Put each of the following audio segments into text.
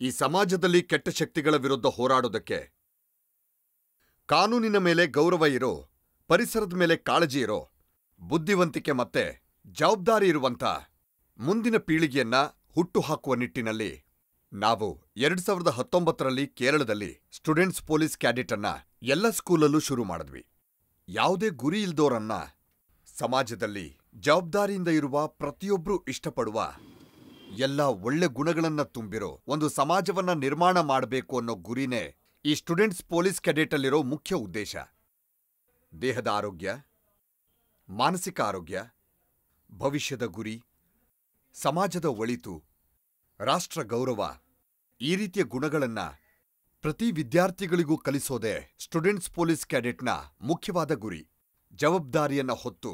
ಈ ಸಮಾಜದಲ್ಲಿ ಕೆಟ್ಟ ಶಕ್ತಿಗಳ ವಿರುದ್ಧ ಹೋರಾಡೋದಕ್ಕೆ ಕಾನೂನಿನ ಮೇಲೆ ಗೌರವ ಇರೋ ಪರಿಸರದ ಮೇಲೆ ಕಾಳಜಿ ಇರೋ ಬುದ್ಧಿವಂತಿಕೆ ಮತ್ತೆ ಜವಾಬ್ದಾರಿ ಇರುವಂತ ಮುಂದಿನ ಪೀಳಿಗೆಯನ್ನ ಹುಟ್ಟುಹಾಕುವ ನಿಟ್ಟಿನಲ್ಲಿ ನಾವು ಎರಡ್ ಸಾವಿರದ ಹತ್ತೊಂಬತ್ತರಲ್ಲಿ ಕೇರಳದಲ್ಲಿ ಸ್ಟೂಡೆಂಟ್ಸ್ ಪೊಲೀಸ್ ಕ್ಯಾಡೆಟ್ ಅನ್ನ ಎಲ್ಲ ಸ್ಕೂಲಲ್ಲೂ ಶುರು ಮಾಡಿದ್ವಿ ಯಾವುದೇ ಗುರಿ ಇಲ್ದೋರನ್ನ ಸಮಾಜದಲ್ಲಿ ಜವಾಬ್ದಾರಿಯಿಂದ ಇರುವ ಪ್ರತಿಯೊಬ್ರೂ ಇಷ್ಟಪಡುವ ಎಲ್ಲ ಒಳ್ಳೆ ಗುಣಗಳನ್ನ ತುಂಬಿರೋ ಒಂದು ಸಮಾಜವನ್ನ ನಿರ್ಮಾಣ ಮಾಡಬೇಕು ಅನ್ನೋ ಗುರಿನೇ ಈ ಸ್ಟೂಡೆಂಟ್ಸ್ ಪೊಲೀಸ್ ಕ್ಯಾಡೆಟಲ್ಲಿರೋ ಮುಖ್ಯ ಉದ್ದೇಶ ದೇಹದ ಆರೋಗ್ಯ ಮಾನಸಿಕ ಆರೋಗ್ಯ ಭವಿಷ್ಯದ ಗುರಿ ಸಮಾಜದ ಒಳಿತು ರಾಷ್ಟ್ರ ಗೌರವ ಈ ರೀತಿಯ ಗುಣಗಳನ್ನ ಪ್ರತಿ ವಿದ್ಯಾರ್ಥಿಗಳಿಗೂ ಕಲಿಸೋದೇ ಸ್ಟೂಡೆಂಟ್ಸ್ ಪೊಲೀಸ್ ಕ್ಯಾಡೆಟ್ನ ಮುಖ್ಯವಾದ ಗುರಿ ಜವಾಬ್ದಾರಿಯನ್ನ ಹೊತ್ತು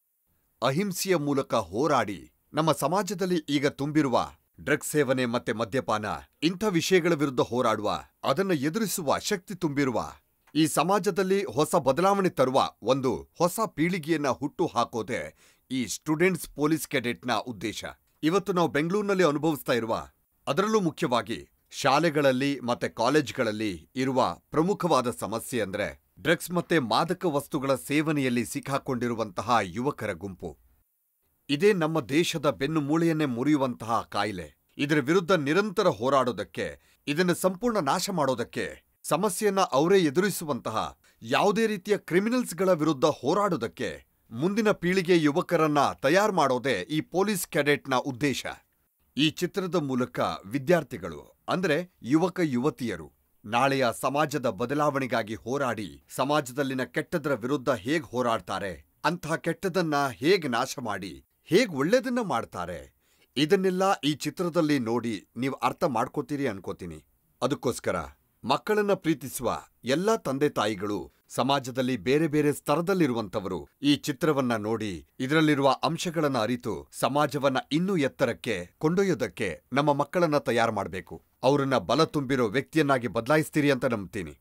ಅಹಿಂಸೆಯ ಮೂಲಕ ಹೋರಾಡಿ ನಮ್ಮ ಸಮಾಜದಲ್ಲಿ ಈಗ ತುಂಬಿರುವ ಡ್ರಗ್ಸ್ ಸೇವನೆ ಮತ್ತೆ ಮದ್ಯಪಾನ ಇಂಥ ವಿಷಯಗಳ ವಿರುದ್ಧ ಹೋರಾಡುವ ಅದನ್ನ ಎದುರಿಸುವ ಶಕ್ತಿ ತುಂಬಿರುವ ಈ ಸಮಾಜದಲ್ಲಿ ಹೊಸ ಬದಲಾವಣೆ ತರುವ ಒಂದು ಹೊಸ ಪೀಳಿಗೆಯನ್ನ ಹುಟ್ಟು ಹಾಕೋದೇ ಈ ಸ್ಟೂಡೆಂಟ್ಸ್ ಪೊಲೀಸ್ ಕ್ಯಾಡೆಟ್ನ ಉದ್ದೇಶ ಇವತ್ತು ನಾವು ಬೆಂಗಳೂರಿನಲ್ಲಿ ಅನುಭವಿಸ್ತಾ ಇರುವ ಅದರಲ್ಲೂ ಮುಖ್ಯವಾಗಿ ಶಾಲೆಗಳಲ್ಲಿ ಮತ್ತೆ ಕಾಲೇಜ್ಗಳಲ್ಲಿ ಇರುವ ಪ್ರಮುಖವಾದ ಸಮಸ್ಯೆ ಅಂದ್ರೆ ಡ್ರಗ್ಸ್ ಮತ್ತೆ ಮಾದಕ ವಸ್ತುಗಳ ಸೇವನೆಯಲ್ಲಿ ಸಿಕ್ಕಾಕೊಂಡಿರುವಂತಹ ಯುವಕರ ಗುಂಪು ಇದೇ ನಮ್ಮ ದೇಶದ ಬೆನ್ನು ಮೂಳೆಯನ್ನೇ ಮುರಿಯುವಂತಹ ಕಾಯಿಲೆ ಇದರ ವಿರುದ್ಧ ನಿರಂತರ ಹೋರಾಡೋದಕ್ಕೆ ಇದನ್ನು ಸಂಪೂರ್ಣ ನಾಶ ಮಾಡೋದಕ್ಕೆ ಸಮಸ್ಯೆಯನ್ನ ಅವರೇ ಎದುರಿಸುವಂತಹ ಯಾವುದೇ ರೀತಿಯ ಕ್ರಿಮಿನಲ್ಸ್ಗಳ ವಿರುದ್ಧ ಹೋರಾಡೋದಕ್ಕೆ ಮುಂದಿನ ಪೀಳಿಗೆ ಯುವಕರನ್ನ ತಯಾರು ಮಾಡೋದೇ ಈ ಪೊಲೀಸ್ ಕ್ಯಾಡೆಟ್ನ ಉದ್ದೇಶ ಈ ಚಿತ್ರದ ಮೂಲಕ ವಿದ್ಯಾರ್ಥಿಗಳು ಅಂದ್ರೆ ಯುವಕ ಯುವತಿಯರು ನಾಳೆಯ ಸಮಾಜದ ಬದಲಾವಣೆಗಾಗಿ ಹೋರಾಡಿ ಸಮಾಜದಲ್ಲಿನ ಕೆಟ್ಟದರ ವಿರುದ್ಧ ಹೇಗ್ ಹೋರಾಡ್ತಾರೆ ಅಂತಹ ಕೆಟ್ಟದನ್ನ ಹೇಗ್ ನಾಶ ಮಾಡಿ ಹೇಗ್ ಒಳ್ಳೇದನ್ನ ಮಾಡ್ತಾರೆ ಇದನ್ನೆಲ್ಲ ಈ ಚಿತ್ರದಲ್ಲಿ ನೋಡಿ ನೀವು ಅರ್ಥ ಮಾಡ್ಕೋತೀರಿ ಅನ್ಕೋತೀನಿ ಅದಕ್ಕೋಸ್ಕರ ಮಕ್ಕಳನ್ನ ಪ್ರೀತಿಸುವ ಎಲ್ಲಾ ತಂದೆ ತಾಯಿಗಳು ಸಮಾಜದಲ್ಲಿ ಬೇರೆ ಬೇರೆ ಸ್ತರದಲ್ಲಿರುವಂತವರು ಈ ಚಿತ್ರವನ್ನ ನೋಡಿ ಇದರಲ್ಲಿರುವ ಅಂಶಗಳನ್ನ ಅರಿತು ಸಮಾಜವನ್ನ ಇನ್ನೂ ಎತ್ತರಕ್ಕೆ ಕೊಂಡೊಯ್ಯೋದಕ್ಕೆ ನಮ್ಮ ಮಕ್ಕಳನ್ನ ತಯಾರು ಮಾಡಬೇಕು ಅವರನ್ನ ಬಲ ತುಂಬಿರೋ ವ್ಯಕ್ತಿಯನ್ನಾಗಿ ಬದಲಾಯಿಸ್ತೀರಿ ಅಂತ ನಂಬ್ತೀನಿ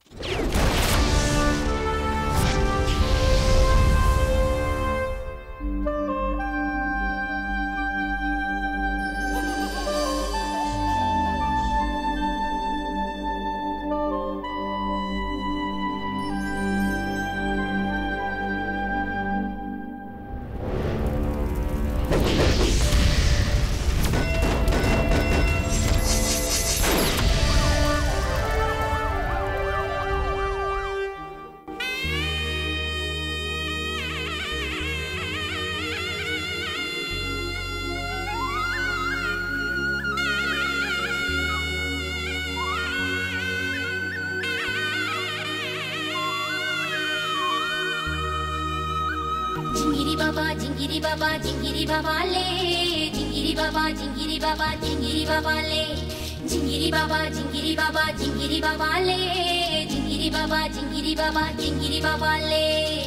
జింగిరి బాబా జింగిరి బాబా జింగిరి బాబాలే జింగిరి బాబా జింగిరి బాబా జింగిరి బాబాలే జింగిరి బాబా జింగిరి బాబా జింగిరి బాబాలే జింగిరి బాబా జింగిరి బాబా జింగిరి బాబాలే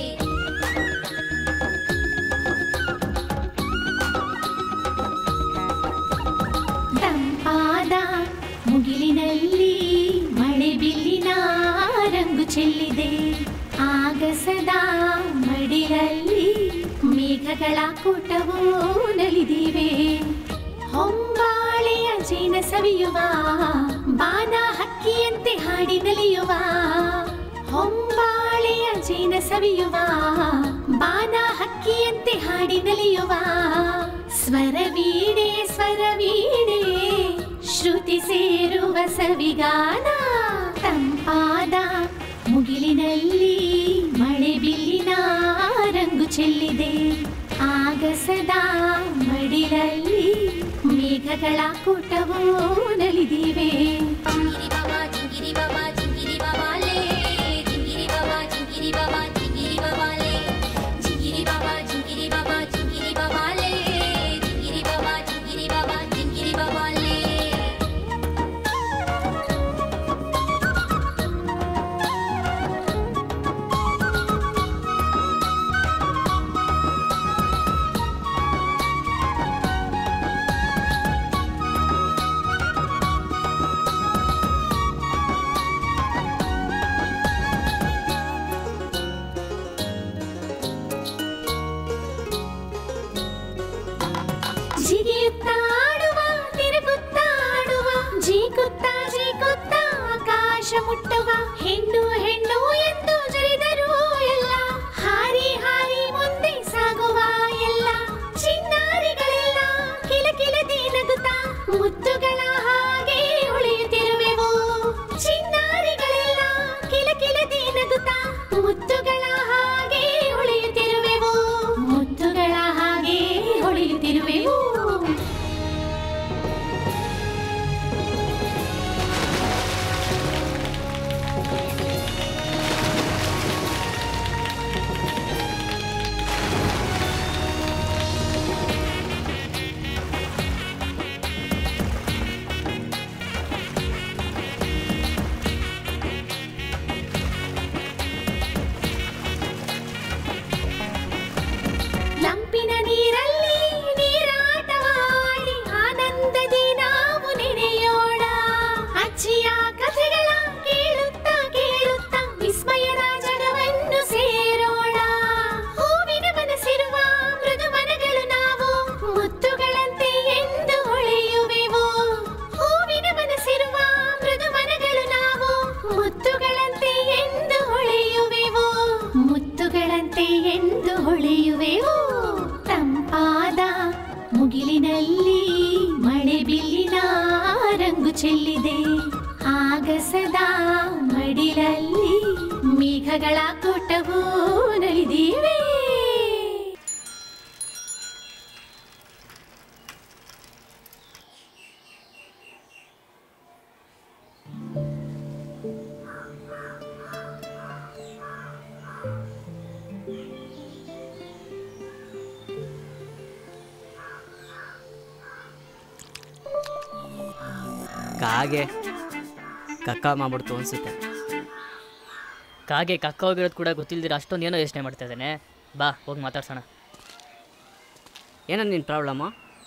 ತಂಪಾದ ಮುಗಿಲಿನಲ್ಲಿ ಮಳೆ ಬಿಲ್ಲಿನ ರಂಗು ಚೆಲ್ಲಿದೆ ಆಗಸದ ಮಡಿಲಲ್ಲಿ ಮೇಘಗಳ ಕೂಟವೂ ನಲಿದಿವೆ ಹೊಂಬಾಳೆಯ ಜೀನ ಸವಿಯುವ ಬಾನ ಹಕ್ಕಿಯಂತೆ ಹಾಡಿ ನಲಿಯುವ ಹೊಂಬಾಳೆಯ ಜೀನ ಸವಿಯುವ ಬಾನ ಹಕ್ಕಿಯಂತೆ ಹಾಡಿ ನಲಿಯುವ ಸ್ವರವೀಣೆ ಸ್ವರವೀಣೆ ಶ್ರುತಿ ಸೇರುವ ಸವಿಗಾನ ತಂಪಾದ ಮುಗಿಲಿನಲ್ಲಿ ಮಳೆ ಬಿಲ್ಲಿನ ರಂಗು ಚೆಲ್ಲಿದೆ ಆಗಸದ ಮಡಿಲಲ್ಲಿ ಮೇಘಗಳ ಕೂಟವೂ ನಲಿದಿವೆ జింగిరి బాబా జింగిరి బాబా జింగిరి బాబాలే జింగిరి బాబా జింగిరి బాబా జింగిరి బాబాలే జింగిరి బాబా జింగిరి బాబా జింగిరి బాబాలే జింగిరి బాబా జింగిరి బాబా జింగిరి బాబాలే ಜಿಗಿಯುತ್ತಾಡುವ ತಿರುಗುತ್ತಾಡುವ ಜೀಕುತ್ತಾ ಮುಟ್ಟುವ ಹೆಣ್ಣು ಹೆಣ್ಣು ಎಂದು ಜರಿದರು ಎಲ್ಲ ಹಾರಿ ಹಾರಿ ಮುಂದೆ ಸಾಗುವ ಎಲ್ಲ ಚಿನ್ನಾರಿಗಳೆಲ್ಲ ಕಿಲಕಿಲದಿ ನಗುತ್ತಾ ಮುತ್ತುಗಳ ಹಾಗೆ ಉಳಿಯುತ್ತಿರುವೆವು ಚಿನ್ನಾರಿಗಳೆಲ್ಲ ಕಿಲಕಿಲದಿ ನಗುತ್ತಾ ಮುತ್ತುಗಳ ಹಾಗೆ ಉಳಿಯುತ್ತಿರುವೆವು ಮುತ್ತುಗಳ ಹಾಗೆ ಉಳಿಯುತ್ತಿರುವೆವು ಲಂಪಿನ ನೀರಲ್ಲಿ ನೀರಾಟವಾಡಿ ಆನಂದದಿ ನಾವು ನೆನೆಯೋಣ ಅಜ್ಜಿಯ ಕಥೆಗಳ ಕೇಳುತ್ತಾ ಕೇಳುತ್ತಾ ವಿಸ್ಮಯದ ಜಗವನ್ನು ಸೇರೋಣ ಹೂವಿನ ಮನಸ್ಸಿರುವ ಮೃದು ಮನಗಳು ನಾವು ಮುತ್ತುಗಳಂತೆ ಎಂದು ಹೊಳೆಯುವೆವು ಹೂವಿನ ಮನಸ್ಸಿರುವ ಮೃದು ಮನಗಳು ನಾವು ಮುತ್ತುಗಳಂತೆ ಎಂದು ಹೊಳೆಯುವೆವು ಮುತ್ತುಗಳಂತೆ ಎಂದು ಹೊಳೆಯುವೆವು ತಂಪಾದ ಮುಗಿಲಿನಲ್ಲಿ ಮಳೆ ಬಿಲ್ಲಿನ ರಂಗು ಚೆಲ್ಲಿದೆ ಆಗಸದ ಮಡಿಲಲ್ಲಿ ಮೇಘಗಳ ಕೂಟವು ನಲಿದಿವೆ ಕಾಗೆ ಕಕ್ಕ ಮಾಡ್ಬಿಡ್ತು ಅನ್ಸುತ್ತೆ ಕಾಗೆ ಕಕ್ಕ ಹೋಗಿರೋದು ಕೂಡ ಗೊತ್ತಿಲ್ದಿರ ಅಷ್ಟೊಂದು ಏನೋ ಯೋಚನೆ ಮಾಡ್ತಾ ಇದ್ದಾನೆ ಬಾ ಹೋಗಿ ಮಾತಾಡ್ಸೋಣ ಏನೋ ನಿನ್ನ ಪ್ರಾಬ್ಲಮ್ಮು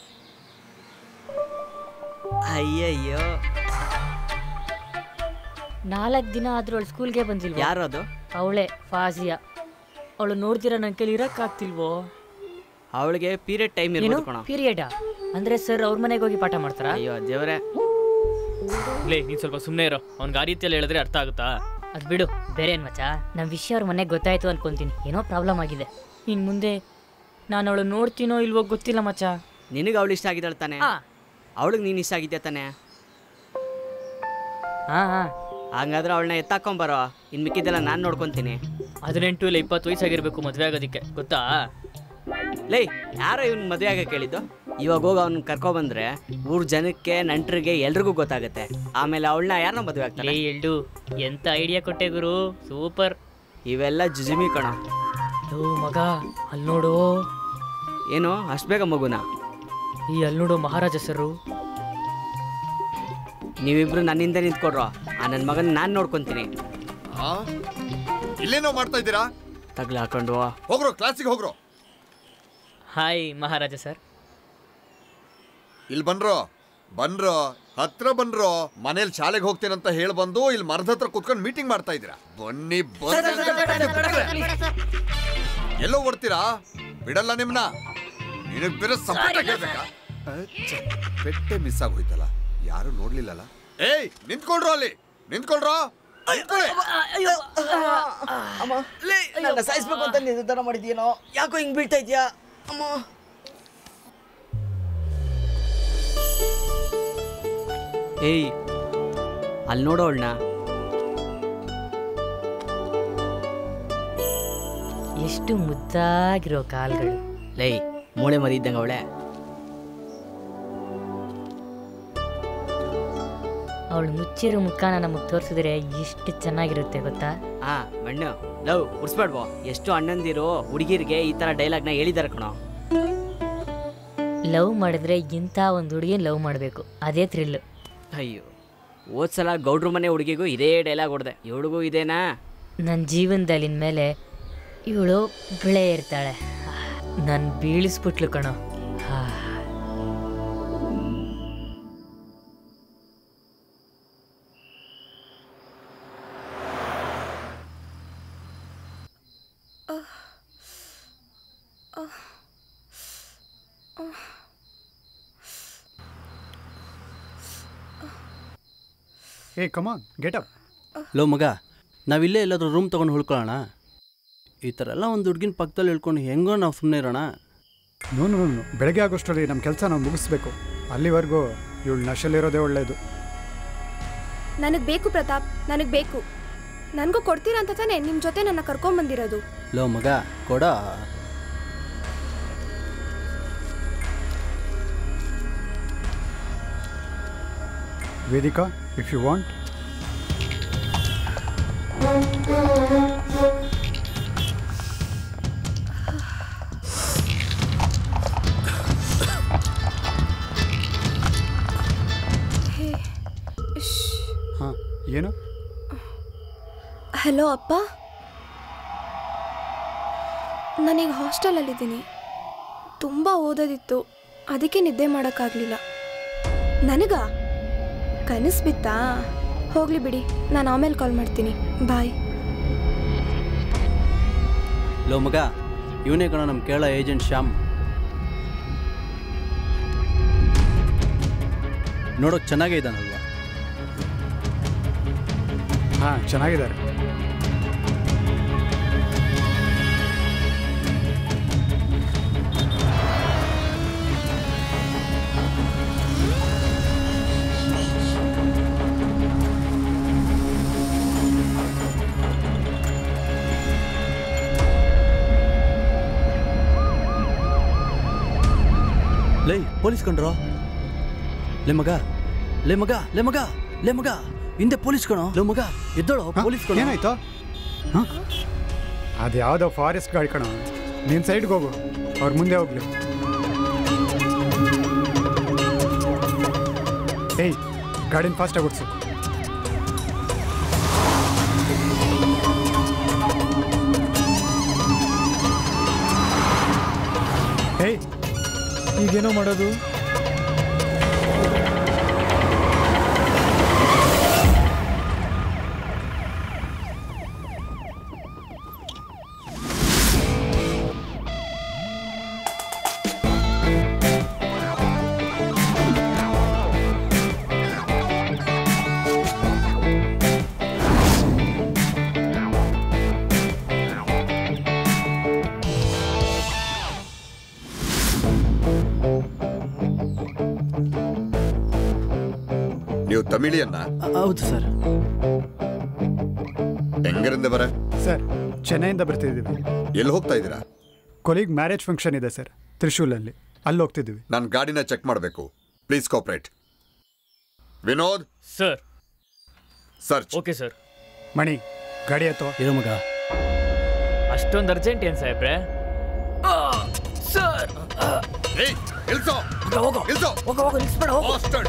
ಅಯ್ಯಯ್ಯೋ ನಾಲ್ಕು ದಿನ ಆದ್ರೂ ಅವಳು ಸ್ಕೂಲ್ಗೆ ಬಂದಿಲ್ವಾ ಯಾರು ಅದು ಅವಳೆ ಫಾಜಿಯಾ ಅವಳು ನೋಡ್ದಿರ ನನ್ನ ಕೈಲಿ ಇರೋಕ್ಕಾಗ್ತಿಲ್ವೋ ಅವಳಿಗೆ ಪೀರಿಯಡ್ ಟೈಮ್ ಏನು ಇರ್ಬೋದು ಕಣ ಪೀರಿಯಡಾ ಅಂದ್ರೆ ಸರ್ ಅವ್ರ ಮನೆಗೆ ಹೋಗಿ ಪಾಠ ಮಾಡ್ತಾರಾ ಅಯ್ಯೋ ದೇವರೇ ಲೇ ನೀನ್ ಸ್ವಲ್ಪ ಸುಮ್ಮನೆ ಇರೋ ಅವ್ನಿಗೆ ಆ ರೀತಿಯಲ್ಲಿ ಹೇಳಿದ್ರೆ ಅರ್ಥ ಆಗುತ್ತಾ ಅದು ಬಿಡು ಬೇರೆ ಏನು ಮಚ್ಚ ನಮ್ಮ ವಿಷಯ ಅವ್ರ ಮನೆಗೆ ಗೊತ್ತಾಯ್ತು ಅನ್ಕೊಂತೀನಿ ಏನೋ ಪ್ರಾಬ್ಲಮ್ ಆಗಿದೆ ಇನ್ನು ಮುಂದೆ ನಾನು ಅವಳು ನೋಡ್ತೀನೋ ಇಲ್ವೋ ಗೊತ್ತಿಲ್ಲ ಮಚ್ಚ ನಿನಗೆ ಅವಳು ಇಷ್ಟ ಆಗಿದ್ದಾಳೆ ತಾನೆ ಆ. ಅವಳಿಗೆ ನೀನು ಇಷ್ಟ ಆಗಿದ್ದೆ ತಾನೆ ಹಾಂ ಹಾಂ ಹಂಗಾದ್ರೆ ಅವಳನ್ನ ಎತ್ತಾಕೊಂಬರೋ ಇನ್ನು ಮಿಕ್ಕಿದ್ದೆಲ್ಲ ನಾನು ನೋಡ್ಕೊತೀನಿ ಹದಿನೆಂಟು ಇಲ್ಲ ಇಪ್ಪತ್ತು ವಯಸ್ಸಾಗಿರ್ಬೇಕು ಮದುವೆ ಆಗೋದಕ್ಕೆ ಗೊತ್ತಾ ಲೇ ಯಾರೋ ಇವ್ನ ಮದುವೆ ಆಗ ಕೇಳಿದ್ದು ಇವಾಗ ಹೋಗಿ ಅವ್ನ ಕರ್ಕೊಬಂದ್ರೆ ಊರ್ ಜನಕ್ಕೆ ನಂಟ್ರಿಗೆ ಎಲ್ರಿಗೂ ಗೊತ್ತಾಗುತ್ತೆ ಆಮೇಲೆ ಅವಳನ್ನ ಯಾರನ್ನ ಮದುವೆ ಲೇ ಆಗ್ತಾರೆ ಎಲ್ಡು ಎಂತ ಐಡಿಯಾ ಕೊಟ್ಟೆ ಗುರು ಸೂಪರ್ ಇವೆಲ್ಲ ಜುಜುಮಿ ಕಣ ಲೋ ಮಗ ಅಲ್ಲಿ ನೋಡು ಏನು ಅಷ್ಟು ಬೇಗ ಮಗುನ ಈ ಅಲ್ಲಿ ನೋಡು ಮಹಾರಾಜ ಸರು ನೀವಿಬ್ರು ನನ್ನಿಂದ ನಿಂತ್ಕೊಡ್ರೋ ಆ ನನ್ನ ಮಗನ ನಾನು ನೋಡ್ಕೊಂತೀನಿ ಆ ಇಲ್ಲೇನೋ ಮಾಡ್ತಾ ಇದ್ದೀರಾ ತಗ್ಲ ಹಾಕೊಂಡು ಹೋಗ್ರೋ ಕ್ಲಾಸಿಗೆ ಹೋಗ್ರೋ ಹಾಯ್ ಮಹಾರಾಜ ಸರ್ ಇಲ್ಲಿ ಬನ್ರೋ ಬನ್ರೋ ಹತ್ರ ಬನ್ರೋ ಮನೇಲಿ ಶಾಲೆಗೆ ಹೋಗ್ತೇನಂತ ಹೇಳಿ ಬಂದು ಇಲ್ಲಿ ಮರದ ಹತ್ರ ಕುತ್ಕೊಂಡು ಮೀಟಿಂಗ್ ಮಾಡ್ತಾ ಇದ್ದೀರಾ ಬನ್ನಿ ಬನ್ನಿ ಎಲ್ಲೋ ಓಡ್ತೀರಾ ಬಿಡಲ್ಲ ನಿಮ್ನ ನಿನಗ್ ಬೇರೆ ಸಪೋರ್ಟ್ ಹೇಳ್ಬೇಕಾ ಅಚ್ಚ, ಪೆಟ್ಟೆ ಮಿಸ್ ಆಗೋಯ್ತಲ್ಲ ಯಾರು ನೋಡ್ಲಿಲ್ಲಲ್ಲ ಏಯ್ ನಿಂತ್ಕೊಳ್ರೋ ಅಲ್ಲಿ ನಿಂತ್ಕೊಳ್ರೋ ನಿಂತ್ಕೊಳ್ಳಿ. ನನ್ನ ಸಾಯಿಸ್ಬೇಕು ಅಂತ ನಿರ್ಧಾರ ಮಾಡಿದ್ಯೇನೋ ಯಾಕೋ ಹಿಂಗ್ ಬೀಳ್ತಾ ಇದ್ಯಾ ಅಮ್ಮ ಏಯ್ ಅಲ್ಲಿ ನೋಡೋ ಅವಳನ್ನ ಎಷ್ಟು ಮುದ್ದಾಗಿರೋ ಕಾಲ್ಗಳು ಲೈ ಮೂಳೆ ಮರಿ ಇದ್ದಂಗೆ ಅವಳೆ ಅವಳು ಮುಚ್ಚಿರೋ ಮುಖಾನ ನಮಗೆ ತೋರಿಸಿದ್ರೆ ಎಷ್ಟು ಚೆನ್ನಾಗಿರುತ್ತೆ ಗೊತ್ತಾ ಹಾ ಮಣ್ಣು ಲವ್ ಉರ್ಸ್ಬೇಡ್ವೋ ಎಷ್ಟು ಅಣ್ಣಂದಿರು ಹುಡುಗಿರಿಗೆ ಈ ತರ ಡೈಲಾಗ್ನ ಹೇಳಿದಾರೆ ಕಣೋ ಲವ್ ಮಾಡಿದ್ರೆ ಇಂಥ ಒಂದು ಹುಡುಗಿನ ಲವ್ ಮಾಡಬೇಕು ಅದೇ ಥ್ರಿಲ್ಲು ಅಯ್ಯೋ ಹೋದ್ಸಲ ಗೌಡ್ರ ಮನೆ ಹುಡುಗಿಗೂ ಇದೇ ಡೈಲಾಗ್ ಹೊಡೆದೆ ಇವಳಿಗೂ ಇದೇನಾ ನನ್ನ ಜೀವನದಲ್ಲಿ ಇನ್ಮೇಲೆ ಇವಳು ಬಿಳೆ ಇರ್ತಾಳೆ ನಾನು ಬೀಳಿಸ್ಬಿಟ್ಲು ಕಣೋ ಹಾ Hey, come on, get up. ಲೋ ಮಗ ನಾವಿಲ್ಲೇ ಎಲ್ಲಾದ್ರೂ ರೂಮ್ ತೊಗೊಂಡು ಉಳ್ಕೊಳ್ಳೋಣ ಈ ಥರ ಎಲ್ಲ ಒಂದು ಹುಡುಗಿನ ಪಕ್ಕದಲ್ಲಿ ಇಳ್ಕೊಂಡು ಹೆಂಗೋ ನಾವು ಸುಮ್ಮನೆ ಇರೋಣ ನೋ ನೋ ನೋ ಬೆಳಗ್ಗೆ ಆಗೋಷ್ಟರಲ್ಲಿ ನಮ್ಮ ಕೆಲಸ ನಾವು ಮುಗಿಸ್ಬೇಕು ಅಲ್ಲಿವರೆಗೂ ಇವಳು ನಶೆಲಿರೋದೇ ಒಳ್ಳೆಯದು ನನಗೆ ಬೇಕು ಪ್ರತಾಪ್ ನನಗೆ ಬೇಕು ನನಗೂ ಕೊಡ್ತೀರಾ ಅಂತ ತಾನೇ ನಿಮ್ಮ ಜೊತೆ ನನ್ನ ಕರ್ಕೊಂಬಂದಿರೋದು ಲೋ ಮಗ ಕೊಡ ವೇದಿಕಾ ಇಫ್ ಯು ವಾಂಟ್ ಹಾಂ ಏನು ಹಲೋ ಅಪ್ಪ ನಾನೀಗ ಹಾಸ್ಟೆಲಲ್ಲಿದ್ದೀನಿ ತುಂಬ ಓದೋದಿತ್ತು ಅದಕ್ಕೆ ನಿದ್ದೆ ಮಾಡೋಕ್ಕಾಗಲಿಲ್ಲ ನನಗ ಕನಸು ಬಿತ್ತಾ ಹೋಗಲಿ ಬಿಡಿ ನಾನು ಆಮೇಲೆ ಕಾಲ್ ಮಾಡ್ತೀನಿ ಬಾಯ್ ಲೋ ಮಗ ಇವನೇ ಕಣ ನಮ್ಮ ಕೇಳ ಏಜೆಂಟ್ ಶ್ಯಾಮ್ ನೋಡೋಕೆ ಚೆನ್ನಾಗೇ ಇದ್ದಾನಲ್ವಾ ಹಾಂ ಚೆನ್ನಾಗಿದ್ದಾರೆ ಲೇ ಪೊಲೀಸ್ ಕಂಡ್ರೋ ಲೇ ಮಗ ಲೇ ಮಗ ಲೇ ಮಗ ಲೇ ಮಗ ಹಿಂದೆ ಪೊಲೀಸ್ ಕಣೋ ಲೇ ಮಗ ಎದ್ದೋಳು ಹಾ? ಪೊಲೀಸ್ ಕಣೋ ಏನಾಯ್ತು ಹಾಂ ಅದು ಯಾವುದೋ ಫಾರೆಸ್ಟ್ ಗಾಡಿ ಕಣ ನೀನು ಸೈಡ್ಗೆ ಹೋಗು ಅವ್ರ ಮುಂದೆ ಹೋಗ್ಲಿ ಏಯ್ ಗಾಡಿನ ಫಾಸ್ಟಾಗಿ ಓಡಿಸು ಏಯ್ ಈಗೇನೋ ಮಾಡೋದು ನೀವು ತಮಿಳಿಯನ್ನ ಹೌದು ಸರ್ ಹೆಂಗರಿಂದ ಬರ ಸರ್ ಚೆನ್ನೈಯಿಂದ ಬರ್ತಿದ್ದೀವಿ ಎಲ್ಲಿ ಹೋಗ್ತಾ ಇದ್ದೀರಾ ಕೊಲಿಗ್ ಮ್ಯಾರೇಜ್ ಫಂಕ್ಷನ್ ಇದೆ ಸರ್ ತ್ರಿಶೂಲಲ್ಲಿ ಅಲ್ಲಿ ಹೋಗ್ತಿದ್ದೀವಿ ನಾನು ಗಾಡಿನ ಚೆಕ್ ಮಾಡಬೇಕು please cooperate Vinod sir search okay sir Mani ಗಾಡಿ ಎತ್ತೋ ಇರೋ ಮಗ ಅಷ್ಟೊಂದು ಅರ್ಜೆಂಟ್ ಏನು ಸಾಹೇಬ್ರೆ ಸರ್ ಏಯ್ ಇಳ್ಸೋ ಇಳ್ಸೋ Bastards.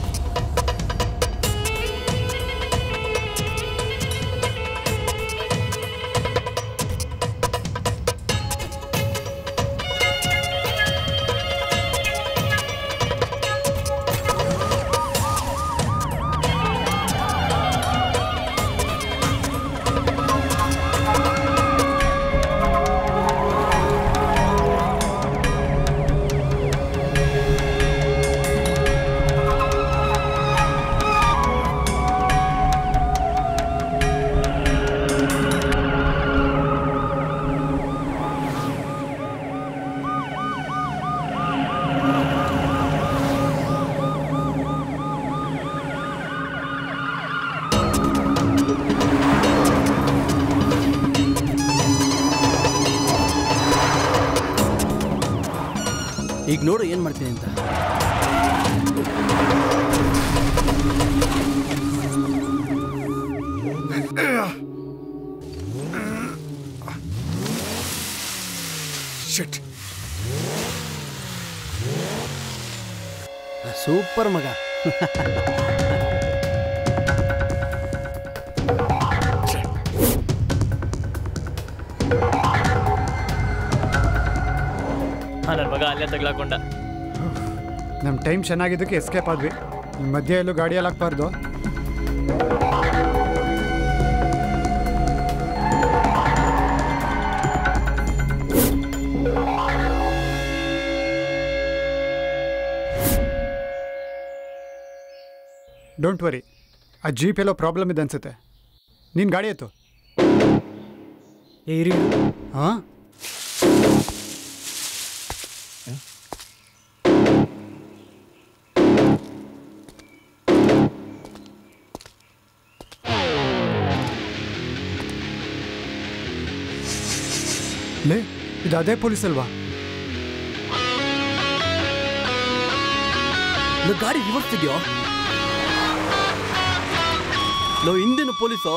ಈಗ ನೋಡು ಏನು ಮಾಡ್ತೀನಿ ಅಂತ Shit. ಸೂಪರ್ ಮಗ ಹಾಂ ನನ್ನ ಮಗ ಅಲ್ಲೇ ತಗ್ಲಾಕೊಂಡ ನಮ್ಮ ಟೈಮ್ ಚೆನ್ನಾಗಿದ್ದಕ್ಕೆ ಎಸ್ಕೇಪ್ ಆದ್ವಿ ಈ ಮಧ್ಯೆ ಎಲ್ಲೂ ಗಾಡಿಯಲ್ಲಿ ಹಾಕ್ಬಾರ್ದು ಡೋಂಟ್ ವರಿ ಆ ಜೀಪ್ ಎಲ್ಲೋ ಪ್ರಾಬ್ಲಮ್ ಇದೆ ಅನ್ಸುತ್ತೆ ನೀನು ಗಾಡಿ ಎತ್ತು ಏ ಇರಿ ಹಾಂ ಲೇ ಇದು ಅದೇ ಪೊಲೀಸ್ ಅಲ್ವಾ ಲೋ ಗಾಡಿ ರಿವರ್ಸ್ ಇದೆಯೋ ಲೋ ಹಿಂದಿನ ಪೊಲೀಸು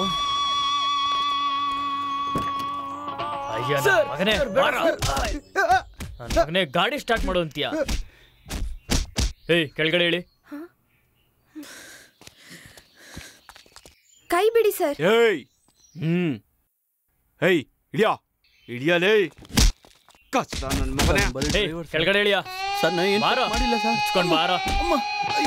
ಅಯ್ಯ ನನ್ ಮಗನೇ ಬಾರ. ನನ್ ಮಗನೇ ಗಾಡಿ ಸ್ಟಾರ್ಟ್ ಮಾಡು ಅಂತೀಯ ಏಯ್ ಕೆಳಗಡೆ ಹೇಳಿ ಕೈ ಬಿಡಿ ಸರ್ ಏಯ್ ಹ್ಮ್ ಏಯ್ ಇಡಿಯಾ ಇಡಿಯಲೇ ಕಷ್ಟ ನನ್ನ ಮಗನೇ ಏಯ್ ಕೆಳಗಡೆ ಹೇಳಿಯಾ ಸರ್ ನಾನು ಏನು ಬಾರ ಮಾಡಿಲ್ಲ ಸರ್ ಹಚ್ಕೊಂಡ್ ಬಾರ ಅಮ್ಮ ಅಯ್ಯೋ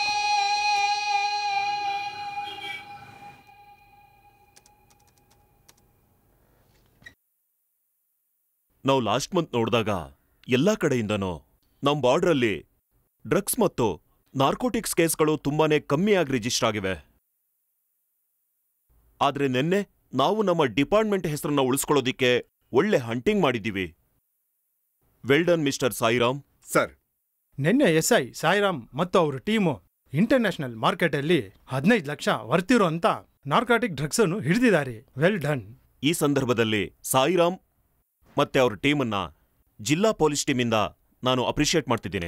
ನಾವು ಲಾಸ್ಟ್ ಮಂತ್ ನೋಡಿದಾಗ ಎಲ್ಲ ಕಡೆಯಿಂದನೂ ನಮ್ಮ ಬಾರ್ಡ್ರಲ್ಲಿ ಡ್ರಗ್ಸ್ ಮತ್ತು ನಾರ್ಕೋಟಿಕ್ಸ್ ಕೇಸ್ಗಳು ತುಂಬಾನೇ ಕಮ್ಮಿಯಾಗಿ ರಿಜಿಸ್ಟರ್ ಆಗಿವೆ ಆದ್ರೆ ನಿನ್ನೆ ನಾವು ನಮ್ಮ ಡಿಪಾರ್ಟ್ಮೆಂಟ್ ಹೆಸರನ್ನ ಉಳಿಸ್ಕೊಳ್ಳೋದಿಕ್ಕೆ ಒಳ್ಳೆ ಹಂಟಿಂಗ್ ಮಾಡಿದ್ದೀವಿ ವೆಲ್ಡನ್ ಮಿಸ್ಟರ್ ಸಾಯಿರಾಮ್ ಸರ್ ನಿನ್ನೆ ಎಸ್ ಐ ಸಾಯಿರಾಮ್ ಮತ್ತು ಅವ್ರ ಟೀಮು ಇಂಟರ್ನ್ಯಾಷನಲ್ ಮಾರ್ಕೆಟಲ್ಲಿ ಹದಿನೈದು ಲಕ್ಷ ವರ್ತಿರೋ ಅಂತ ನಾರ್ಕಾಟಿಕ್ ಡ್ರಗ್ಸ್ ಅನ್ನು ಹಿಡಿದಿದ್ದಾರೆ ವೆಲ್ ಡನ್ ಈ ಸಂದರ್ಭದಲ್ಲಿ ಸಾಯಿರಾಮ್ ಮತ್ತೆ ಅವ್ರ ಟೀಮನ್ನ ಜಿಲ್ಲಾ ಪೊಲೀಸ್ ಟೀಮಿಂದ ನಾನು ಅಪ್ರಿಷಿಯೇಟ್ ಮಾಡ್ತಿದ್ದೀನಿ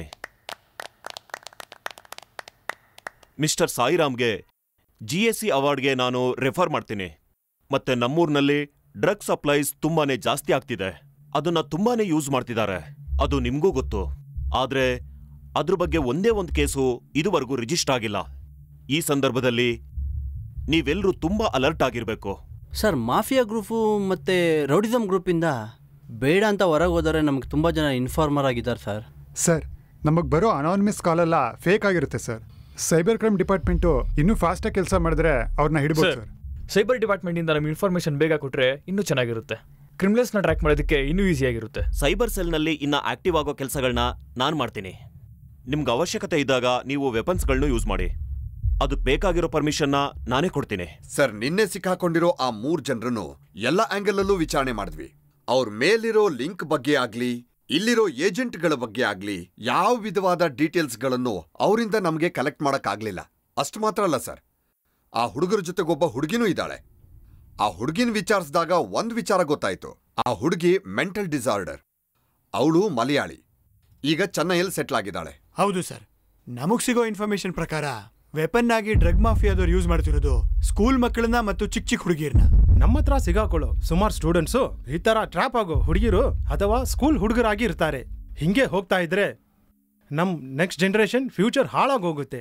ಮಿಸ್ಟರ್ ಸಾಯಿರಾಮ್ಗೆ ಜಿ ಎಸ್ ಸಿ ಅವಾರ್ಡ್ಗೆ ನಾನು ರೆಫರ್ ಮಾಡ್ತೀನಿ ಮತ್ತೆ ನಮ್ಮೂರ್ನಲ್ಲಿ ಡ್ರಗ್ ಸಪ್ಲೈಸ್ ತುಂಬಾನೇ ಜಾಸ್ತಿ ಆಗ್ತಿದೆ ಅದನ್ನ ತುಂಬಾನೇ ಯೂಸ್ ಮಾಡ್ತಿದ್ದಾರೆ ಅದು ನಿಮ್ಗೂ ಗೊತ್ತು ಆದ್ರೆ ಅದ್ರ ಬಗ್ಗೆ ಒಂದೇ ಒಂದು ಕೇಸು ಇದುವರೆಗೂ ರಿಜಿಸ್ಟರ್ ಆಗಿಲ್ಲ ಈ ಸಂದರ್ಭದಲ್ಲಿ ನೀವೆಲ್ಲರೂ ತುಂಬಾ ಅಲರ್ಟ್ ಆಗಿರ್ಬೇಕು ಸರ್ ಮಾಫಿಯಾ ಗ್ರೂಪು ಮತ್ತು ರೌಡಿಸಮ್ ಗ್ರೂಪಿಂದ ಬೇಡ ಅಂತ ಹೊರಗೆ ಹೋದರೆ ನಮಗೆ ತುಂಬ ಜನ ಇನ್ಫಾರ್ಮರ್ ಆಗಿದ್ದಾರೆ ಸರ್ ಸರ್ ನಮಗೆ ಬರೋ ಅನಾನಿಮಸ್ ಕಾಲೆಲ್ಲ ಫೇಕ್ ಆಗಿರುತ್ತೆ ಸರ್ ಸೈಬರ್ ಕ್ರೈಮ್ ಡಿಪಾರ್ಟ್ಮೆಂಟು ಇನ್ನೂ ಫಾಸ್ಟಾಗಿ ಕೆಲಸ ಮಾಡಿದ್ರೆ ಅವ್ರನ್ನ ಹಿಡಿಬೋದು ಸರ್ ಸರ್ ಸೈಬರ್ ಡಿಪಾರ್ಟ್ಮೆಂಟಿಂದ ನಮ್ಗೆ ಇನ್ಫಾರ್ಮೇಶನ್ ಬೇಗ ಕೊಟ್ರೆ ಇನ್ನೂ ಚೆನ್ನಾಗಿರುತ್ತೆ ಕ್ರಿಮಿನಲ್ಸ್ನ ಟ್ರ್ಯಾಕ್ ಮಾಡೋದಕ್ಕೆ ಇನ್ನೂ ಈಸಿ ಆಗಿರುತ್ತೆ ಸೈಬರ್ ಸೆಲ್ನಲ್ಲಿ ಇನ್ನ ಆಕ್ಟಿವ್ ಆಗೋ ಕೆಲಸಗಳನ್ನ ನಾನು ಮಾಡ್ತೀನಿ ನಿಮ್ಗೆ ಅವಶ್ಯಕತೆ ಇದ್ದಾಗ ನೀವು ವೆಪನ್ಸ್ಗಳನ್ನೂ ಯೂಸ್ ಮಾಡಿ ಅದಕ್ಕೆ ಬೇಕಾಗಿರೋ ಪರ್ಮಿಷನ್ನ ನಾನೇ ಕೊಡ್ತೀನಿ ಸರ್ ನಿನ್ನೆ ಸಿಕ್ಕಾಕೊಂಡಿರೋ ಆ ಮೂರ್ ಜನರನ್ನು ಎಲ್ಲ ಆಂಗಲಲ್ಲೂ ವಿಚಾರಣೆ ಮಾಡಿದ್ವಿ ಅವ್ರ ಮೇಲಿರೋ ಲಿಂಕ್ ಬಗ್ಗೆ ಆಗ್ಲಿ ಇಲ್ಲಿರೋ ಏಜೆಂಟ್ಗಳ ಬಗ್ಗೆ ಆಗ್ಲಿ ಯಾವ ವಿಧವಾದ ಡೀಟೇಲ್ಸ್ಗಳನ್ನು ಅವರಿಂದ ನಮಗೆ ಕಲೆಕ್ಟ್ ಮಾಡಕ್ಕಾಗ್ಲಿಲ್ಲ ಅಷ್ಟು ಮಾತ್ರ ಅಲ್ಲ ಸರ್ ಆ ಹುಡುಗರ ಜೊತೆಗೊಬ್ಬ ಹುಡುಗಿನೂ ಇದ್ದಾಳೆ ಆ ಹುಡುಗಿನ ವಿಚಾರಿಸಿದಾಗ ಒಂದ್ ವಿಚಾರ ಗೊತ್ತಾಯ್ತು ಆ ಹುಡುಗಿ ಮೆಂಟಲ್ ಡಿಸಾರ್ಡರ್ ಅವಳು ಮಲಯಾಳಿ ಈಗ ಚೆನ್ನೈಯಲ್ಲಿ ಸೆಟ್ಲ್ ಆಗಿದ್ದಾಳೆ ಹೌದು ಸರ್ ನಮಗ್ ಸಿಗೋ ಇನ್ಫಾರ್ಮೇಶನ್ ಪ್ರಕಾರ ವೆಪನ್ ಆಗಿ ಡ್ರಗ್ ಮಾಫಿಯಾದವ್ರು ಯೂಸ್ ಮಾಡ್ತಿರೋದು ಸ್ಕೂಲ್ ಮಕ್ಕಳನ್ನ ಮತ್ತು ಚಿಕ್ಕ ಚಿಕ್ಕ ಹುಡುಗಿಯರ್ನ ನಮ್ಮ ಹತ್ರ ಸಿಗಾಕೊಳ್ಳೋ ಸುಮಾರು ಸ್ಟೂಡೆಂಟ್ಸು ಈ ತರ ಟ್ರ್ಯಾಪ್ ಆಗೋ ಹುಡುಗಿರು ಅಥವಾ ಸ್ಕೂಲ್ ಹುಡುಗರಾಗಿ ಇರ್ತಾರೆ ಹಿಂಗೆ ಹೋಗ್ತಾ ಇದ್ರೆ ನಮ್ ನೆಕ್ಸ್ಟ್ ಜನರೇಷನ್ ಫ್ಯೂಚರ್ ಹಾಳಾಗೋಗುತ್ತೆ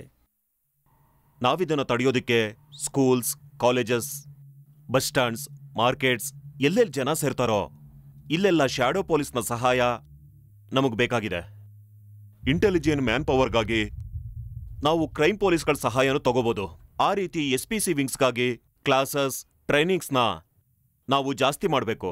ನಾವಿದನ್ನು ತಡೆಯೋದಕ್ಕೆ schools colleges bus stands markets ಎಲ್ಲೆಲ್ಲಿ ಜನ ಸೇರ್ತಾರೋ ಇಲ್ಲೆಲ್ಲ ಶ್ಯಾಡೋ ಪೊಲೀಸ್ನ ಸಹಾಯ ನಮಗೆ ಬೇಕಾಗಿದೆ ಇಂಟೆಲಿಜೆಂಟ್ ಮ್ಯಾನ್ ಪವರ್ಗಾಗಿ ನಾವು ಕ್ರೈಮ್ ಪೊಲೀಸ್ಗಳ ಸಹಾಯನೂ ತಗೋಬೋದು ಆ ರೀತಿ ಎಸ್ ಪಿ ಸಿ ವಿಂಗ್ಸ್ಗಾಗಿ ಕ್ಲಾಸಸ್ ಟ್ರೈನಿಂಗ್ಸ್ನ ನಾವು ಜಾಸ್ತಿ ಮಾಡಬೇಕು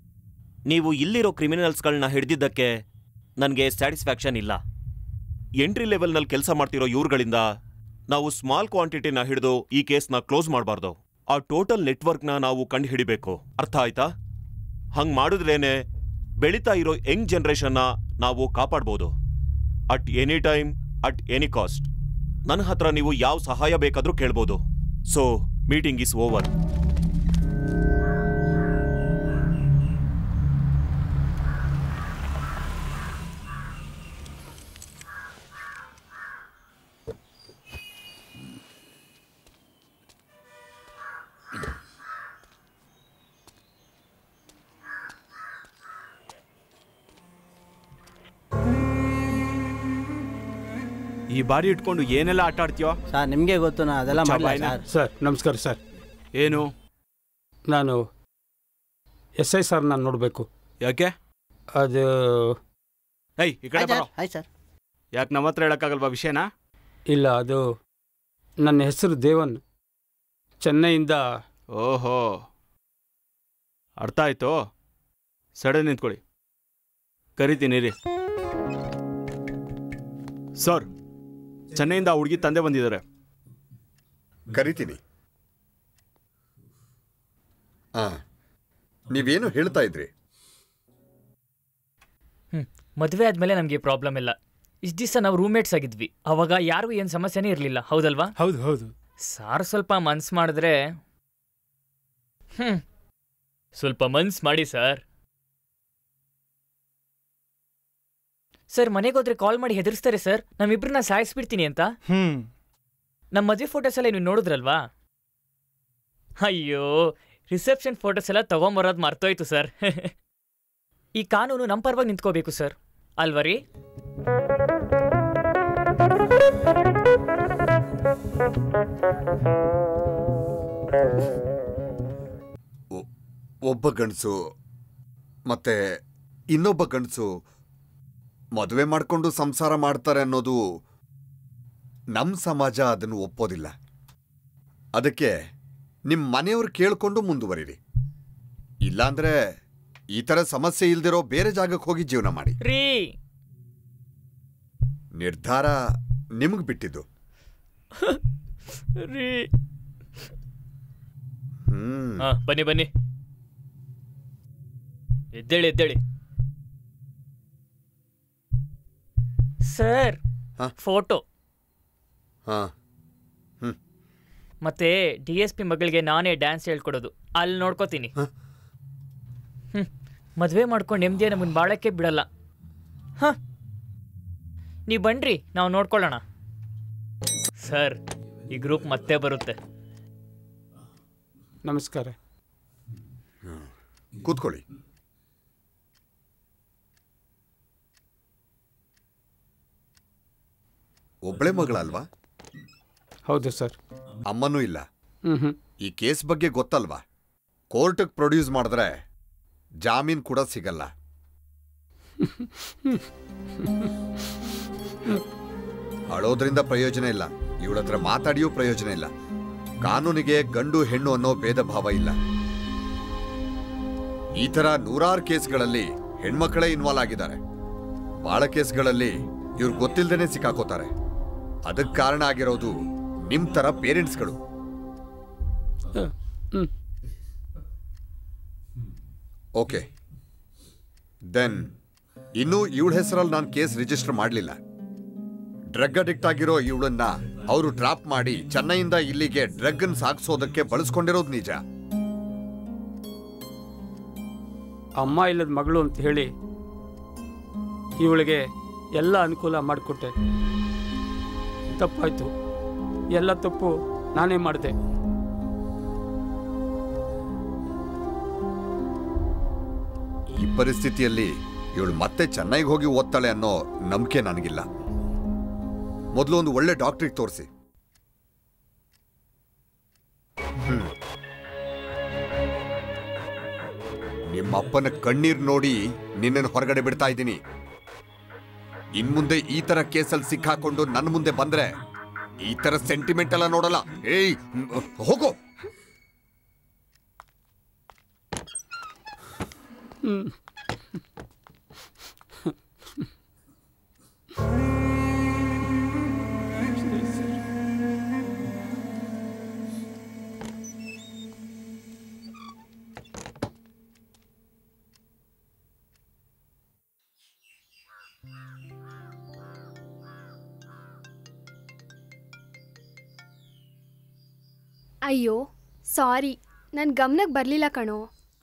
ನೀವು ಇಲ್ಲಿರೋ ಕ್ರಿಮಿನಲ್ಸ್ಗಳನ್ನ ಹಿಡಿದಿದ್ದಕ್ಕೆ ನನಗೆ ಸ್ಯಾಟಿಸ್ಫ್ಯಾಕ್ಷನ್ ಇಲ್ಲ ಎಂಟ್ರಿ ಲೆವೆಲ್ನಲ್ಲಿ ಕೆಲಸ ಮಾಡ್ತಿರೋ ಇವ್ರುಗಳಿಂದ ನಾವು ಸ್ಮಾಲ್ ಕ್ವಾಂಟಿಟಿನ ಹಿಡಿದು ಈ ಕೇಸ್ನ ಕ್ಲೋಸ್ ಮಾಡಬಾರ್ದು ಆ ಟೋಟಲ್ ನೆಟ್ವರ್ಕ್ನ ನಾವು ಕಂಡು ಹಿಡಿಬೇಕು ಅರ್ಥ ಆಯ್ತಾ ಹಂಗ್ ಮಾಡಿದ್ರೇನೆ ಬೆಳೀತಾ ಇರೋ ಯಂಗ್ ಜನರೇಷನ್ನ ನಾವು ಕಾಪಾಡ್ಬೋದು at any time at any cost ನನ್ನ ಹತ್ರ ನೀವು ಯಾವ ಸಹಾಯ ಬೇಕಾದ್ರೂ ಕೇಳ್ಬೋದು ಸೊ ಮೀಟಿಂಗ್ ಇಸ್ ಓವರ್ ಈ ಬಾರಿ ಇಟ್ಕೊಂಡು ಏನೆಲ್ಲ ಆಟ ಆಡ್ತೀಯೋ ಸರ್ ನಿಮಗೆ ಗೊತ್ತು ನಾ ಅದೆಲ್ಲ ಚಾ ಮಾಡಲ್ಲ ಬಾಯ್ನ. ಸರ್ ಸರ್ ನಮಸ್ಕಾರ ಸರ್ ಏನು ನಾನು ಎಸ್ ಐ ಸರ್ ನಾನು ನೋಡಬೇಕು ಯಾಕೆ ಅದು ಏಯ್ ಈ ಕಡೆ ಬರೋ ಹಾಯ್ ಸರ್ ಯಾಕೆ ನಮ್ಮ ಹತ್ರ ಹೇಳಕ್ಕಾಗಲ್ವಾ ವಿಷಯನ ಇಲ್ಲ ಅದು ನನ್ನ ಹೆಸರು ದೇವನ್ ಚೆನ್ನೈಯಿಂದ ಓಹೋ ಅರ್ಥ ಆಯ್ತು ಸಡನ್ ನಿಂತ್ಕೊಳ್ಳಿ ಕರಿತೀನಿ ರೀ ಸರ್ ಚೆನ್ನೈಯಿಂದ ಹುಡುಗಿ ತಂದೆ ಬಂದಿದ್ದಾರೆ ಕರಿತೀನಿ ಆ ನೀವೇನು ಹೇಳ್ತಾ ಇದ್ರಿ ಹ್ಮ್ ಮದುವೆ ಆದ್ಮೇಲೆ ನಮಗೆ ಪ್ರಾಬ್ಲಮ್ ಇಲ್ಲ ಇಷ್ಟು ದಿವಸ ನಾವು ರೂಮ್ಮೇಟ್ಸ್ ಆಗಿದ್ವಿ ಅವಾಗ ಯಾರಿಗೂ ಏನು ಸಮಸ್ಯೆನೇ ಇರಲಿಲ್ಲ ಹೌದಲ್ವಾ ಹೌದು ಹೌದು ಸಾರ್ ಸ್ವಲ್ಪ ಮನ್ಸ್ ಮಾಡಿದ್ರೆ ಹ್ಮ್ ಸ್ವಲ್ಪ ಮನ್ಸ್ ಮಾಡಿ ಸರ್ ಸರ್ ಮನೆಗೆ ಹೋದ್ರೆ ಕಾಲ್ ಮಾಡಿ ಹೆದರ್ಸ್ತಾರೆ ಸರ್ ನಮ್ಮಿಬ್ರನ್ನ ಸಾಯಿಸ್ಬಿಡ್ತೀನಿ ಅಂತ ಹ್ಮ್ ನಮ್ಮ ಮದುವೆ ಫೋಟೋಸ್ ಎಲ್ಲ ನೀವು ನೋಡಿದ್ರಲ್ವಾ ಅಯ್ಯೋ ರಿಸೆಪ್ಷನ್ ಫೋಟೋಸ್ ಎಲ್ಲ ತಗೊಂಬರೋದು ಮರ್ತೋಯ್ತು ಸರ್ ಈ ಕಾನೂನು ನಮ್ಮ ಪರವಾಗಿ ನಿಂತ್ಕೋಬೇಕು ಸರ್ ಅಲ್ವಾ ರೀ ಒಬ್ಬ ಗಂಡಸು ಮತ್ತೆ ಇನ್ನೊಬ್ಬ ಗಂಡಸು ಮದುವೆ ಮಾಡ್ಕೊಂಡು ಸಂಸಾರ ಮಾಡ್ತಾರೆ ಅನ್ನೋದು ನಮ್ಮ ಸಮಾಜ ಅದನ್ನು ಒಪ್ಪೋದಿಲ್ಲ ಅದಕ್ಕೆ ನಿಮ್ಮ ಮನೆಯವ್ರು ಕೇಳ್ಕೊಂಡು ಮುಂದುವರಿರಿ ಇಲ್ಲಾಂದ್ರೆ ಈ ಥರ ಸಮಸ್ಯೆ ಇಲ್ದಿರೋ ಬೇರೆ ಜಾಗಕ್ಕೆ ಹೋಗಿ ಜೀವನ ಮಾಡಿ ರೀ ನಿರ್ಧಾರ ನಿಮ್ಗೆ ಬಿಟ್ಟಿದ್ದು ರೀ ಹ್ಮ್ ಹಾ ಬನ್ನಿ ಬನ್ನಿ ಎದ್ದೇಳಿ ಎದ್ದೇಳಿ ಸರ್ ಫೋಟೋ ಹಾ ಮತ್ತೆ ಡಿ ಎಸ್ ಪಿ ಮಗಳಿಗೆ ನಾನೇ ಡ್ಯಾನ್ಸ್ ಹೇಳ್ಕೊಡೋದು ಅಲ್ಲಿ ನೋಡ್ಕೋತೀನಿ ಹ್ಮ್ ಮದುವೆ ಮಾಡ್ಕೊಂಡು ನೆಮ್ಮದಿಯ ನಮ್ಮನ್ನ ಬಾಳಕ್ಕೆ ಬಿಡಲ್ಲ ಹ ನೀವು ಬನ್ರಿ ನಾವು ನೋಡ್ಕೊಳ್ಳೋಣ ಸರ್ ಈ ಗ್ರೂಪ್ ಮತ್ತೆ ಬರುತ್ತೆ ನಮಸ್ಕಾರ ಕೂತ್ಕೊಳ್ಳಿ ಒಬ್ಳೆ ಮಗಳಲ್ವಾ ಹೌದು ಸರ್ ಅಮ್ಮನೂ ಇಲ್ಲ ಹ್ಮ್ ಹ್ಮ್ ಈ ಕೇಸ್ ಬಗ್ಗೆ ಗೊತ್ತಲ್ವಾ ಕೋರ್ಟ್ಗೆ ಪ್ರೊಡ್ಯೂಸ್ ಮಾಡಿದ್ರೆ ಜಾಮೀನ್ ಕೂಡ ಸಿಗಲ್ಲ ಅಳೋದ್ರಿಂದ ಪ್ರಯೋಜನ ಇಲ್ಲ ಇವಳ ಹತ್ರ ಮಾತಾಡಿಯೂ ಪ್ರಯೋಜನ ಇಲ್ಲ ಕಾನೂನಿಗೆ ಗಂಡು ಹೆಣ್ಣು ಅನ್ನೋ ಭೇದ ಭಾವ ಇಲ್ಲ ಈ ತರ ನೂರಾರು ಕೇಸ್ಗಳಲ್ಲಿ ಹೆಣ್ಮಕ್ಕಳೇ ಇನ್ವಾಲ್ವ್ ಆಗಿದ್ದಾರೆ ಬಹಳ ಕೇಸ್ಗಳಲ್ಲಿ ಇವ್ರು ಗೊತ್ತಿಲ್ದೇನೆ ಸಿಕ್ಕಾಕೋತಾರೆ ಅದಕ್ಕೆ ಕಾರಣ ಆಗಿರೋದು ನಿಮ್ ತರ ಪೇರೆಂಟ್ಸ್ಗಳು ಓಕೆ ದೆನ್ ಇನ್ನೂ ಇವಳ ಹೆಸರಲ್ಲಿ ನಾನು ಕೇಸ್ ರಿಜಿಸ್ಟರ್ ಮಾಡಲಿಲ್ಲ ಡ್ರಗ್ ಅಡಿಕ್ಟ್ ಆಗಿರೋ ಇವಳನ್ನ ಅವರು ಡ್ರಾಪ್ ಮಾಡಿ ಚೆನ್ನೈಯಿಂದ ಇಲ್ಲಿಗೆ ಡ್ರಗ್ ಅನ್ನು ಸಾಗಿಸೋದಕ್ಕೆ ಬಳಸ್ಕೊಂಡಿರೋದು ನಿಜ ಅಮ್ಮ ಇಲ್ಲದ ಮಗಳು ಅಂತ ಹೇಳಿ ಇವಳಿಗೆ ಎಲ್ಲ ಅನುಕೂಲ ಮಾಡಿಕೊಟ್ಟೆ ತಪ್ಪಾಯ್ತು ಎಲ್ಲ ತಪ್ಪು ನಾನೇ ಮಾಡಿದೆ ಈ ಪರಿಸ್ಥಿತಿಯಲ್ಲಿ ಇವಳು ಮತ್ತೆ ಚೆನ್ನೈಗೆ ಹೋಗಿ ಓದ್ತಾಳೆ ಅನ್ನೋ ನಂಬಿಕೆ ನನಗಿಲ್ಲ ಮೊದಲು ಒಂದು ಒಳ್ಳೆ ಡಾಕ್ಟ್ರಿಗೆ ತೋರಿಸಿ ನಿಮ್ಮಪ್ಪನ ಕಣ್ಣೀರ್ ನೋಡಿ ನಿನ್ನನ್ನು ಹೊರಗಡೆ ಬಿಡ್ತಾ ಇದ್ದೀನಿ ಇನ್ಮುಂದೆ ಈ ತರ ಕೇಸಲ್ಲಿ ಸಿಕ್ಕಾಕೊಂಡು ನನ್ನ ಮುಂದೆ ಬಂದ್ರೆ ಈ ತರ ಸೆಂಟಿಮೆಂಟ್ ಎಲ್ಲ ನೋಡಲ್ಲ ಏಯ್ ಮ್, ಹೋಗೋ ಅಯ್ಯೋ ಸಾರಿ ನನ್ನ ಗಮನಕ್ಕೆ ಬರಲಿಲ್ಲ ಕಣೋ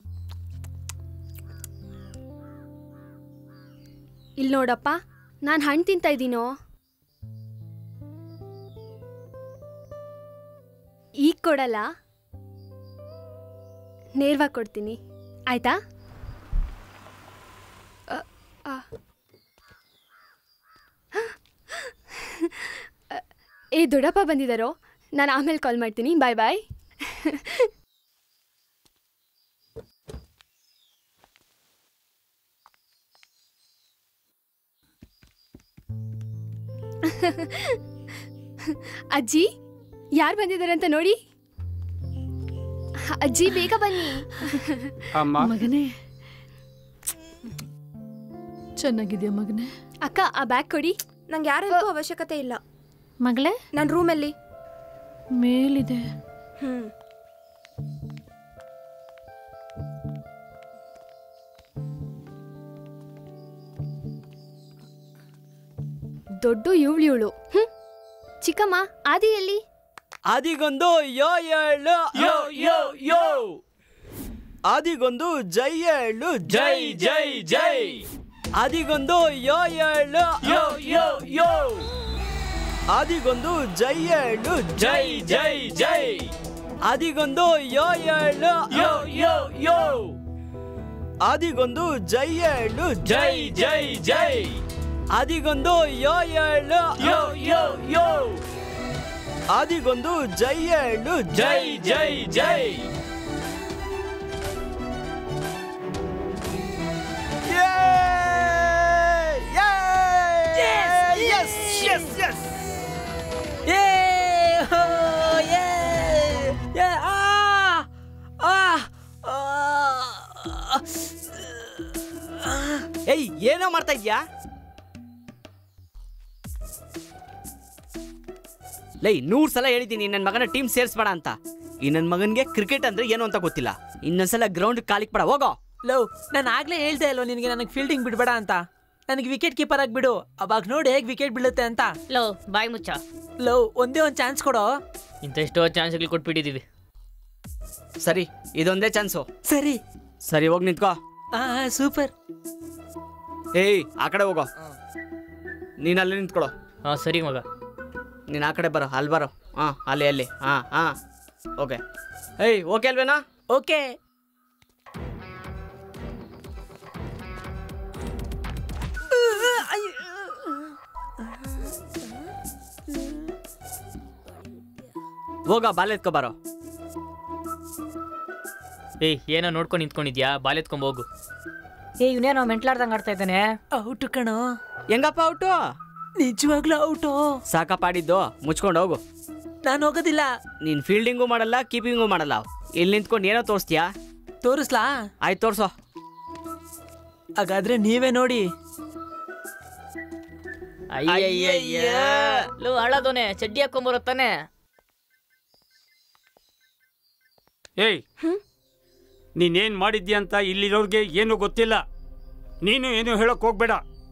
ಇಲ್ಲಿ ನೋಡಪ್ಪ ನಾನು ಹಣ್ಣು ತಿಂತಾ ಇದ್ದೀನೋ ಈಗ ಕೊಡಲ್ಲ ನೇರವಾಗಿ ಕೊಡ್ತೀನಿ ಆಯ್ತಾ ಅ, ಆ. ಏ ದೊಡ್ಡಪ್ಪ ಬಂದಿದ್ದಾರೋ ನಾನು ಆಮೇಲೆ ಕಾಲ್ ಮಾಡ್ತೀನಿ ಬಾಯ್ ಬಾಯ್ ಅಜ್ಜಿ ಯಾರು ಬಂದಿದ್ದಾರೆ ಅಂತ ನೋಡಿ ಅಜ್ಜಿ ಬೇಗ ಬನ್ನಿ ಅಮ್ಮ ಮಗನೇ ಚೆನ್ನಾಗಿದೆಯಾ ಮಗನೇ ಅಕ್ಕ ಆ ಬ್ಯಾಗ್ ಕೊಡಿ ನಂಗೆ ಯಾರ ಅವಶ್ಯಕತೆ ಇಲ್ಲ ಮಗಳೇ ನನ್ನ ರೂಮಲ್ಲಿ ಮೇಲಿದೆ ಹ್ಮ್ ದೊಡ್ಡ ಇವಳು ಇವಳು ಹ್ಮ್ ಚಿಕ್ಕಮ್ಮ ಆದಿ ಎಲ್ಲಿ ಆದಿಗೊಂದು ಯೋ ಏಳು ಯೋ ಯೋ ಯೋ ಆದಿಗೊಂದು ಜೈ ಏಳು ಜೈ ಜೈ ಜೈ ಆದಿಗೊಂದು ಯೋ ಏಳು ಯೋ ಯೋ ಯೋ ಆದಿಗೊಂದು ಜೈ ಏಳು ಜೈ ಜೈ ಜೈ ಆದಿಗೊಂದು ಯೋ ಏಳು ಯೋ ಯೋ ಯೋ ಆದಿಗೊಂದು ಜೈ ಏಳು ಜೈ ಜೈ ಜೈ ಆದಿಗೊಂದು ಯೋ ಏಳು ಯೋ ಯೋ ಯೋ ಆದಿಗೊಂದು ಜೈ ಏಳು ಜೈ ಜೈ ಜೈ ಏಯ್ ಏನೋ ಮಾಡ್ತಾ ಇದ್ಯಾ ಲೈ ನೂರ್ ಸಲ ಹೇಳಿದ್ದೀನಿ ನನ್ನ ಮಗನ ಟೀಮ್ ಸೇರಿಸ್ಬೇಡ ಅಂತ ಈ ನನ್ನ ಮಗನ್ಗೆ ಕ್ರಿಕೆಟ್ ಅಂದ್ರೆ ಏನು ಅಂತ ಗೊತ್ತಿಲ್ಲ ಇನ್ನೊಂದ್ಸಲ ಗ್ರೌಂಡ್ ಕಾಲಿಕ್ ಬೇಡ ಹೋಗೋ ಲವ್ ನಾನು ಆಗ್ಲೇ ಹೇಳ್ದೆ ಅಲ್ವಾ ನಿನಗೆ ನನಗೆ ಫೀಲ್ಡಿಂಗ್ ಬಿಡಬೇಡ ಅಂತ ನನಗೆ ವಿಕೆಟ್ ಕೀಪರ್ ಆಗಿಬಿಡು ಅವಾಗ ನೋಡಿ ಹೇಗೆ ವಿಕೆಟ್ ಬೀಳುತ್ತೆ ಅಂತ ಲವ್ ಬಾಯ್ ಮುಚ್ಚ ಲವ್ ಒಂದೇ ಒಂದು ಚಾನ್ಸ್ ಕೊಡೋ ಇಂಥೆಷ್ಟೋ ಚಾನ್ಸ್ಗಳು ಕೊಟ್ಬಿಟ್ಟಿದೀವಿ ಸರಿ ಇದೊಂದೇ ಚಾನ್ಸು ಸರಿ ಸರಿ ಹೋಗಿ ನಿಂತ್ಕೋ ಆ ಸೂಪರ್ ಏಯ್ ಆ ಕಡೆ ಹೋಗೋ ನೀನು ಅಲ್ಲಿ ನಿಂತ್ಕೊಳೋ ಹಾಂ ಸರಿ ಮಗ ನೀನು ಆ ಕಡೆ ಬರೋ ಅಲ್ಲಿ ಬರೋ ಹಾಂ ಅಲ್ಲಿ ಅಲ್ಲಿ ಹಾಂ ಹಾಂ ಓಕೆ ಏಯ್ ಓಕೆ ಅಲ್ವೇನಾ ಓಕೆ ಹೋಗ ಬಾಲ್ ಎತ್ಕೊ ಬರೋ ಏಯ್ ಏನೋ ನೋಡ್ಕೊಂಡು ನಿಂತ್ಕೊಂಡಿದ್ಯಾ ಬಾಲ್ ಎತ್ಕೊಂಡ್ ಹೋಗು ಏ ಇವನೇನೋ ಮೆಂಟ್ಲಾಡ್ದಂಗೆ ಆಡ್ತಾ ಇದ್ದಾನೆ ಔಟು ಕಣೋ ಹೆಂಗಪ್ಪ ಔಟು ನಿಜವಾಗ್ಲೂ ಔಟು ಸಾಕಪ್ಪ ಆಡಿದ್ದು ಮುಚ್ಕೊಂಡು ಹೋಗು ನಾನು ಹೋಗೋದಿಲ್ಲ ನೀನು ಫೀಲ್ಡಿಂಗು ಮಾಡಲ್ಲ ಕೀಪಿಂಗು ಮಾಡಲ್ಲ ಇಲ್ಲಿ ನಿಂತ್ಕೊಂಡು ಏನೋ ತೋರಿಸ್ತೀಯಾ ತೋರಿಸ್ಲಾ ಆಯ್ತು ತೋರ್ಸೋ ಹಾಗಾದ್ರೆ ನೀವೇ ನೋಡಿ ಅಯ್ಯಯ್ಯಯ್ಯ ಲೋ ಹಳದೋನೆ ಚಡ್ಡಿ ಹಾಕೊಂಬರುತ್ತಾನೆ ಏಯ್ ನೀನೇನ್ ಮಾಡಿದ್ಯಾ ಅಂತ ಇಲ್ಲಿರೋರ್ಗೆ ಏನು ಗೊತ್ತಿಲ್ಲ ನೀನು ಏನು ಹೇಳಕ್ ಹೋಗ್ಬೇಡ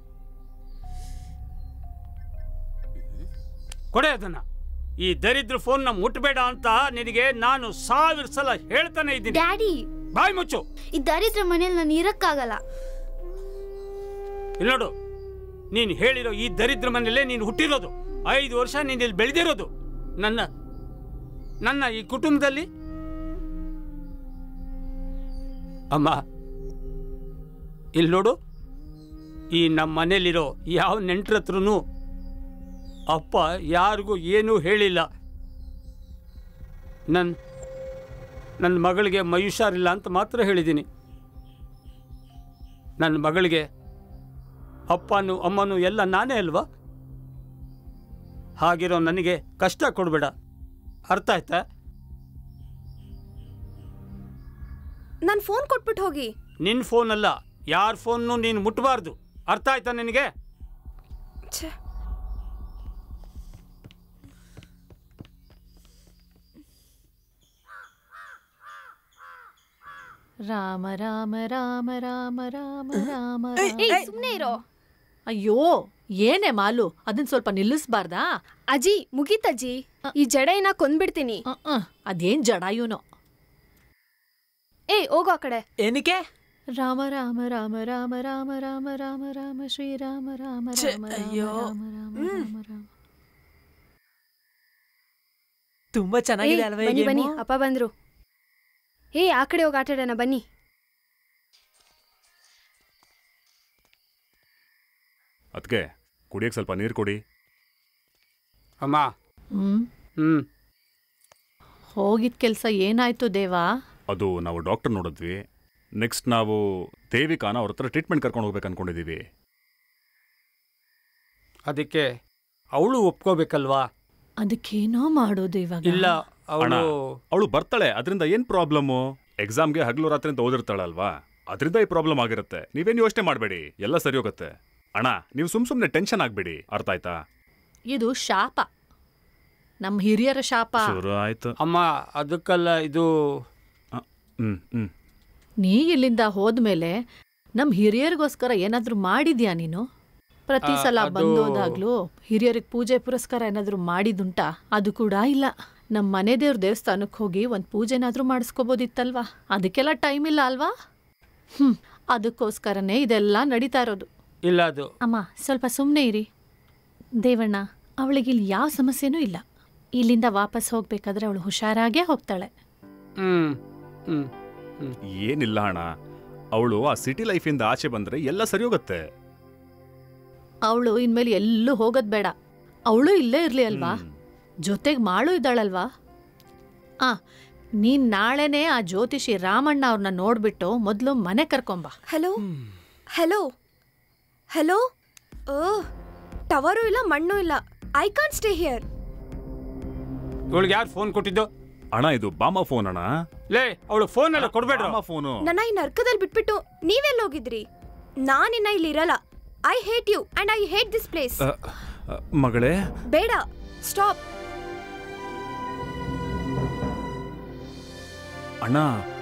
ಕೊಡೆ ಅದನ್ನ ಈ ದರಿದ್ರ ಫೋನ್ನ ಮುಟ್ಬೇಡ ಅಂತ ನಿನಗೆ ನಾನು ಸಾವಿರ ಸಲ ಹೇಳ್ತಾನೆ ಇದ್ದೀನಿ ಡ್ಯಾಡಿ ಬಾಯ್ ಮುಚ್ಚು ಈ ದರಿದ್ರ ಮನೇಲಿ ನಾನು ಇರಕ್ಕಾಗಲ್ಲ ಇಲ್ಲಿ ನೋಡು ನೀನು ಹೇಳಿರೋ ಈ ದರಿದ್ರ ಮನೆಯಲ್ಲೇ ನೀನು ಹುಟ್ಟಿರೋದು ಐದು ವರ್ಷ ನೀನು ಇಲ್ಲಿ ಬೆಳೆದಿರೋದು ನನ್ನ ನನ್ನ ಈ ಕುಟುಂಬದಲ್ಲಿ ಅಮ್ಮ ಇಲ್ಲಿ ನೋಡು ಈ ನಮ್ಮ ಮನೇಲಿರೋ ಯಾವ ನೆಂಟ್ರ ಹತ್ರನೂ ಅಪ್ಪ ಯಾರಿಗೂ ಏನೂ ಹೇಳಿಲ್ಲ ನನ್ನ ನನ್ನ ಮಗಳಿಗೆ ಮೈ ಹುಷಾರಿಲ್ಲ ಅಂತ ಮಾತ್ರ ಹೇಳಿದ್ದೀನಿ ನನ್ನ ಮಗಳಿಗೆ ಅಪ್ಪನು ಅಮ್ಮನು ಎಲ್ಲ ನಾನೇ ಅಲ್ವಾ ಹಾಗಿರೋ ನನಗೆ ಕಷ್ಟ ಕೊಡಬೇಡ ಅರ್ಥ ಆಯ್ತಾ ನಾನು ಫೋನ್ ಕೊಟ್ಬಿಟ್ಟು ಹೋಗಿ ನಿನ್ನ ಫೋನ್ ಅಲ್ಲ ಯಾರ ಫೋನ್ನು ನೀನು ಮುಟ್ಟಬಾರ್ದು ಅರ್ಥ ಆಯ್ತಾ ನಿನಗೆ ಛೆ ರಾಮ ರಾಮ ರಾಮ ರಾಮ ರಾಮ ರಾಮ ಏಯ್ ಸುಮ್ಮನೆ ಇರೋ ಅಯ್ಯೋ ಏನೇ ಮಾಲು ಅದನ್ನ ಸ್ವಲ್ಪ ನಿಲ್ಲಿಸ್ಬಾರ್ದಾ ಅಜ್ಜಿ ಮುಗೀತಜ್ಜಿ ಈ ಜಡೆನ ಕೊಂದ್ಬಿಡ್ತೀನಿ ಅದೇನ್ ಜಡಾಯುನೋ ಏಯ್ ಹೋಗೋ ಆ ಕಡೆ ಏನಕ್ಕೆ ರಾಮ ರಾಮ ರಾಮ ರಾಮ ರಾಮ ರಾಮ ರಾಮ ರಾಮ ಶ್ರೀರಾಮ ರಾಮ ಛೆ, ರಾಮ ಅಯ್ಯೋ. ರಾಮ ರಾಮ ರಾಮ ರಾಮ ತುಂಬಾ ಚೆನ್ನಾಗಿದೆ ಏಯ್, ಅಲ್ವಾ ಈ ಬನ್ನಿ ಬನ್ನಿ game? ಅಪ್ಪ ಬಂದ್ರು ಏಯ್ ಆ ಕಡೆ ಹೋಗಿ ಆಟಾಡೋಣ ಬನ್ನಿ ಅದಕ್ಕೆ ಕುಡಿಯಕ್ಕೆ ಸ್ವಲ್ಪ ನೀರು ಕೊಡಿ ಅಮ್ಮ ಹ್ಮ್ ಹ್ಮ್ ಹೋಗಿದ್ ಕೆಲ್ಸ ಏನಾಯ್ತು ದೇವಾ ಅದು ನಾವು ಡಾಕ್ಟರ್ ನೋಡಿದ್ವಿ ನೆಕ್ಸ್ಟ್ ನಾವು ದೇವಿಕಾನ ಅವ್ರ ಹತ್ರ ಟ್ರೀಟ್ಮೆಂಟ್ ಕರ್ಕೊಂಡು ಹೋಗ್ಬೇಕು ಅನ್ಕೊಂಡಿದ್ದೀವಿ ಅದಕ್ಕೆ ಅವಳು ಒಪ್ಕೋಬೇಕಲ್ವಾ ಅದಕ್ಕೇನೋ ಮಾಡೋದು ಇವಾಗ ಇಲ್ಲ ಅಣ್ಣ ಅವಳು ಅವಳು ಬರ್ತಾಳೆ ಅದರಿಂದ ಏನ್ ಪ್ರಾಬ್ಲಮ್ಮು ಎಕ್ಸಾಮ್ಗೆ ಹಗಲು ರಾತ್ರಿ ಅಂತ ಓದಿರ್ತಾಳಲ್ವಾ ಅದರಿಂದ ಈ ಪ್ರಾಬ್ಲಮ್ ಆಗಿರುತ್ತೆ ನೀವೇನು ಯೋಚನೆ ಮಾಡಬೇಡಿ ಎಲ್ಲ ಸರಿ ಹೋಗುತ್ತೆ ಅಣ್ಣ ನೀವು ಸುಮ್ ಸುಮ್ನೆ ಟೆನ್ಷನ್ ಆಗ್ಬೇಡಿ ಅರ್ಥ ಆಯ್ತಾ ಇದು ಶಾಪ ನಮ್ಮ ಹಿರಿಯರ ಶಾಪ ಶುರು ಆಯ್ತು ಅಮ್ಮ ಅದಕ್ಕಲ್ಲ ಇದು ಹ್ಮ್ ಹ್ಮ್ ನೀ ಇಲ್ಲಿಂದ ಹೋದ್ಮೇಲೆ ನಮ್ಮ ಹಿರಿಯರಿಗೋಸ್ಕರ ಏನಾದ್ರೂ ಮಾಡಿದ್ಯಾ ನೀನು ಪ್ರತಿ ಆ, ಸಲ ಅದು- ಬಂದೋದಾಗ್ಲೂ ಹಿರಿಯರಿಗೆ ಪೂಜೆ ಪುರಸ್ಕಾರ ಏನಾದ್ರೂ ಮಾಡಿದುಂಟಾ ಅದು ಕೂಡ ಇಲ್ಲ ನಮ್ಮ ಮನೆ ದೇವ್ರ ದೇವಸ್ಥಾನಕ್ಕೆ ಹೋಗಿ ಒಂದು ಪೂಜೆನಾದ್ರೂ ಮಾಡಿಸ್ಕೋಬೋದಿತ್ತಲ್ವಾ ಅದಕ್ಕೆಲ್ಲ ಟೈಮ್ ಇಲ್ಲ ಅಲ್ವಾ ಹ್ಮ್ ಅದಕ್ಕೋಸ್ಕರನೇ ಇದೆಲ್ಲ ನಡೀತಾ ಇರೋದು ಇಲ್ಲ ಅದು ಅಮ್ಮ ಸ್ವಲ್ಪ ಸುಮ್ಮನೆ ಇರಿ ದೇವಣ್ಣ ಅವಳಿಗೆ ಇಲ್ಲಿ ಯಾವ ಸಮಸ್ಯೆನೂ ಇಲ್ಲ ಇಲ್ಲಿಂದ ವಾಪಸ್ ಹೋಗ್ಬೇಕಾದ್ರೆ ಅವಳು ಹುಷಾರಾಗೇ ಹೋಗ್ತಾಳೆ ಹ್ಮ್ ಹ್ಮ್ ಹ್ಮ್ ಏನಿಲ್ಲ ಅಣ್ಣ ಅವಳು ಆ ಸಿಟಿ ಲೈಫಿಂದ ಆಚೆ ಬಂದ್ರೆ ಎಲ್ಲ ಸರಿ ಹೋಗುತ್ತೆ ಅವಳು ಇನ್ಮೇಲೆ ಎಲ್ಲೂ ಹೋಗೋದ್ ಬೇಡ ಅವಳು ಇಲ್ಲೇ ಇರ್ಲಿ ಅಲ್ವಾ ಜೊತೆಗೆ ಮಾಳು ಇದ್ದಾಳಲ್ವಾ ಆ ನೀನ್ ನಾಳೆನೇ ಆ ಜ್ಯೋತಿಷಿ ರಾಮಣ್ಣ ಅವ್ರನ್ನ ನೋಡ್ಬಿಟ್ಟು ಮೊದಲು ಮನೆ ಕರ್ಕೊಂಬ ಹಲೋ ಹಲೋ ಹಲೋ ಓ ಟವರು ಇಲ್ಲ ಮಣ್ಣು ಇಲ್ಲ ಐ ಕಾನ್ ಸ್ಟೇ ಹಿಯರ್ ಇವಳಿಗೆ ಯಾರು ಫೋನ್ ಕೊಟ್ಟಿದ್ದು ಅಣ್ಣ ಇದು ಬಾಮ ಫೋನ್ ಅಣ್ಣ ಲೇ ಅವಳು ಫೋನ್ ಎಲ್ಲ ಕೊಡ್ಬೇಡ್ರ ಬಾಮ ಫೋನು ನನ್ನ ಈ ನರ್ಕದಲ್ಲಿ ಬಿಟ್ಬಿಟ್ಟು ನೀವೆಲ್ಲ ಹೋಗಿದ್ರಿ ನಾನಿನ್ನ ಇಲ್ಲಿ ಇರಲ್ಲ I hate you and I hate this place uh, uh, ಮಗಳೇ ಬೇಡ ಸ್ಟಾಪ್ ಅಣ್ಣ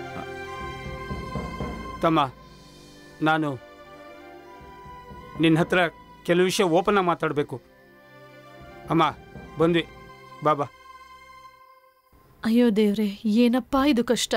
ತಮ್ಮ ನಾನು ನಿನ್ನ ಹತ್ರ ಕೆಲವು ವಿಷಯ ಓಪನ್ ಆಗಿ ಮಾತಾಡಬೇಕು ಅಮ್ಮ ಬಂದ್ವಿ ಬಾಬಾ ಅಯ್ಯೋ ದೇವ್ರೆ ಏನಪ್ಪಾ ಇದು ಕಷ್ಟ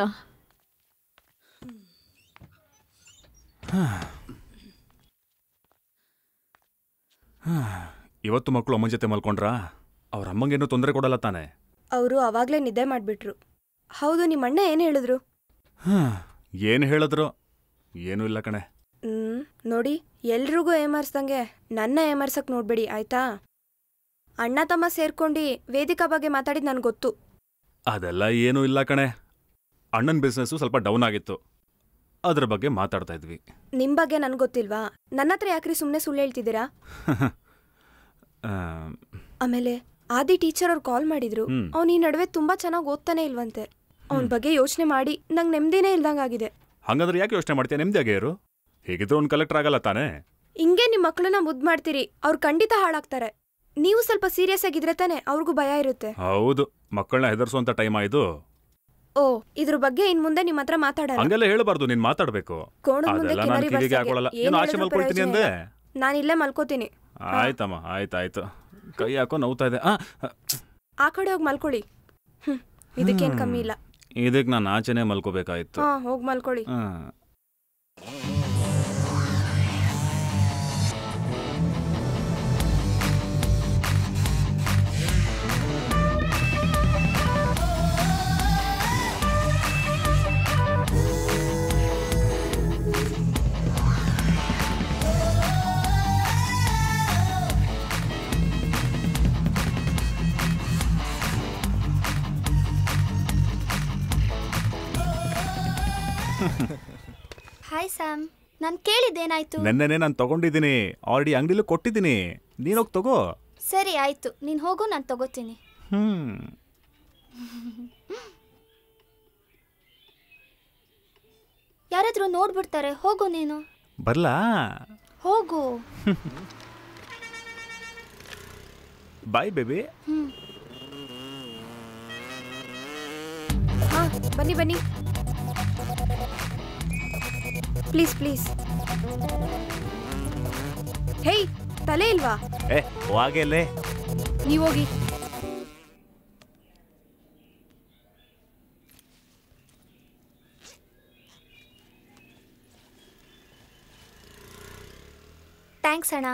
ಇವತ್ತು ಮಕ್ಕಳು ಅಮ್ಮನ ಜೊತೆ ಮಲ್ಕೊಂಡ್ರಾ ಅವ್ರ ಅಮ್ಮಂಗೇನು ತೊಂದರೆ ಕೊಡಲ್ಲ ತಾನೆ ಅವರು ಅವಾಗ್ಲೇ ನಿದ್ದೆ ಮಾಡ್ಬಿಟ್ರು ಹೌದು ನಿಮ್ಮ ಅಣ್ಣ ಏನು ಹೇಳಿದ್ರು ಏನು ಹೇಳಿದ್ರು ಏನೂ ಇಲ್ಲ ಕಣೆ ಹ್ಮ್ ನೋಡಿ ಎಲ್ರಿಗೂ ಏಮರ್ಸ್ದಂಗೆ ನನ್ನ ಏಮರ್ಸಕ್ ನೋಡ್ಬೇಡಿ ಆಯ್ತಾ ಅಣ್ಣ ತಮ್ಮ ಸೇರ್ಕೊಂಡು ವೇದಿಕಾ ಬಗ್ಗೆ ಮಾತಾಡಿದ್ ನನ್ಗೆ ಗೊತ್ತು ಅದೆಲ್ಲ ಏನೂ ಇಲ್ಲ ಕಣೆ ಅಣ್ಣನ ಬಿಸ್ನೆಸ್ಸು ಸ್ವಲ್ಪ ಡೌನ್ ಆಗಿತ್ತು ಅದ್ರ ಬಗ್ಗೆ ಮಾತಾಡ್ತಾ ಇದ್ವಿ ನಿಮ್ ಬಗ್ಗೆ ನನ್ಗೆ ಗೊತ್ತಿಲ್ವಾ ನನ್ನ ಹತ್ರ ಯಾಕ್ರಿ ಸುಮ್ಮನೆ ಸುಳ್ಳು ಹೇಳ್ತಿದ್ದೀರಾ ಆ, ಆಮೇಲೆ ಆದಿ ಟೀಚರ್ ಅವ್ರು ಕಾಲ್ ಮಾಡಿದ್ರು ಹ್ಮ್. ಅವ್ನು ಈ ನಡುವೆ ತುಂಬಾ ಚೆನ್ನಾಗಿ ಓದ್ತಾನೆ ಇಲ್ವಂತೆ ಅವನ ಬಗ್ಗೆ ಯೋಚನೆ ಮಾಡಿ ನಂಗೆ ನೆಮ್ಮದಿನೇ ಇಲ್ದಂಗಾಗಿದೆ ಹಂಗಂದ್ರೆ ಯಾಕೆ ಯೋಚನೆ ಮಾಡ್ತೀಯ ನೆಮ್ಮದಿಯಾಗೆ ಇರು ಹೇಗಿದ್ರು ಒಂದು ಕಲೆಕ್ಟರ್ ಆಗಲ್ಲ ತಾನೇ ಹಿಂಗೆ ನಿಮ್ಮ ಮಕ್ಕಳನ್ನ ಮುದ್ದು ಮಾಡ್ತೀರಿ ಅವ್ರು ಖಂಡಿತ ಹಾಳಾಗ್ತಾರೆ ನೀವು ಸ್ವಲ್ಪ ಸೀರಿಯಸ್ ಆಗಿದ್ರೆ ತಾನೆ ಅವ್ರಿಗೂ ಭಯ ಇರುತ್ತೆ ಹೌದು ಮಕ್ಕಳನ್ನ ಹೆದರ್ಸುವಂತ ಟೈಮ್ ಆಯ್ತು ಓ ಇದ್ರ ಬಗ್ಗೆ ಇನ್ ಮುಂದೆ ನಿಮ್ಮ ಹತ್ರ ಮಾತಾಡಲ್ಲ ಹಂಗೆಲ್ಲ ಹೇಳಬಾರ್ದು ನೀನ್ ಮಾತಾಡ್ಬೇಕು ಕೋಣದ ಮುಂದೆ ಅದೆಲ್ಲ ನಾನು ಕಿನ್ನರಿ ಕಿವಿಗೆ ಬರ್ಸಕ್ಕೆ ಹಾಕೊಳ್ಳಲ್ಲ ಏನ್ ಏನು ಆಚೆ ಹೇಳಿದ್ರೂ ಮಲ್ಕೊಳ್ತೀನಿ ಪ್ರಯೋಜನ ಅಂದೆ ಇಲ್ಲ. ನಾನ್ ಇಲ್ಲೇ ಮಲ್ಕೋತೀನಿ ಆಯ್ತಮ್ಮ ಆಯ್ತಾಯ್ತು ಕೈ ಹಾಕೋ ನೋವ್ತಾ ಇದೆ ಆ, ಆ, ಆ ಕಡೆ ಹೋಗಿ ಮಲ್ಕೊಳ್ಳಿ ಹ್ಮ್ ಇದಕ್ಕೇನ್ ಕಮ್ಮಿ ಇಲ್ಲ ಇದಕ್ಕೆ ನಾನು ಆಚೆನೆ ಮಲ್ಕೋಬೇಕಾಯ್ತು ಹಾ ಹೋಗಿ ಮಲ್ಕೊಳ್ಳಿ ಆ. ಹಾಯ್ ಸ್ಯಾಮ್ ನಾನು ಕೇಳಿದ್ದೇನಾಯ್ತು ನೆನ್ನೆನೆ ನಾನು ತಗೊಂಡಿದ್ದೀನಿ ಆಲ್ರೆಡಿ ಅಂಗಡಿಲೂ ಕೊಟ್ಟಿದ್ದೀನಿ ನೀನೋಗಿ ತಗೋ ಸರಿ ಆಯ್ತು ನೀನು ಹೋಗು ನಾನು ತಗೋತೀನಿ ಹ್ಮ್ ಯಾರಾದ್ರೂ ನೋಡ್ಬಿಡ್ತಾರೆ ಹೋಗು ನೀನು ಬರ್ಲಾ ಹೋಗು ಬಾಯ್ ಬೇಬಿ ಹ್ಮ್ ಹಾ ಬನ್ನಿ ಬನ್ನಿ ಪ್ಲೀಸ್ ಪ್ಲೀಸ್ ಹೇಯ್ ತಲೆ ಇಲ್ವಾ ಏ ವಾಗೆಲ್ಲೇ ನೀವ್ ಹೋಗಿ ಥ್ಯಾಂಕ್ಸ್ ಅಣ್ಣ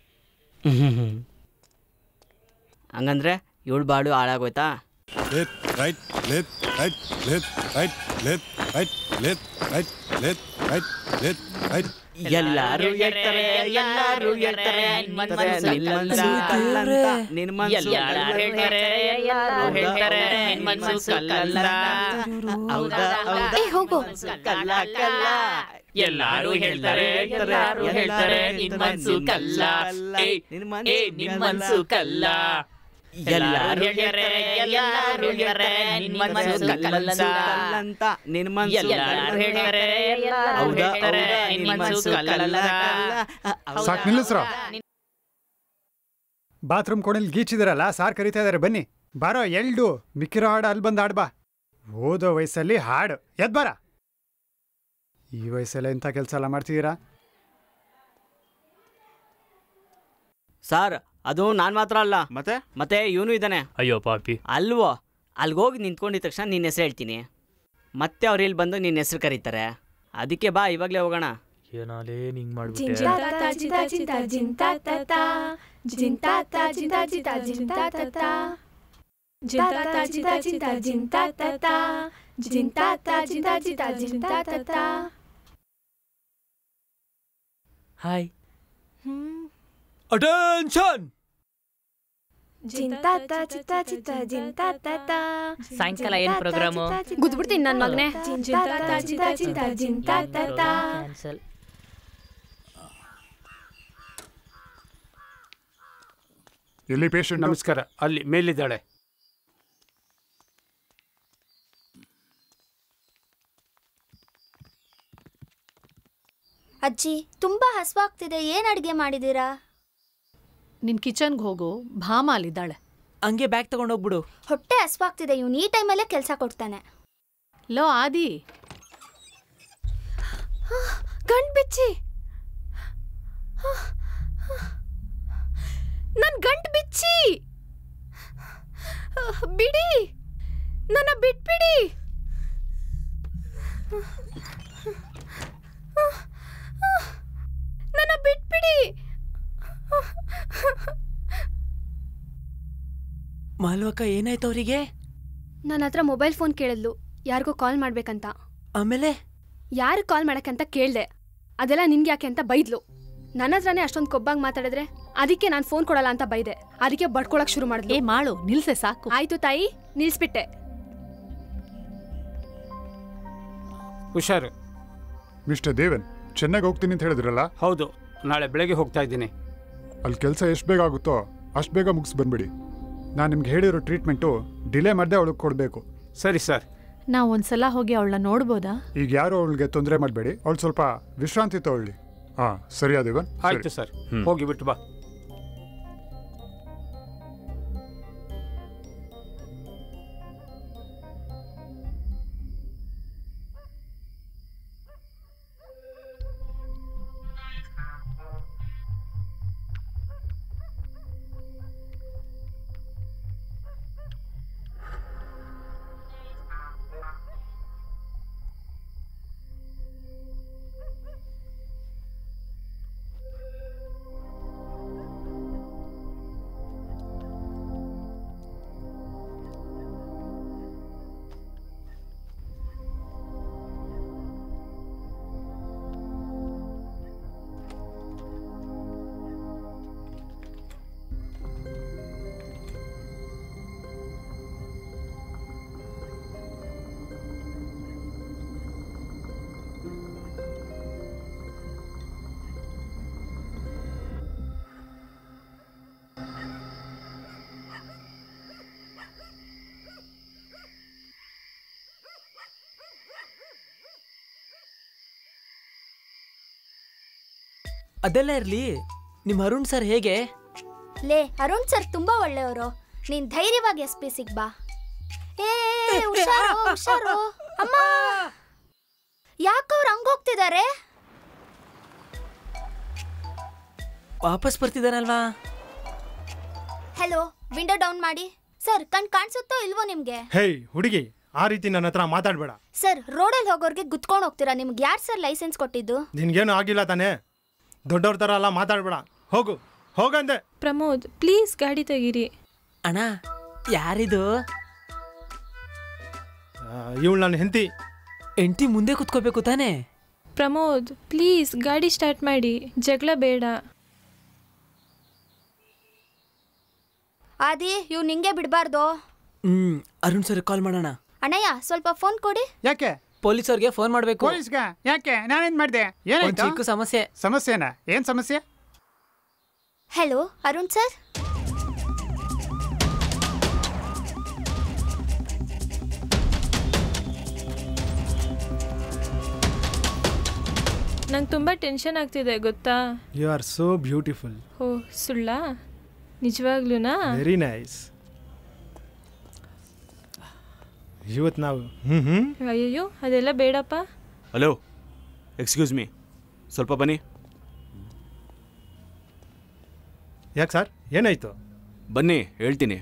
ಹಂಗಂದ್ರೆ ಇವಳು ಬಾಳು ಹಾಳಾಗೋಯ್ತಾ Left, right, left, right, left, right, left, right, left, right, left, right, left, right. ಎಲ್ಲಾರು ಹೇಳ್ತಾರೆ ಎಲ್ಲಾರು ಹೇಳ್ತಾರೆ ನಿನ್ ಮನ್ಸು ಕಲ್ಲಂತ ಕಲ್ಲಂತ ನಿನ್ ಮನ್ಸು ಎಲ್ಲಾರು ಹೇಳ್ತಾರೆ, ಎಲ್ಲಾರು ಹೇಳ್ತಾರೆ, ನಿನ್ ಮನ್ಸು ಕಲ್ಲಂತ. ಹೌದಾ ಹೌದಾ ಏ ಹೋಗು ಕಲ್ಲ ಕಲ್ಲ ಎಲ್ಲಾರು ಹೇಳ್ತಾರೆ ಎಲ್ಲಾರು ಹೇಳ್ತಾರೆ ನಿನ್ ಮನ್ಸು ಕಲ್ಲ ಏ, ಏ ನಿನ್ ಮನ್ಸು ಕಲ್ಲ ಎಲ್ಲಾರು ಹೇಳ್ತಾರೆ ಎಲ್ಲಾರು ಹೇಳ್ತಾರೆ ನಿನ್ ಮನ್ಸು ಕಲ್ಲಂತ ಕಲ್ಲಂತ ನಿನ್ ಮನ್ಸು ಎಲ್ಲಾರು ಹೇಳ್ತಾರೆ ಎಲ್ಲಾರು ಹೌದಾ ಹೇಳ್ತಾರೆ ಹೌದಾ ನಿನ್ ನಿನ್ ಮನ್ಸು ಮನ್ಸು ಕಲ್ಲಂತ ಕಲ್ಲ ಸಾಕ್ ನಿಲ್ಲಿಸ್ರ ಬಾತ್ರೂಮ್ ಕೋಣೆಲ್ ಗೀಚಿದಾರಲ್ಲ ಸಾರ್ ಕರಿತಾ ಇದಾರೆ ಬನ್ನಿ ಬಾರೋ ಎಲ್ಡು ಮಿಕ್ಕಿರೋ ಹಾಡು ಅಲ್ಲಿ ಬಂದು ಹಾಡ್ ಬಾ ಓದೋ ವಯಸ್ಸಲ್ಲಿ ಹಾಡು ಎದ್ ಬಾರ ಈ ವಯಸ್ಸಲ್ಲ ಇಂಥ ಕೆಲಸ ಎಲ್ಲ ಮಾಡ್ತಿದ್ದೀರಾ ಸರ್ ಅದು ನಾನು ಮಾತ್ರ ಅಲ್ಲ ಮತ್ತೆ ಮತ್ತೆ ಇವನು ಇದ್ದಾನೆ ಅಯ್ಯೋ ಪಾಪಿ ಅಲ್ವೋ ಅಲ್ಲಿಗೆ ಹೋಗಿ ನಿಂತ್ಕೊಂಡಿದ ತಕ್ಷಣ ನಿನ್ನ ಹೆಸರು ಹೇಳ್ತೀನಿ ಮತ್ತೆ ಅವ್ರು ಇಲ್ಲಿ ಬಂದು ನಿನ್ನ ಹೆಸರು ಕರೀತಾರೆ ಅದಕ್ಕೆ ಬಾ ಇವಾಗಲೇ ಹೋಗೋಣ ಏನಾಲೇ ಹಿಂಗ್ ಜಿಂತಾತ ಜಿಂತಾ ಜಿಂತಾ ಜಿಂತಾತ ಜಿಂತಾತ ಜಿಂತಾ ಜಿಂತಾ ಜಿಂತಾತ ಜಿಂತಾತ ಜಿಂತಾ ಜಿಂತಾ ಜಿಂತಾತ ಜಿಂತಾತ ಜಿಂತಾ ಜಿಂತಾ ಜಿಂತಾತ ಹಾಯ್ ಅಟೆನ್ಷನ್ ಜಿಂತಾತ ಚಿತ್ತ ಚಿತ್ತ ಜಿಂತಾತ ಸಾಯಂಕಾಲ ಏನ್ ಪ್ರೋಗ್ರಾಮು ಗುದ್ಬಿಡ್ತೀನಿ ನನ್ನ ಮಗನೇ ಜಿಂತಾತ ಜಿಂತಾ ಜಿಂತಾ ಜಿಂತಾತ ಕ್ಯಾನ್ಸಲ್ ಎಲ್ಲಿ ಪೇಷಂಟ್ ನಮಸ್ಕಾರ ಅಲ್ಲಿ ಮೇಲಿದ್ದಾಳೆ ಅಜ್ಜಿ ತುಂಬಾ ಹಸ್ವಾಗ್ತಿದೆ ಏನ್ ಅಡ್ಗೆ ಮಾಡಿದೀರಾ ನಿನ್ ಕಿಚನ್ಗೆ ಹೋಗು ಭಾಮ ಅಲ್ಲಿದ್ದಾಳೆ ಹಂಗೆ ಬ್ಯಾಗ್ ತಗೊಂಡೋಗ್ಬಿಡು ಹೊಟ್ಟೆ ಹಸ್ವಾಗ್ತಿದೆ ಇವ್ನು ಈ ಟೈಮಲ್ಲೇ ಕೆಲಸ ಕೊಡ್ತಾನೆ ಲೋ ಆದಿ ಗಂಡ್ ಬಿಚ್ಚಿ ನನ್ ಗಂಟ್ ಬಿಚ್ಚಿ ಬಿಡಿ ನನ್ನ ಬಿಟ್ಬಿಡಿ ನನ್ನ ಬಿಟ್ಬಿಡಿ ಮಾಲ್ವಕ್ಕ ಏನಾಯ್ತು ಅವರಿಗೆ ನನ್ನ ಹತ್ರ ಮೊಬೈಲ್ ಫೋನ್ ಕೇಳಿದ್ಲು ಯಾರಿಗೋ ಕಾಲ್ ಮಾಡ್ಬೇಕಂತ ಆಮೇಲೆ ಯಾರು ಕಾಲ್ ಮಾಡಕ್ಕಂತ ಕೇಳಿದೆ ಅದೆಲ್ಲ ನಿನ್ಗೆ ಯಾಕೆ ಅಂತ ಬೈದ್ಲು ನನ್ನ ಹತ್ರನೇ ಅಷ್ಟೊಂದು ಕೊಬ್ಬಾಗಿ ಮಾತಾಡಿದ್ರೆ ಅದಕ್ಕೆ ನಾನು ಫೋನ್ ಕೊಡಲ್ಲ ಅಂತ ಬೈದೆ ಅದಕ್ಕೆ ಬಡ್ಕೊಳಕ್ ಶುರು ಮಾಡಿದ್ಲು ಏ ಮಾಡು ನಿಲ್ಸೆ ಸಾಕು ಆಯ್ತು ತಾಯಿ ನಿಲ್ಸ್ಬಿಟ್ಟೆ ಹುಷಾರು ಮಿಸ್ಟರ್ ದೇವನ್ ಚೆನ್ನಾಗಿ ಹೋಗ್ತೀನಿ ಅಂತ ಹೇಳಿದ್ರಲ್ಲ ಹೌದು ನಾಳೆ ಬೆಳಗ್ಗೆ ಹೋಗ್ತಾ ಇದ್ದೀನಿ ಅಲ್ಲಿ ಕೆಲಸ ಎಷ್ಟು ಬೇಗ ಆಗುತ್ತೋ ಅಷ್ಟು ಬೇಗ ಮುಗಿಸ್ ಬಂದ್ಬಿಡಿ ನಾನು ನಿಮ್ಗೆ ಹೇಳಿರೋ ಟ್ರೀಟ್ಮೆಂಟು ಡಿಲೇ ಮಾಡದೆ ಅವಳಿಗೆ ಕೊಡಬೇಕು ಸರಿ ಸರ್ ನಾವು ಒಂದ್ಸಲ ಹೋಗಿ ಅವಳನ್ನ ನೋಡ್ಬೋದಾ ಈಗ ಯಾರು ಅವಳಿಗೆ ತೊಂದರೆ ಮಾಡಬೇಡಿ ಅವಳು ಸ್ವಲ್ಪ ವಿಶ್ರಾಂತಿ ತಗೊಳ್ಳಿ ಹಾಂ ಸರಿಯಾ ದೇವನ್ ಆಯ್ತು ಸರ್ ಹೋಗಿ ಬಿಟ್ಟು ಬಾ ಅದೆಲ್ಲ ಇರ್ಲಿ ನಿಮ್ ಅರುಣ್ ಸರ್ ಹೇಗೆ ಲೇ ಅರುಣ್ ಸರ್ ತುಂಬಾ ಒಳ್ಳೆಯವರು ನೀನ್ ಧೈರ್ಯವಾಗಿ ಎಸ್ ಪಿ ಸಿಗ್ ಬಾ ಏ ಹುಷಾರು ಹುಷಾರು ಅಮ್ಮ ಯಾಕವ್ರು ಹಂಗೋಗ್ತಿದ್ದಾರೆ ವಾಪಸ್ ಬರ್ತಿದಾರಲ್ವಾ ಹೆಲೋ ವಿಂಡೋ ಡೌನ್ ಮಾಡಿ ಸರ್ ಕಣ್ ಕಾಣಿಸುತ್ತೋ ಇಲ್ವೋ ನಿಮ್ಗೆ ಹೇಯ್ ಹುಡುಗಿ ಆ ರೀತಿ ನನ್ನ ಹತ್ರ ಮಾತಾಡಬೇಡ ಸರ್ ರೋಡಲ್ಲಿ ಹೋಗೋರ್ಗೆ ಗುದ್ಕೊಂಡು ಹೋಗ್ತೀರಾ ನಿಮ್ಗೆ ಯಾರು ಸರ್ ಲೈಸೆನ್ಸ್ ಕೊಟ್ಟಿದ್ದು ನಿನ್ಗೇನು ಆಗಿಲ್ಲ ತಾನೇ ದೊಡ್ಡವ್ರ ಥರ ಎಲ್ಲ ಮಾತಾಡಬೇಡ ಹೋಗು ಹೋಗಂದೆ ಪ್ರಮೋದ್ ಪ್ಲೀಸ್ ಗಾಡಿ ತೆಗೀರಿ ಅಣ್ಣ ಯಾರಿದು ಇವಳು ನನ್ನ ಹೆಂಡತಿ ಎಂಟಿ ಮುಂದೆ ಕುತ್ಕೋಬೇಕು ತಾನೇ ಪ್ರಮೋದ್ ಪ್ಲೀಸ್ ಗಾಡಿ ಸ್ಟಾರ್ಟ್ ಮಾಡಿ ಜಗಳ ಬೇಡ ಆದಿ ಇವ್ ನಿಂಗೆ ಬಿಡಬಾರ್ದು ಹ್ಮ್ ಅರುಣ್ ಸರ್ ಕಾಲ್ ಮಾಡೋಣ ಅಣ್ಣಯ್ಯ ಸ್ವಲ್ಪ ಫೋನ್ ಕೊಡಿ ಯಾಕೆ ಪೊಲೀಸವ್ರಿಗೆ ಫೋನ್ ಮಾಡ್ಬೇಕು ಪೊಲೀಸ್ಗ ಯಾಕೆ ನಾನೇನ್ ಮಾಡಿದೆ ಒಂದ್ ಏನಾಯ್ತು ಚಿಕ್ಕ ಸಮಸ್ಯೆ ಸಮಸ್ಯೆನಾ ಏನ್ ಸಮಸ್ಯೆ ಹೆಲೋ ಅರುಣ್ ಸರ್ ನಂಗೆ ತುಂಬ ಟೆನ್ಷನ್ ಆಗ್ತಿದೆ ಗೊತ್ತಾ ಯು ಆರ್ ಸೋ ಬ್ಯೂಟಿಫುಲ್ ಓ ಸುಳ್ಳ ನಿಜವಾಗ್ಲೂನಾ ವೆರಿ ನೈಸ್ ಇವತ್ತು ನಾವು ಹ್ಞೂ ಹ್ಞೂ ಅಯ್ಯಯ್ಯೋ ಅದೆಲ್ಲ ಬೇಡಪ್ಪ ಹಲೋ ಎಕ್ಸ್ಕ್ಯೂಸ್ ಮೀ ಸ್ವಲ್ಪ ಬನ್ನಿ ಯಾಕೆ ಸರ್ ಏನಾಯ್ತು ಬನ್ನಿ ಹೇಳ್ತೀನಿ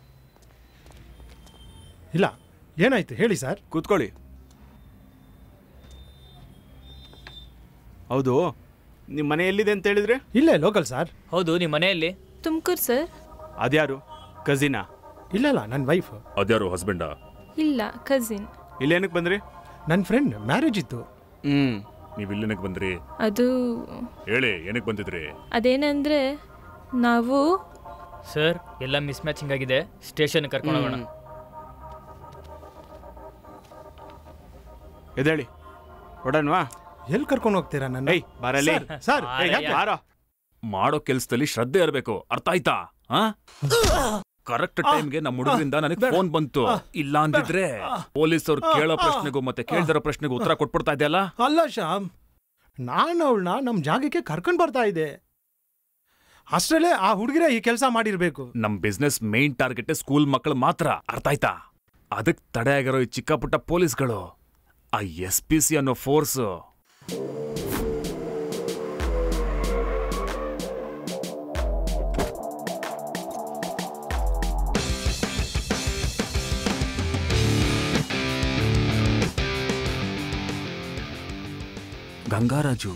ಇಲ್ಲ ಏನಾಯ್ತು ಹೇಳಿ ಸರ್ ಕೂತ್ಕೊಳ್ಳಿ ಹೌದು ನಿಮ್ಮ ಮನೆ ಎಲ್ಲಿದೆ ಅಂತ ಹೇಳಿದ್ರೆ ಇಲ್ಲೇ ಲೋಕಲ್ ಸರ್ ಹೌದು ನಿಮ್ಮ ಮನೆಯಲ್ಲಿ ತುಮಕೂರು ಸರ್ ಅದ್ಯಾರು ಕಸಿನಾ ಇಲ್ಲ ಇಲ್ಲ ನನ್ನ ವೈಫ್ ಅದ್ಯಾರು ಹಸ್ಬೆಂಡಾ ಇಲ್ಲ ಕಸಿನ್ ಇಲ್ಲೇನಕ್ಕೆ ಬಂದ್ರಿ ನನ್ನ ಫ್ರೆಂಡ್ ಮ್ಯಾರೇಜ್ ಇತ್ತು ಹ್ಮ್ ನೀವು ಇಲ್ಲೇನಕ್ಕೆ ಬಂದ್ರಿ ಅದು ಹೇಳಿ ಏನಕ್ಕೆ ಬಂದಿದ್ರಿ ಅದೇನಂದ್ರೆ ನಾವು ಸರ್ ಎಲ್ಲ ಮಿಸ್ ಮ್ಯಾಚಿಂಗ್ ಆಗಿದೆ ಸ್ಟೇಷನ್ ಕರ್ಕೊಂಡು ಹೋಗೋಣ ಎದೇಳಿ ಹೊಡನ್ವಾ ಎಲ್ಲಿ ಕರ್ಕೊಂಡು ಹೋಗ್ತೀರಾ ನನ್ನ ಏಯ್ ಬಾರಲ್ಲಿ ಸರ್, ಸರ್ ಏ, ಯಾಕೆ? ಬಾರೋ ಮಾಡೋ ಕೆಲ್ಸದಲ್ಲಿ ಶ್ರದ್ಧೆ ಇರಬೇಕು ಅರ್ಥ ಆಯ್ತಾ ಕರೆಕ್ಟ್ ಟೈಮ್ಗೆ ನಮ್ಮ ಹುಡುಗರಿಂದ ನನಗೆ ಫೋನ್ ಬಂತು ಇಲ್ಲ ಅಂದಿದ್ರೆ ಪೊಲೀಸರು ಕೇಳೋ ಪ್ರಶ್ನೆಗೂ ಮತ್ತೆ ಕೇಳ್ದಿರೋ ಪ್ರಶ್ನೆಗೂ ಉತ್ತರ ಕೊಟ್ಬಿಡ್ತಾ ಇದೆಯಲ್ಲ ಅಲ್ಲ ಶ್ಯಾಮ್ ನಾನು ಅವಳನ್ನ ನಮ್ಮ ಜಾಗಕ್ಕೆ ಕರ್ಕೊಂಡು ಬರ್ತಾ ಇದ್ದೆ ಅಷ್ಟರಲ್ಲೇ ಆ ಹುಡುಗಿರ ಈ ಕೆಲಸ ಮಾಡಿರ್ಬೇಕು ನಮ್ ಬಿಸ್ನೆಸ್ ಮೇನ್ ಟಾರ್ಗೆಟ್ ಸ್ಕೂಲ್ ಮಕ್ಕಳು ಮಾತ್ರ ಅರ್ಥ ಆಯ್ತಾ ಅದಕ್ ತಡೆ ಆಗಿರೋ ಈ ಚಿಕ್ಕ ಪುಟ್ಟ ಪೊಲೀಸ್ಗಳು ಆ ಎಸ್ ಪಿ ಸಿ ಅನ್ನೋ ಫೋರ್ಸ್ ಗಂಗಾರಾಜು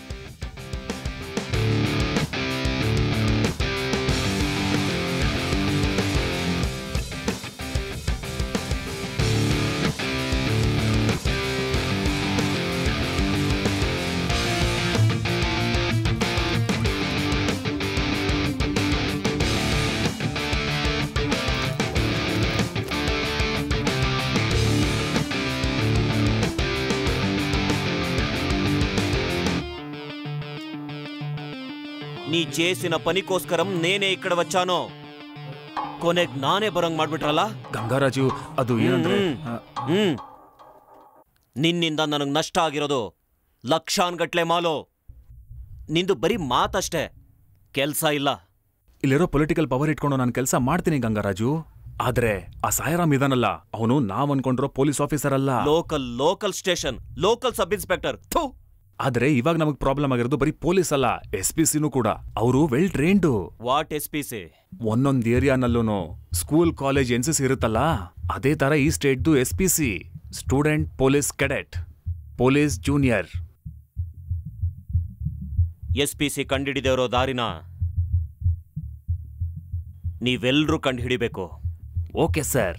ನೀ చేసిన పనికోస్కరం నేనే ఇక్కడ వచ్చాను ಕೊನೆಗ್ ನಾನೇ ಬರಂಗ್ ಮಾಡ್ಬಿಟ್ರಲ್ಲ ಗಂಗಾರಾಜು ಅದು ಏನಂದ್ರೆ ಹ್ಮ್ ನಿನ್ನಿಂದ ನನಗ್ ನಷ್ಟ ಆಗಿರೋದು ಲಕ್ಷಾನ್ಗಟ್ಲೆ ಮಾಲು ನಿಂದು ಬರೀ ಮಾತಷ್ಟೇ ಕೆಲ್ಸ ಇಲ್ಲ ಇಲ್ಲಿರೋ ಪೊಲಿಟಿಕಲ್ ಪವರ್ ಇಟ್ಕೊಂಡು ನಾನು ಕೆಲಸ ಮಾಡ್ತೀನಿ ಗಂಗಾರಾಜು ಆದ್ರೆ ಆ ಸಾಯರಾಮ್ ಇದಾನಲ್ಲ ಅವನು ನಾವ್ ಅನ್ಕೊಂಡಿರೋ ಪೊಲೀಸ್ ಆಫೀಸರ್ ಅಲ್ಲ local local station local sub inspector ಥು ಆದ್ರೆ ಇವಾಗ ನಮಗ್ ಪ್ರಾಬ್ಲಮ್ ಆಗಿರೋದು ಬರೀ ಪೊಲೀಸ್ ಅಲ್ಲ ಎಸ್ ಪಿ ಸಿನೂ ಕೂಡ ಅವರು well trained what S P C ಒಂದೊಂದ್ ಏರಿಯಾನಲ್ಲೂ school college N C C ಇರುತ್ತಲ್ಲ ಅದೇ ತರ ಈ ಸ್ಟೇಟ್ದು S P C student police cadet police junior S P C ಕಂಡಿಡಿದಿರೋ ದಾರಿನ ನೀವೆಲ್ರೂ ಕಂಡು ಹಿಡಿಬೇಕು ಓಕೆ ಸರ್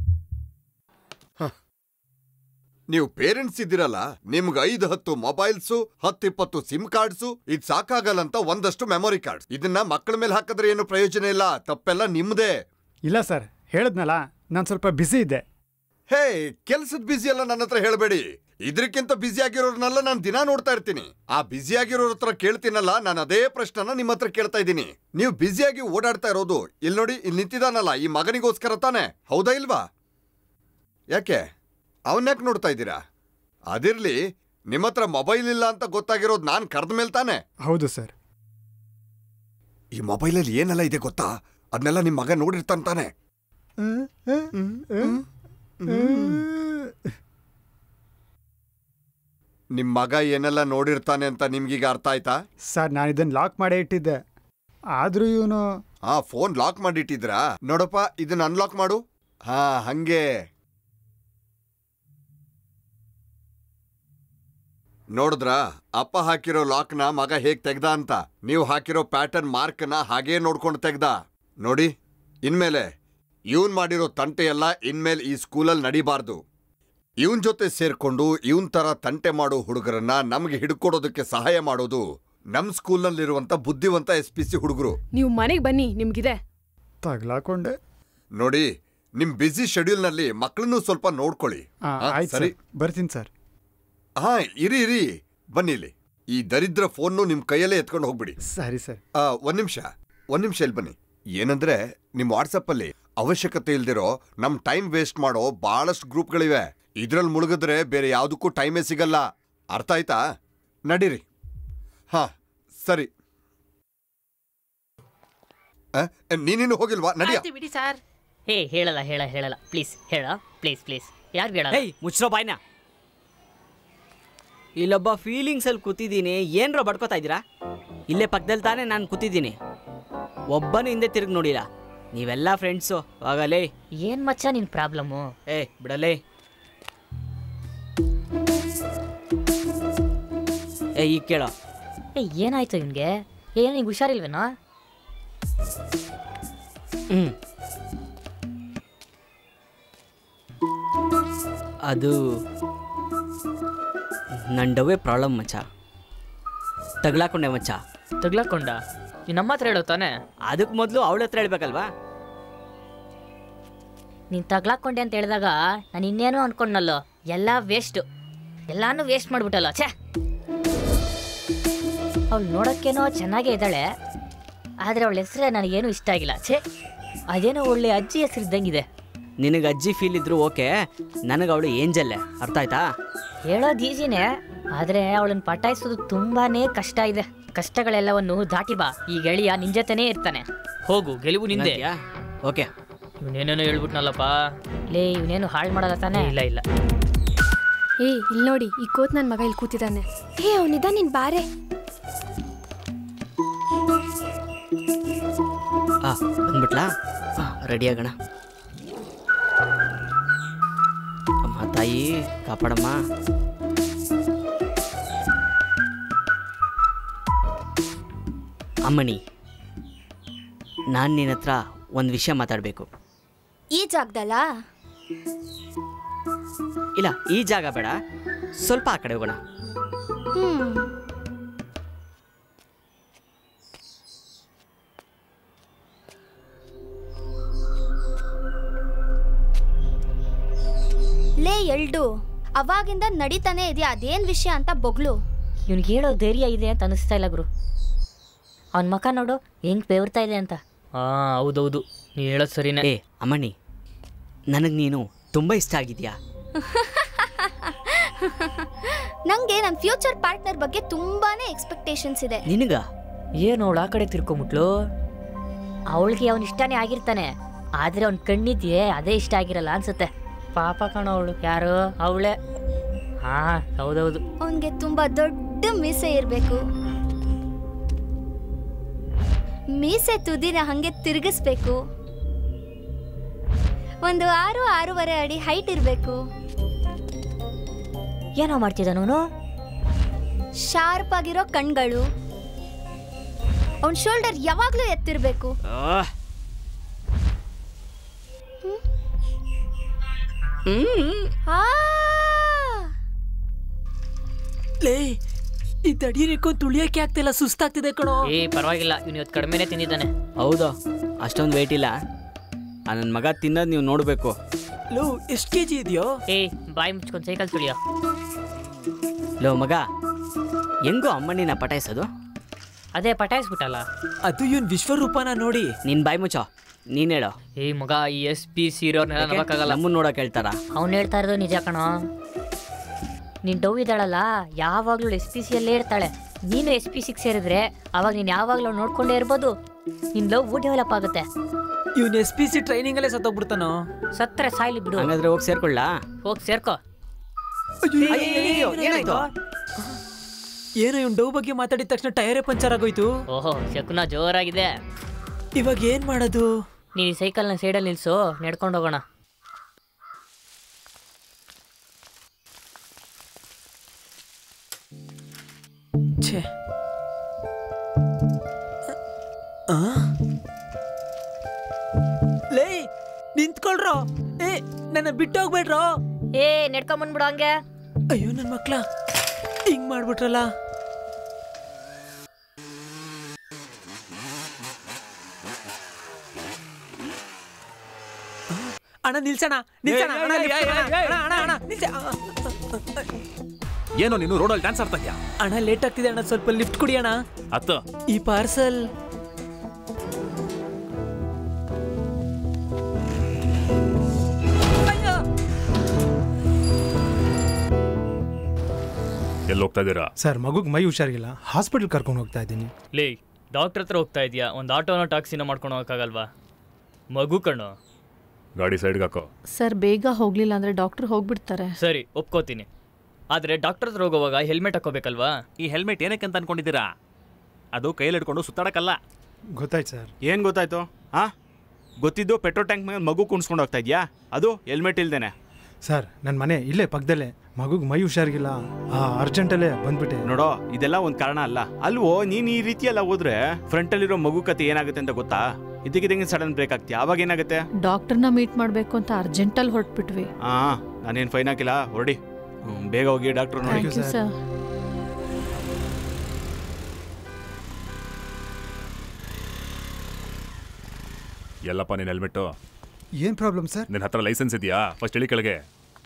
ನೀವು ಪೇರೆಂಟ್ಸ್ ಇದ್ದೀರಲ್ಲ ನಿಮ್ಗೆ ಐದು ಹತ್ತು ಮೊಬೈಲ್ಸು ಹತ್ತಿಪ್ಪತ್ತು ಸಿಮ್ ಕಾರ್ಡ್ಸು ಇದ್ ಸಾಕಾಗಲ್ಲ ಅಂತ ಒಂದಷ್ಟು ಮೆಮೊರಿ ಕಾರ್ಡ್ಸ್ ಇದನ್ನ ಮಕ್ಕಳ ಮೇಲೆ ಹಾಕಿದ್ರೆ ಏನು ಪ್ರಯೋಜನ ಇಲ್ಲ ತಪ್ಪೆಲ್ಲ ನಿಮ್ದೇ ಇಲ್ಲ ಸರ್ ಹೇಳದ್ನಲ್ಲ ನಾನು ಸ್ವಲ್ಪ ಬ್ಯುಸಿ ಇದ್ದೆ ಹೇ ಕೆಲ್ಸದ ಬ್ಯುಸಿ ಎಲ್ಲ ನನ್ನ ಹತ್ರ ಹೇಳಬೇಡಿ ಇದಕ್ಕಿಂತ ಬ್ಯುಸಿ ಆಗಿರೋರ್ನೆಲ್ಲ ನಾನು ದಿನ ನೋಡ್ತಾ ಇರ್ತೀನಿ ಆ ಬ್ಯುಸಿ ಆಗಿರೋರ್ ಹತ್ರ ಕೇಳ್ತೀನಲ್ಲ ನಾನು ಅದೇ ಪ್ರಶ್ನೆನ ನಿಮ್ಮ ಹತ್ರ ಕೇಳ್ತಾ ಇದ್ದೀನಿ ನೀವು ಬ್ಯುಸಿಯಾಗಿ ಓಡಾಡ್ತಾ ಇರೋದು ಇಲ್ಲಿ ನೋಡಿ ಇಲ್ಲಿ ನಿಂತಿದಾನಲ್ಲ ಈ ಮಗನಿಗೋಸ್ಕರ ತಾನೆ ಹೌದಾ ಇಲ್ವಾ ಯಾಕೆ ಅವನ್ಯಾಕೆ ನೋಡ್ತಾ ಇದ್ದೀರಾ ಅದಿರ್ಲಿ ನಿಮ್ಮ ಹತ್ರ ಮೊಬೈಲ್ ಇಲ್ಲ ಅಂತ ಗೊತ್ತಾಗಿರೋದು ನಾನು ಕರೆದ ಮೇಲೆ ತಾನೆ ಹೌದು ಸರ್ ಈ ಮೊಬೈಲಲ್ಲಿ ಏನೆಲ್ಲ ಇದೆ ಗೊತ್ತಾ ಅದನ್ನೆಲ್ಲ ನಿಮ್ಮ ಮಗ ನೋಡಿರ್ತಾನೆ ತಾನೆ ನಿಮ್ ಮಗ ಏನೆಲ್ಲ ನೋಡಿರ್ತಾನೆ ಅಂತ ನಿಮ್ಗೀಗ ಅರ್ಥ ಆಯ್ತಾ ಸರ್ ನಾನು ಇದನ್ನು ಲಾಕ್ ಮಾಡೇ ಇಟ್ಟಿದ್ದೆ ಆದರೂ ಇವನು ಆ ಫೋನ್ ಲಾಕ್ ಮಾಡಿಟ್ಟಿದ್ರಾ ನೋಡಪ್ಪ ಇದನ್ನ ಅನ್ಲಾಕ್ ಮಾಡು ಹಾ ಹಂಗೆ ನೋಡಿದ್ರಾ ಅಪ್ಪ ಹಾಕಿರೋ ಲಾಕ್ನ ಮಗ ಹೇಗ್ ತೆಗ್ದ ಅಂತ ನೀವು ಹಾಕಿರೋ ಪ್ಯಾಟರ್ನ್ ಮಾರ್ಕ್ನ ಹಾಗೇ ನೋಡ್ಕೊಂಡು ತೆಗ್ದ ನೋಡಿ ಇನ್ಮೇಲೆ ಇವನ್ ಮಾಡಿರೋ ತಂಟೆ ಎಲ್ಲ ಇನ್ಮೇಲೆ ಈ ಸ್ಕೂಲಲ್ಲಿ ನಡಿಬಾರ್ದು ಇವನ್ ಜೊತೆ ಸೇರ್ಕೊಂಡು ಇವನ್ ತರ ತಂಟೆ ಮಾಡೋ ಹುಡುಗರನ್ನ ನಮ್ಗೆ ಹಿಡ್ಕೊಡೋದಕ್ಕೆ ಸಹಾಯ ಮಾಡೋದು ನಮ್ ಸ್ಕೂಲ್ನಲ್ಲಿರುವಂತ ಬುದ್ಧಿವಂತ ಎಸ್ ಪಿ ಸಿ ಹುಡುಗರು ನೀವು ಮನೆಗೆ ಬನ್ನಿ ನಿಮ್ಗಿದೆ ತಗ್ಲಾಕೊಂಡೆ ನೋಡಿ ನಿಮ್ ಬ್ಯುಸಿ ಶೆಡ್ಯೂಲ್ನಲ್ಲಿ ಮಕ್ಕಳನ್ನು ಸ್ವಲ್ಪ ನೋಡ್ಕೊಳ್ಳಿ ಆ, ಹಾ, ಆಯ್ತು ಸರಿ ಸರ್ ಬರ್ತೀನಿ ಸರ್ ಹಾ ಇರಿ ಇರಿ ಬನ್ನಿ ಇಲ್ಲಿ ಈ ದರಿದ್ರ ಫೋನ್ನು ನಿಮ್ ಕೈಯಲ್ಲೇ ಎತ್ಕೊಂಡು ಹೋಗ್ಬಿಡಿ ಸರಿ ಸರ್ ಆ, ಒಂದ್ ನಿಮಿಷ ಒಂದ್ ನಿಮಿಷ ಇಲ್ಲಿ ಬನ್ನಿ ಏನಂದ್ರೆ ನಿಮ್ ವಾಟ್ಸಪ್ ಅಲ್ಲಿ ಅವಶ್ಯಕತೆ ಇಲ್ದಿರೋ ನಮ್ ಟೈಮ್ ವೇಸ್ಟ್ ಮಾಡೋ ಬಹಳಷ್ಟು ಗ್ರೂಪ್ಗಳಿವೆ ಇದ್ರಲ್ಲಿ ಮುಳುಗಿದ್ರೆ ಬೇರೆ ಯಾವುದಕ್ಕೂ ಟೈಮೇ ಸಿಗಲ್ಲ ಅರ್ಥ ಆಯ್ತಾ ನಡೀರಿ ಹಾ ಸರಿ ಆ, ನೀನಿನ್ನು ಹೋಗಿಲ್ವಾ ನಡಿಯ ಆಯ್ತು ಬಿಡಿ ಸರ್ ಹೇ ಹೇಳಲ್ಲ ಹೇಳ ಹೇಳಲ್ಲ ಪ್ಲೀಸ್ ಹೇಳ ಪ್ಲೀಸ್ ಪ್ಲೀಸ್ ಯಾರು ಹೇಳಲ್ಲ ಹೇಯ್ ಮುಚ್ಚ್ರೋ ಬಾಯ್ನ ಇಲ್ಲೊಬ್ಬ ಫೀಲಿಂಗ್ಸಲ್ಲಿ ಕೂತಿದ್ದೀನಿ ಏನ್ರೋ ಬಡ್ಕೋತಾ ಇದ್ದೀರಾ ಇಲ್ಲೇ ಪಕ್ಕದಲ್ಲಿ ತಾನೇ ನಾನು ಕೂತಿದ್ದೀನಿ ಒಬ್ಬನು ಹಿಂದೆ ತಿರುಗಿ ನೋಡಿಲ್ಲ ನೀವೆಲ್ಲ ಫ್ರೆಂಡ್ಸು ಆಗಲೇ ಏನ್ ಮಚ್ಚ ನಿನ್ ಪ್ರಾಬ್ಲಮ್ಮು ಏ ಬಿಡಲೇ ಏ ಈಗ ಕೇಳೋ ಏ ಏನಾಯ್ತು ನಿನ್ಗೆ ಏನು ನಿಂಗೆ ಹುಷಾರಿಲ್ವೇನಾ ಹ್ಞೂ ಅದು ನನ್ನ ಡವೇ ಪ್ರಾಬ್ಲಮ್ ಮಚ್ಚ ತಗ್ಲಾಕೊಂಡೆ ಮಚ್ಚ ತಗ್ಲಾಕೊಂಡ ನೀನ್ ನಮ್ಮ ಹತ್ರ ಹೇಳೋ ತಾನೆ ಅದಕ್ಕೆ ಮೊದಲು ಅವಳ ಹತ್ರ ಹೇಳ್ಬೇಕಲ್ವಾ ನೀನ್ ತಗ್ಲಾಕೊಂಡೆ ಅಂತ ಹೇಳಿದಾಗ ನಾನು ಇನ್ನೇನೋ ಅನ್ಕೊಂಡ್ನಲ್ಲೋ ಎಲ್ಲ ವೇಸ್ಟ್ ಎಲ್ಲಾನು ವೇಸ್ಟ್ ಮಾಡ್ಬಿಟ್ಟಲ್ಲ ಛೇ ಅವಳು ನೋಡೋಕ್ಕೇನೋ ಚೆನ್ನಾಗೇ ಇದ್ದಾಳೆ ಆದರೆ ಅವಳ ಹೆಸರೇ ನನಗೇನು ಇಷ್ಟ ಆಗಿಲ್ಲ ಛೇ ಅದೇನೋ ಒಳ್ಳೆ ಅಜ್ಜಿ ಹೆಸರು ಇದ್ದಂಗಿದೆ ನಿನಗೆ ಅಜ್ಜಿ ಫೀಲ್ ಇದ್ರು ಓಕೆ ನನಗೆ ಅವಳು ಏಂಜಲ್ಲೇ ಅರ್ಥ ಆಯ್ತಾ ಹೇಳೋದು ಈಸಿನೇ ಆದರೆ ಅವಳನ್ನ ಪಟಾಯಿಸೋದು ತುಂಬಾನೇ ಕಷ್ಟ ಇದೆ ಕಷ್ಟಗಳೆಲ್ಲವನ್ನು ದಾಟಿ ಬಾ ಈ ಗೆಳೆಯ ನಿನ್ ಜೊತೆನೇ ಇರ್ತಾನೆ ಹೋಗು ಗೆಲುವು ನಿಂದೆ ಓಕೆ ಇವನೇನೇನೋ ಹೇಳ್ಬಿಟ್ನಲ್ಲಪ್ಪ ಲೇ ಇವನೇನು ಹಾಳು ಮಾಡಲ್ಲ ತಾನೇ ಇಲ್ಲ ಇಲ್ಲ ಏ ಇಲ್ಲಿ ನೋಡಿ ಈ ಕೋತ್ ನನ್ನ ಮಗ ಇಲ್ಲಿ ಕೂತಿದ್ದಾನೆ ಏ ಅವನಿದ ನಿನ್ ಬಾರೆ ಆ ಬಂದ್ಬಿಟ್ಲಾ ರೆಡಿ ಆಗೋಣ ಅಮ್ಮ ತಾಯಿ ಕಾಪಾಡಮ್ಮ ಅಮ್ಮಣಿ ನಾನು ನಿನ್ನ ಹತ್ರ ಒಂದು ವಿಷಯ ಮಾತಾಡಬೇಕು ಈ ಜಾಗದಲ್ಲ ಇಲ್ಲ ಈ ಜಾಗ ಬೇಡ ಸ್ವಲ್ಪ ಆ ಕಡೆ ಹೋಗೋಣ ಹ್ಮ್ ಲೇ ಎಲ್ಡು ಅವಾಗಿಂದ ನಡೀತಾನೆ ಇದೆಯಾ ಅದೇನ್ ವಿಷಯ ಅಂತ ಬೊಗ್ಳು ಇವ್ನಿಗೆ ಹೇಳೋ ಧೈರ್ಯ ಇದೆ ಅಂತ ಅನಿಸ್ತಾ ಇಲ್ಲ ಗುರು ಅವನ ಮಕ ನೋಡು ಹೆಂಗ್ ಬೆವರ್ತಾ ಇದೆ ಅಂತ ಹಾ ಹೌದೌದು ನೀ ಹೇಳೋದು ಸರಿನೇ ಏ ಅಮ್ಮಣ್ಣಿ ನನಗೆ ನೀನು ತುಂಬ ಇಷ್ಟ ಆಗಿದ್ಯಾ ನಂಗೆ ನನ್ನ ಫ್ಯೂಚರ್ ಪಾರ್ಟ್ನರ್ ಬಗ್ಗೆ ತುಂಬಾನೇ ಎಕ್ಸ್ಪೆಕ್ಟೇಷನ್ಸ್ ಇದೆ ನಿನಗ ಏನು ಅವಳು ಆ ಕಡೆ ತಿರ್ಕೊಂಬಿಟ್ಲು ಅವಳಿಗೆ ಅವನ ಇಷ್ಟನೇ ಆಗಿರ್ತಾನೆ ಆದ್ರೆ ಅವ್ನ ಕಣ್ಣಿದ್ಯೆ ಅದೇ ಇಷ್ಟ ಆಗಿರಲ್ಲ ಅನ್ಸುತ್ತೆ ಪಾಪ ಕಣ ಅವಳು ಯಾರು ಅವಳೆ ಹಾ ಹೌದೌದು ಅವನ್ಗೆ ತುಂಬಾ ದೊಡ್ಡ ಮೀಸೆ ಇರಬೇಕು ಮೀಸೆ ತುದಿನ ಹಂಗೆ ತಿರುಗಿಸ್ಬೇಕು ಒಂದು ಆರು ಆರೂವರೆ ಅಡಿ ಹೈಟ್ ಇರಬೇಕು ಏನೋ ಮಾಡ್ತಿದ್ದಾನವನು ಶಾರ್ಪ್ ಆಗಿರೋ ಕಣ್ಗಳು ಅವನ್ ಶೋಲ್ಡರ್ ಯಾವಾಗ್ಲೂ ಎತ್ತಿರ್ಬೇಕು ಆ ಲೇ ಈ ತಡೀರಿಕೊಂಡು ತುಳಿಯಕ್ಕೆ ಆಗ್ತಿಲ್ಲ ಸುಸ್ತಾಗ್ತಿದೆ ಕಣೋ ಏ ಪರವಾಗಿಲ್ಲ ಇವ್ನು ಇವತ್ತು ಕಡಿಮೆನೇ ತಿಂದಿದ್ದಾನೆ ಹೌದಾ ಅಷ್ಟೊಂದು ವೆಯ್ಟ್ ಇಲ್ಲ ನನ್ನ ಮಗ ತಿನ್ನೋದು ನೀವು ನೋಡಬೇಕು ಲೋ ಎಷ್ಟು ಕೆ ಜಿ ಇದೆಯೋ ಏ ಬಾಯಿ ಮುಚ್ಕೊಂಡು ಸೈಕಲ್ ತುಳಿಯೋ ಲೋ ಮಗ ಹೆಂಗೋ ಅಮ್ಮಣ್ಣಿನ ಪಟಾಯಿಸೋದು ಅದೇ ಪಟಾಯಿಸ್ಬಿಟ್ಟಲ್ಲ ಅದು ಇವನ್ ವಿಶ್ವರೂಪನ ನೋಡಿ ನಿನ್ ಬಾಯಿ ಮುಚ್ಚೋ ನೀನ್ ಹೇಳೋ ಏ ಮಗ ಈ ಎಸ್ ಪಿ ಸೀರೋರ್ನೆಲ್ಲ ನೋಡಕ್ಕಾಗಲ್ಲ ನಮ್ಮನ್ನ ನೋಡಕ್ ಹೇಳ್ತಾರ ಅವ್ನು ಹೇಳ್ತಾ ಇರೋದು ನಿಜ ಕಣೋ ನೀನ್ ಡವ್ ಇದ್ದಾಳಲ್ಲ ಯಾವಾಗ್ಲೂ ಎಸ್ ಪಿ ಸಿಯಲ್ಲೇ ಇರ್ತಾಳೆ ನೀನು ಎಸ್ ಪಿ ಸಿಗೆ ಸೇರಿದ್ರೆ ಅವಾಗ ನೀನು ಯಾವಾಗಲೂ ನೋಡ್ಕೊಂಡೇ ಇರ್ಬೋದು ನಿನ್ ಲವ್ ಡೆವಲಪ್ ಆಗುತ್ತೆ ಇವನ್ ಎಸ್ ಪಿ ಸಿ ಟ್ರೈನಿಂಗ್ ಅಲ್ಲೇ ಸತ್ತೋಗ್ಬಿಡ್ತಾನೋ ಸತ್ತರೆ ಸಾಯ್ಲಿ ಬಿಡು ಹಂಗಾದ್ರೆ ಹೋಗಿ ಸೇರ್ಕೊಳ್ಳಾ ಹೋಗಿ ಸೇರ್ಕೋ ಅಯ್ಯಯ್ಯಯ್ಯೋ, ಏನಾಯ್ತು ಏನೋ ಇವ್ನ್ ಡವ್ ಬಗ್ಗೆ ಮಾತಾಡಿದ ತಕ್ಷಣ ಟೈರೇ ಪಂಚರ್ ಆಗೋಯ್ತು ಓಹೋ ಶಕುನ ಜೋರಾಗಿದೆ ಇವಾಗ ಏನ್ ಮಾಡೋದು ನೀನು ಈ ಸೈಕಲ್ನ ಸೈಡಲ್ಲಿ ನಿಲ್ಸು ನಡ್ಕೊಂಡು ಹೋಗೋಣ ಛೇ ಆ? ಲೇ ನಿಂತ್ಕೊಳ್ರೋ ಏ ನನ್ನ ಬಿಟ್ಟು ಹೋಗ್ಬೇಡ್ರೋ ಏ ನಡ್ಕೊಂಬಂದ್ಬಿಡು ಹಂಗೆ ಅಯ್ಯೋ ನನ್ನ ಮಕ್ಳ ಹಿಂಗ್ ಮಾಡ್ಬಿಟ್ರಲ್ಲ ಅಣ್ಣ ನಿಲ್ಸಣ ನಿಲ್ಸಣ ಏಯ್, ಅಣ್ಣ ಏಯ್, lift ಏಯ್, ಅಣ್ಣ, ಏಯ್, ಅಣ್ಣ, ಅಣ್ಣ, ಅಣ್ಣ, ನಿಲ್ಸ. ಏನೋ ನೀನು ರೋಡಲ್ಲಿ ಡ್ಯಾನ್ಸ್ ಆಡ್ತಾ ಇದ್ಯಾ ಅಣ್ಣ ಲೇಟ್ ಆಗ್ತಿದೆ ಅಣ್ಣ ಸ್ವಲ್ಪ ಲಿಫ್ಟ್ ಕೊಡಿ ಅಣ್ಣ ಹತ್ತು ಈ ಪಾರ್ಸಲ್ ಎಲ್ಲಿ ಹೋಗ್ತಾ ಇದ್ದೀರಾ ಸರ್ ಮಗುಗ್ ಮೈ ಹುಷಾರಿಲ್ಲ ಹಾಸ್ಪಿಟಲ್ ಕರ್ಕೊಂಡು ಹೋಗ್ತಾ ಇದ್ದೀನಿ ಲೇ ಡಾಕ್ಟರ್ ಹತ್ರ ಹೋಗ್ತಾ ಇದೆಯಾ ಒಂದು ಆಟೋನೋ ಟ್ಯಾಕ್ಸಿನ ಮಾಡ್ಕೊಂಡು ಹೋಗೋಕ್ಕಾಗಲ್ವಾ ಮಗು ಕಣ್ಣು ಗಾಡಿ ಸೈಡ್ಗೆ ಹಾಕೋ ಸರ್ ಬೇಗ ಹೋಗ್ಲಿಲ್ಲ ಅಂದ್ರೆ ಡಾಕ್ಟರ್ ಹೋಗ್ಬಿಡ್ತಾರೆ ಸರಿ ಒಪ್ಕೋತೀನಿ ಆದರೆ ಡಾಕ್ಟರ್ ಹತ್ರ ಹೋಗುವಾಗ ಹೆಲ್ಮೆಟ್ ಹಾಕೋಬೇಕಲ್ವಾ ಈ ಹೆಲ್ಮೆಟ್ ಏನಕ್ಕೆ ಅಂತ ಅನ್ಕೊಂಡಿದ್ದೀರಾ ಅದು ಕೈಯಲ್ಲಿ ಹಿಡ್ಕೊಂಡು ಸುತ್ತಾಡಕ್ಕಲ್ಲ ಗೊತ್ತಾಯ್ತು ಸರ್ ಏನು ಗೊತ್ತಾಯ್ತು ಹಾಂ ಗೊತ್ತಿದ್ದು ಪೆಟ್ರೋಲ್ ಟ್ಯಾಂಕ್ ಮೇಲೆ ಮಗು ಕುಣಿಸ್ಕೊಂಡು ಹೋಗ್ತಾ ಇದೆಯಾ ಅದು ಹೆಲ್ಮೆಟ್ ಇಲ್ದೇನೆ ಸರ್ ನನ್ನ ಮನೆ ಇಲ್ಲೇ ಪಕ್ಕದಲ್ಲೇ ಮಗುಗೆ ಮೈ ಹುಷಾರಿಗಿಲ್ಲ ಆ ಅರ್ಜೆಂಟಲ್ಲೇ ಬಂದ್ಬಿಟ್ಟೆ ನೋಡೋ ಇದೆಲ್ಲ ಒಂದು ಕಾರಣ ಅಲ್ಲ ಅಲ್ವೋ ನೀನು ಈ ರೀತಿ ಎಲ್ಲ ಹೋದ್ರೆ ಫ್ರಂಟಲ್ಲಿರೋ ಮಗು ಕತೆ ಏನಾಗುತ್ತೆ ಅಂತ ಗೊತ್ತಾ ಇದಕ್ಕಿದಂಗೆ ಸಡನ್ ಬ್ರೇಕ್ ಆಗ್ತೀಯ ಅವಾಗ ಏನಾಗುತ್ತೆ ಡಾಕ್ಟರ್ನ ಮೀಟ್ ಮಾಡಬೇಕು ಅಂತ ಅರ್ಜೆಂಟಲ್ಲಿ ಹೊರಟ್ಬಿಟ್ವಿ ಹಾಂ ನಾನೇನು ಫೈನ್ ಹಾಕಿಲ್ಲ ಹೊರಡಿ ಹ್ಮ್, ಬೇಗ ಹೋಗಿ ಡಾಕ್ಟ್ರು ನೋಡಿ ಥ್ಯಾಂಕ್ ಯು ಸರ್ ಎಲ್ಲಪ್ಪ ನಿನ್ ಹೆಲ್ಮೆಟ್ಟು ಏನ್ ಪ್ರಾಬ್ಲಮ್ ಸರ್ ನಿನ್ನ ಹತ್ರ ಲೈಸೆನ್ಸ್ ಇದೆಯಾ ಫಸ್ಟ್ ಇಳಿ ಕೆಳಗೆ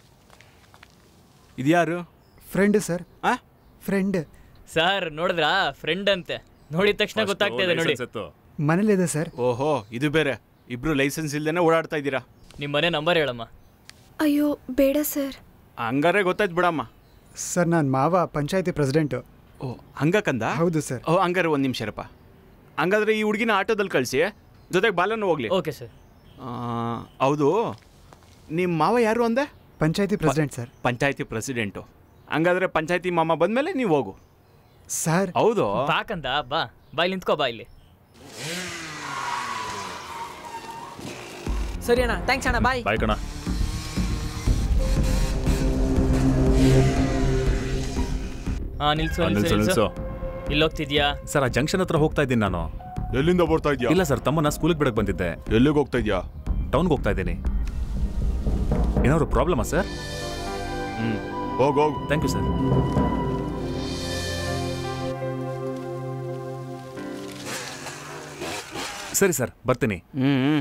ಇದ್ಯಾರು ಫ್ರೆಂಡ್ ಸರ್ ಫ್ರೆಂಡ್ ಸರ್ ನೋಡಿದ್ರಾ ಫ್ರೆಂಡ್ ಅಂತೆ ನೋಡಿದ ತಕ್ಷಣ ಗೊತ್ತಾಗ್ತಾ ಇದೆ ನೋಡಿ ಮನೇಲಿದೆ ಸರ್ ಓಹೋ ಇದು ಬೇರೆ ಇಬ್ರು ಲೈಸೆನ್ಸ್ ಇಲ್ದೇನೆ ಓಡಾಡ್ತಾ ಇದ್ದೀರಾ ನಿಮ್ಮ ಮನೆ ನಂಬರ್ ಹೇಳಮ್ಮ ಅಯ್ಯೋ ಬೇಡ ಸರ್ ಹಂಗಾರೆ ಗೊತ್ತಾಯ್ತು ಬಿಡಮ್ಮ ಸರ್ ನಾನು ಮಾವ ಪಂಚಾಯತಿ ಪ್ರೆಸಿಡೆಂಟು ಓ ಹಂಗಕ್ಕಂದ ಹೌದು ಸರ್ ಓ ಹಂಗಾರೆ ಒಂದು ನಿಮಿಷ ಇರಪ್ಪ ಹಂಗಾದ್ರೆ ಈ ಹುಡುಗಿನ ಆಟೋದಲ್ಲಿ ಕಳಿಸಿ ಜೊತೆಗೆ ಬಾಲನ್ನು ಹೋಗ್ಲಿ ಓಕೆ ಸರ್ ಹೌದು ನಿಮ್ಮ ಮಾವ ಯಾರು ಅಂದೆ ಪಂಚಾಯತಿ ಪ್ರೆಸಿಡೆಂಟ್ ಸರ್ ಪಂಚಾಯತಿ ಪ್ರೆಸಿಡೆಂಟು ಹಂಗಾದ್ರೆ ಪಂಚಾಯತಿ ಮಾಮ ಬಂದ್ಮೇಲೆ ನೀವು ಹೋಗು ಸರ್ ಹೌದು ಬಾಕಂದ ಬಾ ಬಾಯ್ ನಿಂತ್ಕೋ ಬಾ ಇಲ್ಲಿ ಸರಿ ಅಣ್ಣ ಥ್ಯಾಂಕ್ಸ್ ಅಣ್ಣ ಬಾಯ್ ಬಾಯ್ ಕಣ ಹಾ ನಿಲ್ಸು ಹಾ, ನಿಲ್ಸು ನಿಲ್ಸು, ನಿಲ್ಸು ನಿಲ್ಸು. ಇಲ್ಲಿ ಹೋಗ್ತಿದ್ಯಾ ಸರ್ ಆ ಜಂಕ್ಷನ್ ಹತ್ರ ಹೋಗ್ತಾ ಇದ್ದೀನಿ ನಾನು ಎಲ್ಲಿಂದ ಬರ್ತಾ ಇದ್ಯಾ ಇಲ್ಲ ಸರ್ ತಮ್ಮನ್ನ ಸ್ಕೂಲಿಗೆ ಬಿಡಕ್ ಬಂದಿದ್ದೆ ಎಲ್ಲಿಗೆ ಹೋಗ್ತಾ ಇದ್ಯಾ ಟೌನ್ಗೆ ಹೋಗ್ತಾ ಇದ್ದೀನಿ ಏನಾದ್ರು ಪ್ರಾಬ್ಲಮಾ ಸರ್ ಹ್ಮ್ ಹೋಗ್ ಹೋಗ್ ಥ್ಯಾಂಕ್ ಯು ಸರ್ ಸರಿ ಸರ್ ಬರ್ತೀನಿ ಹ್ಮ್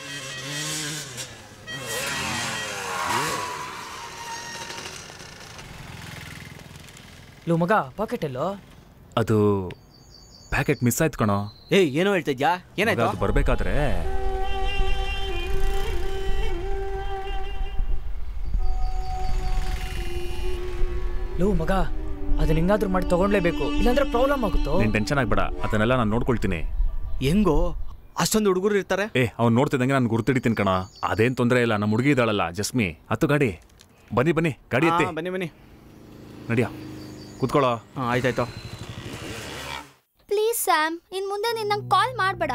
ಲೋ ಮಗ ಪಾಕೆಟ್ ಎಲ್ಲೋ ಅದು ಪ್ಯಾಕೆಟ್ ಮಿಸ್ ಆಯ್ತು ಕಣೋ ಏಯ್ ಏನೋ ಹೇಳ್ತಾ ಇದ್ಯಾ ಮಗ, ಏನಾಯ್ತು ಅದು ಬರ್ಬೇಕಾದ್ರೆ ಲೋ ಮಗ ಅದನ್ನ ಹಿಂಗಾದ್ರೂ ಮಾಡಿ ತಗೊಂಡ್ಲೇಬೇಕು ಇಲ್ಲಾಂದ್ರೆ ಪ್ರಾಬ್ಲಮ್ ಆಗುತ್ತೋ ನೀನ್ ಟೆನ್ಷನ್ ಆಗ್ಬೇಡ ಅದನ್ನೆಲ್ಲ ನಾನು ನೋಡ್ಕೊಳ್ತೀನಿ ಹೆಂಗೋ ಅಷ್ಟೊಂದು ಹುಡುಗರು ಇರ್ತಾರೆ ಏ ಅವ್ನು ನೋಡ್ತಿದ್ದಂಗೆ ನಾನು ಗುರ್ತಿಡಿತೀನಿ ಕಣ ಅದೇನ್ ತೊಂದರೆ ಇಲ್ಲ ನಮ್ಮ ಹುಡುಗಿ ಇದ್ದಾಳಲ್ಲ ಜಸ್ಮಿ ಹತ್ತು ಗಾಡಿ ಬನ್ನಿ ಬನ್ನಿ ಗಾಡಿ ಎತ್ತಿ ಹಾ, ಬನ್ನಿ ಬನ್ನಿ ನಡಿಯ ಕೂತ್ಕೊಳ್ಳೋ ಹಾಂ ಆಯ್ತಾಯ್ತು ಪ್ಲೀಸ್ ಸ್ಯಾಮ್ ಇನ್ ಮುಂದೆ ನೀನು ನಂಗೆ ಕಾಲ್ ಮಾಡಬೇಡ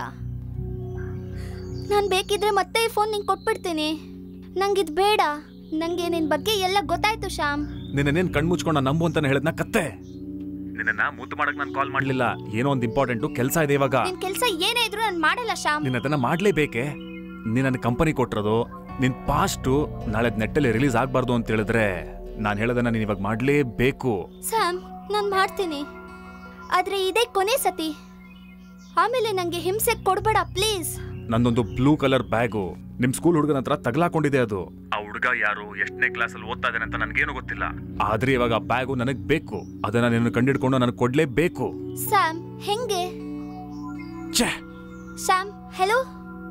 ನಾನು ಬೇಕಿದ್ರೆ ಮತ್ತೆ ಈ ಫೋನ್ ನಿಂಗೆ ಕೊಟ್ಬಿಡ್ತೀನಿ ನಂಗಿದು ಬೇಡ ನನಗೆ ನಿನ್ನ ಬಗ್ಗೆ ಎಲ್ಲ ಗೊತ್ತಾಯ್ತು ಶ್ಯಾಮ್ ನಿನ್ನೇನ್ ಕಣ್ ಮುಚ್ಕೊಂಡ ನಂಬು ಅಂತಾನೆ ಹೇಳದ್ನ ಕತ್ತೆ ನಿನ್ನ ಮುದ್ದು ಮಾಡಕ್ ನಾನು ಕಾಲ್ ಮಾಡ್ಲಿಲ್ಲ ಏನೋ ಒಂದು ಇಂಪಾರ್ಟೆಂಟು ಕೆಲಸ ಇದೆ ಇವಾಗ ನಿನ್ ಕೆಲಸ ಏನೇ ಇದ್ರು ನಾನು ಮಾಡಲ್ಲ ಶ್ಯಾಮ್ ನೀನ್ ಅದನ್ನ ಮಾಡ್ಲೇಬೇಕೆ ನೀನ್ ನನ್ನ ಕಂಪನಿ ಕೊಟ್ಟಿರೋದು ನಿನ್ ಪಾಸ್ಟು ನಾಳೆ ನೆಟ್ಟಲ್ಲಿ ರಿಲೀಸ್ ಆಗ್ಬಾರ್ದು ಅಂತ ಹೇಳಿದ್ರೆ ನಾನು ಹೇಳೋದನ್ನ ನೀನ್ ಇವಾಗ ಮಾಡ್ಲೇಬೇಕು ಸ್ಯಾಮ್ ನಾನು ಮಾಡ್ತೀನಿ ಆದ್ರೆ ಇದೇ ಕೊನೆ ಸತಿ ಆಮೇಲೆ ನಂಗೆ ಹಿಂಸೆ ಕೊಡ್ಬೇಡ ಪ್ಲೀಸ್ ನಂದೊಂದು ಬ್ಲೂ ಕಲರ್ ಬ್ಯಾಗು ನಿಮ್ ಸ್ಕೂಲ್ ಹುಡುಗನ ಹತ್ರ ತಗಲಾಕೊಂಡಿದೆ ಅದು ಆ ಹುಡುಗ ಯಾರು ಎಷ್ಟನೇ ಕ್ಲಾಸಲ್ಲಿ ಓದ್ತಾ ಇದ್ದಾನೆ ಅಂತ ನನ್ಗೇನು ಗೊತ್ತಿಲ್ಲ ಆದ್ರೆ ಇವಾಗ ಆ ಬ್ಯಾಗು ನನಗ್ ಬೇಕು ಅದನ್ನ ನೀನು ಕಂಡಿಡ್ಕೊಂಡು ನನಗೆ ಕೊಡ್ಲೇಬೇಕು ಸ್ಯಾಮ್ ಹೆಂಗೆ ಛೇ ಸ್ಯಾಮ್ ಹೆಲೋ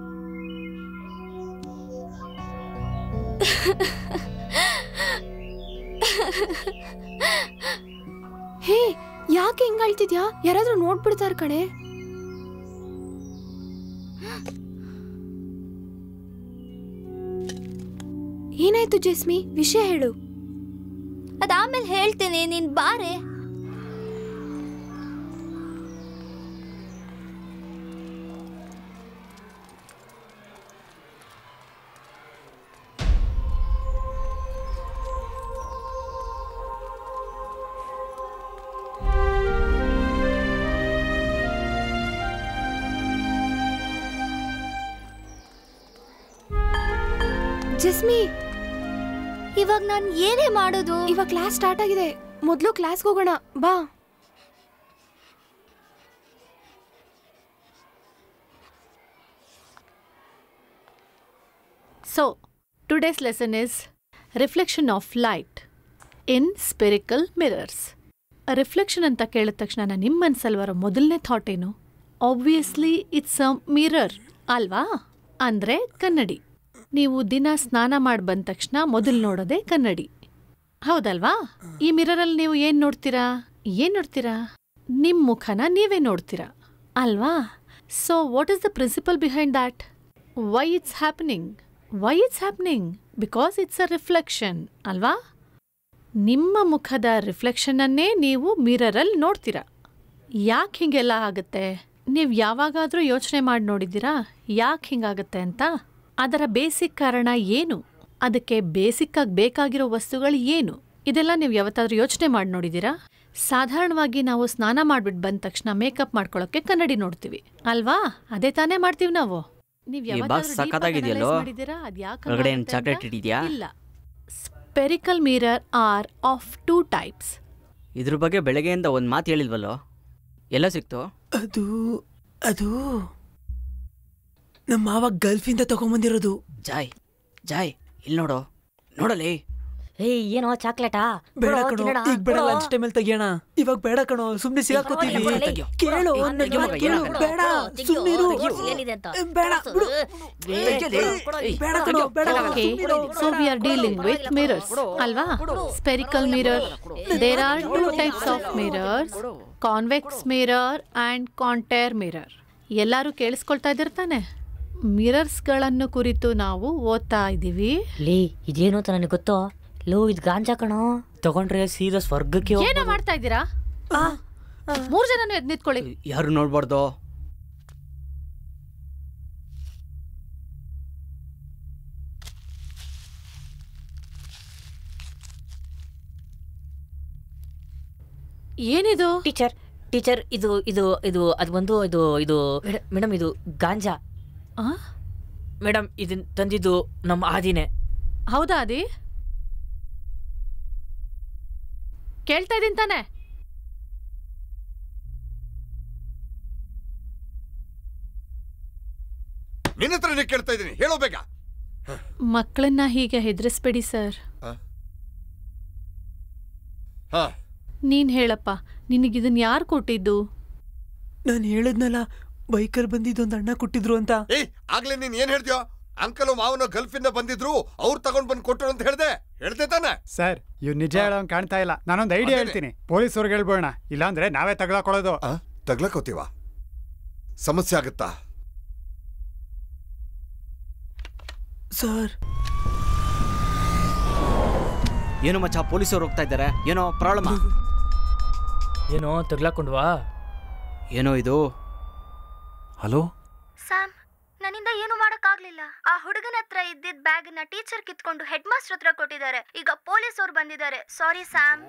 ಹೇ ಯಾಕೆ ಹಿಂಗ್ ಅಳ್ತಿದ್ಯಾ ಯಾರಾದ್ರೂ ನೋಡ್ಬಿಡ್ತಾರ ಕಣೆ ಏನಾಯ್ತು ಜೆಸ್ಮಿ ವಿಷಯ ಹೇಳು ಅದಾದ್ಮೇಲೆ ಹೇಳ್ತೀನಿ ನೀನ್ ಬಾರೆ ಜೆಸ್ಮಿ ಇವಾಗ ನಾನು ಏನೇ ಮಾಡೋದು ಇವಾಗ ಕ್ಲಾಸ್ ಸ್ಟಾರ್ಟ್ ಆಗಿದೆ ಮೊದಲು ಕ್ಲಾಸ್ಗೆ ಹೋಗೋಣ ಬಾ So, today's lesson is reflection of light in spherical mirrors. Reflection ಅಂತ ಕೇಳಿದ ತಕ್ಷಣ ನಿಮ್ಮ ಮನ್ಸಲ್ಲಿ ಬರೋ ಮೊದಲನೇ ಥಾಟ್ ಏನು ಆಬ್ವಿಯಸ್ಲಿ ಇಟ್ಸ್ ಅ ಮಿರರ್ ಅಲ್ವಾ ಅಂದರೆ ಕನ್ನಡಿ ನೀವು ದಿನ ಸ್ನಾನ ಮಾಡಿ ಬಂದ ತಕ್ಷಣ ಮೊದಲು ನೋಡೋದೇ ಕನ್ನಡಿ ಹೌದಲ್ವಾ ಈ ಮಿರರಲ್ಲಿ ನೀವು ಏನು ನೋಡ್ತೀರಾ ಏನು ನೋಡ್ತೀರಾ ನಿಮ್ಮ ಮುಖನ ನೀವೇ ನೋಡ್ತೀರಾ ಅಲ್ವಾ so what is the principle behind that why it's happening why it's happening because it's a reflection ಅಲ್ವಾ ನಿಮ್ಮ ಮುಖದ ರಿಫ್ಲೆಕ್ಷನನ್ನೇ ನೀವು ಮಿರರಲ್ಲಿ ನೋಡ್ತೀರಾ ಯಾಕೆ ಹೀಗೆಲ್ಲ ಆಗುತ್ತೆ ನೀವು ಯಾವಾಗಾದರೂ ಯೋಚನೆ ಮಾಡಿ ನೋಡಿದ್ದೀರಾ ಯಾಕೆ ಹಿಂಗಾಗುತ್ತೆ ಅಂತ ಅದರ ಬೇಸಿಕ್ ಕಾರಣ ಏನು ಅದಕ್ಕೆ ಬೇಸಿಕ್ಕಾಗಿ ಬೇಕಾಗಿರೋ ವಸ್ತುಗಳು ಏನು ಇದೆಲ್ಲ ನೀವು ಯಾವತ್ತಾದ್ರೂ ಯೋಚನೆ ಮಾಡಿ ನೋಡಿದ್ದೀರಾ ಸಾಧಾರಣವಾಗಿ ನಾವು ಸ್ನಾನ ಮಾಡ್ಬಿಟ್ಟು ಬಂದ ತಕ್ಷಣ ಮೇಕಪ್ ಮಾಡ್ಕೊಳ್ಳೋಕೆ ಕನ್ನಡಿ ನೋಡ್ತೀವಿ ಅಲ್ವಾ ಅದೇ ತಾನೇ ಮಾಡ್ತೀವಿ ನಾವು ನೀವು ಈ ಯಾವತ್ತಾದ್ರೂ ಬಾಕ್ಸ್ deep ಆಗಿ ಸಖತ್ತಾಗಿದೆಯಲ್ಲೋ analyze ಮಾಡಿದ್ದೀರಾ? ಅದ್ ಯಾಕ್ ಒಳಗಡೆ ಏನು ಹಂಗಾಗುತ್ತೆ ಚಾಕ್ಲೇಟ್ ಅಂತ? ಇಟ್ಟಿದ್ಯಾ ಇಲ್ಲ spherical mirror are of two types ಇದ್ರ ಬಗ್ಗೆ ಬೆಳಗ್ಗೆಯಿಂದ ಒಂದು ಮಾತು ಹೇಳಿಲ್ವಲ್ಲೋ ಎಲ್ಲ ಸಿಕ್ತು ಅದು ಅದು ನಮ್ಮ ಮಾವ ಗಲ್ಫಿಂದ ತಗೊಂಬಂದಿರೋದು ಜಾಯ್ ಜಾಯ್ ಇಲ್ಲಿ ನೋಡು ನೋಡಲಿ ಏಯ್ ಏನೋ ಚಾಕ್ಲೇಟಾ ಬೇಡ ಕೊಡು, ಕಣೋ ತಿನ್ನೋಣ, ಈಗ ಬೇಡ ಕೊಡು. ಲಂಚ್ ಟೈಮಲ್ಲಿ ತೆಗಿಯೋಣ ಇವಾಗ ಬೇಡ ಕಣೋ ಸುಮ್ನೆ ಸಿಗಾಕೋತೀವಿ ಪರವಾಗಿಲ್ಲ, ತೆಗಿಯೋ. ಕೇಳು ಏ, ನನ್ನ ತೆಗಿಯೋ ಮಾತ್ ಮಗ, ಕೇಳು ಏನಾಗಲ್ಲ. ಬೇಡ ಸುಮ್ನಿರು ಬೇಡ ಬಿಡು ಬೇಡ ಕಣೋ ಬೇಡ ಕಣೋ, Okay, ಸುಮ್ನಿರು. so we are dealing with mirrors, ಅಲ್ವಾ spherical mirror. There are two types of mirrors, convex mirror and contour mirror. ಎಲ್ಲರೂ ಕೇಳಿಸ್ಕೊಳ್ತಾ ಇದ್ದೀರ ತಾನೆ ಮಿರರ್ಸ್ಗಳನ್ನು ಕುರಿತು ನಾವು ಓದ್ತಾ ಇದ್ದೀವಿ ಲೇ ಇದೇನು ಅಂತ ನನಗೆ ಗೊತ್ತೋ ಲೋ ಇದು ಗಾಂಜಾ ಕಣೋ ತಗೊಂಡ್ರೆ ಸೀದಾ ಸ್ವರ್ಗಕ್ಕೆ ಏನೋ ಹೋಗ್ಬೋದು. ಮಾಡ್ತಾ ಇದ್ದೀರಾ ಮೂರ್ ಜನನು ಎದ್ ನಿಂತ್ಕೊಳ್ಳಿ ಯಾರು ನೋಡ್ಬಾರ್ದು ಏನಿದು ಟೀಚರ್ ಟೀಚರ್ ಇದು ಇದು ಇದು ಅದು ಬಂದು ಇದು ಇದು ಮೇಡಮ್ ಇದು ಗಾಂಜಾ ಮೇಡಮ್ ಇದನ್ನ ತಂದಿದ್ದು ನಮ್ಮ ಆದಿನೇ ಹೌದಾ ಅದಿ ಕೇಳ್ತಾ ಇದೀನಿ ತಾನೆ ನಿನ್ನ ಹತ್ರನೇ ಕೇಳ್ತಾ ಇದ್ದೀನಿ ಹೇಳೋ ಬೇಗ ಮಕ್ಕಳನ್ನ ಹೀಗೆ ಹೆದರಿಸ್ಬೇಡಿ ಸರ್ ಹಾ ನೀನ್ ಹೇಳಪ್ಪ ನಿನಗಿದನ್ ಯಾರು ಕೊಟ್ಟಿದ್ದು ನಾನು ಹೇಳಿದ್ನಲ್ಲ ಬೈಕಲ್ಲಿ ಬಂದಿದ್ದು ಒಂದು ಅಣ್ಣ ಕೊಟ್ಟಿದ್ರು ಅಂತ ಏಯ್ ಆಗ್ಲೇ ನೀನ್ ಏನ್ ಹೇಳ್ದ್ಯೋ ಅಂಕಲು ಮಾವನ ಗಲ್ಫಿಂದ ಬಂದಿದ್ರು ಅವ್ರು ತಗೊಂಡ್ ಬಂದ್ ಕೊಟ್ಟರು ಅಂತ ಹೇಳ್ದೆ ಹೇಳ್ದೆ ತಾನೆ ಸರ್ ಇವ್ ನಿಜ ಹೇಳೋಂಗ್ ಕಾಣ್ತಾ ಇಲ್ಲ ನಾನೊಂದು ಐಡಿಯಾ ಅದೇನೆ. ಹೇಳ್ತೀನಿ ಪೊಲೀಸವ್ರಿಗೆ ಹೇಳ್ಬೋಣ ಇಲ್ಲಾಂದ್ರೆ ನಾವೇ ತಗೊಳಕೊಳ್ಳೋದು ತಗ್ಲಕೋತೀವ ಸಮಸ್ಯೆ ಆಗುತ್ತಾ ಸರ್ ಏನು ಮಚ್ಚ ಪೊಲೀಸರು ಹೋಗ್ತಾ ಇದ್ದಾರೆ ಏನೋ ಪ್ರಾಬ್ಲಮ್ ಏನೋ ತಗ್ಲಾಕೊಂಡ್ವಾ ಏನೋ ಇದು ಹಲೋ ಸ್ಯಾಮ್ ನನ್ನಿಂದ ಏನು ಮಾಡಕ್ಕಾಗ್ಲಿಲ್ಲ ಆ ಹುಡುಗನ ಹತ್ರ ಇದ್ದಿದ್ ಬ್ಯಾಗ್ ನ ಟೀಚರ್ ಕಿತ್ಕೊಂಡು ಹೆಡ್ ಮಾಸ್ಟರ್ ಹತ್ರ ಕೊಟ್ಟಿದ್ದಾರೆ ಈಗ ಪೊಲೀಸ್ ಅವ್ರು ಬಂದಿದ್ದಾರೆ ಸಾರಿ ಸ್ಯಾಮ್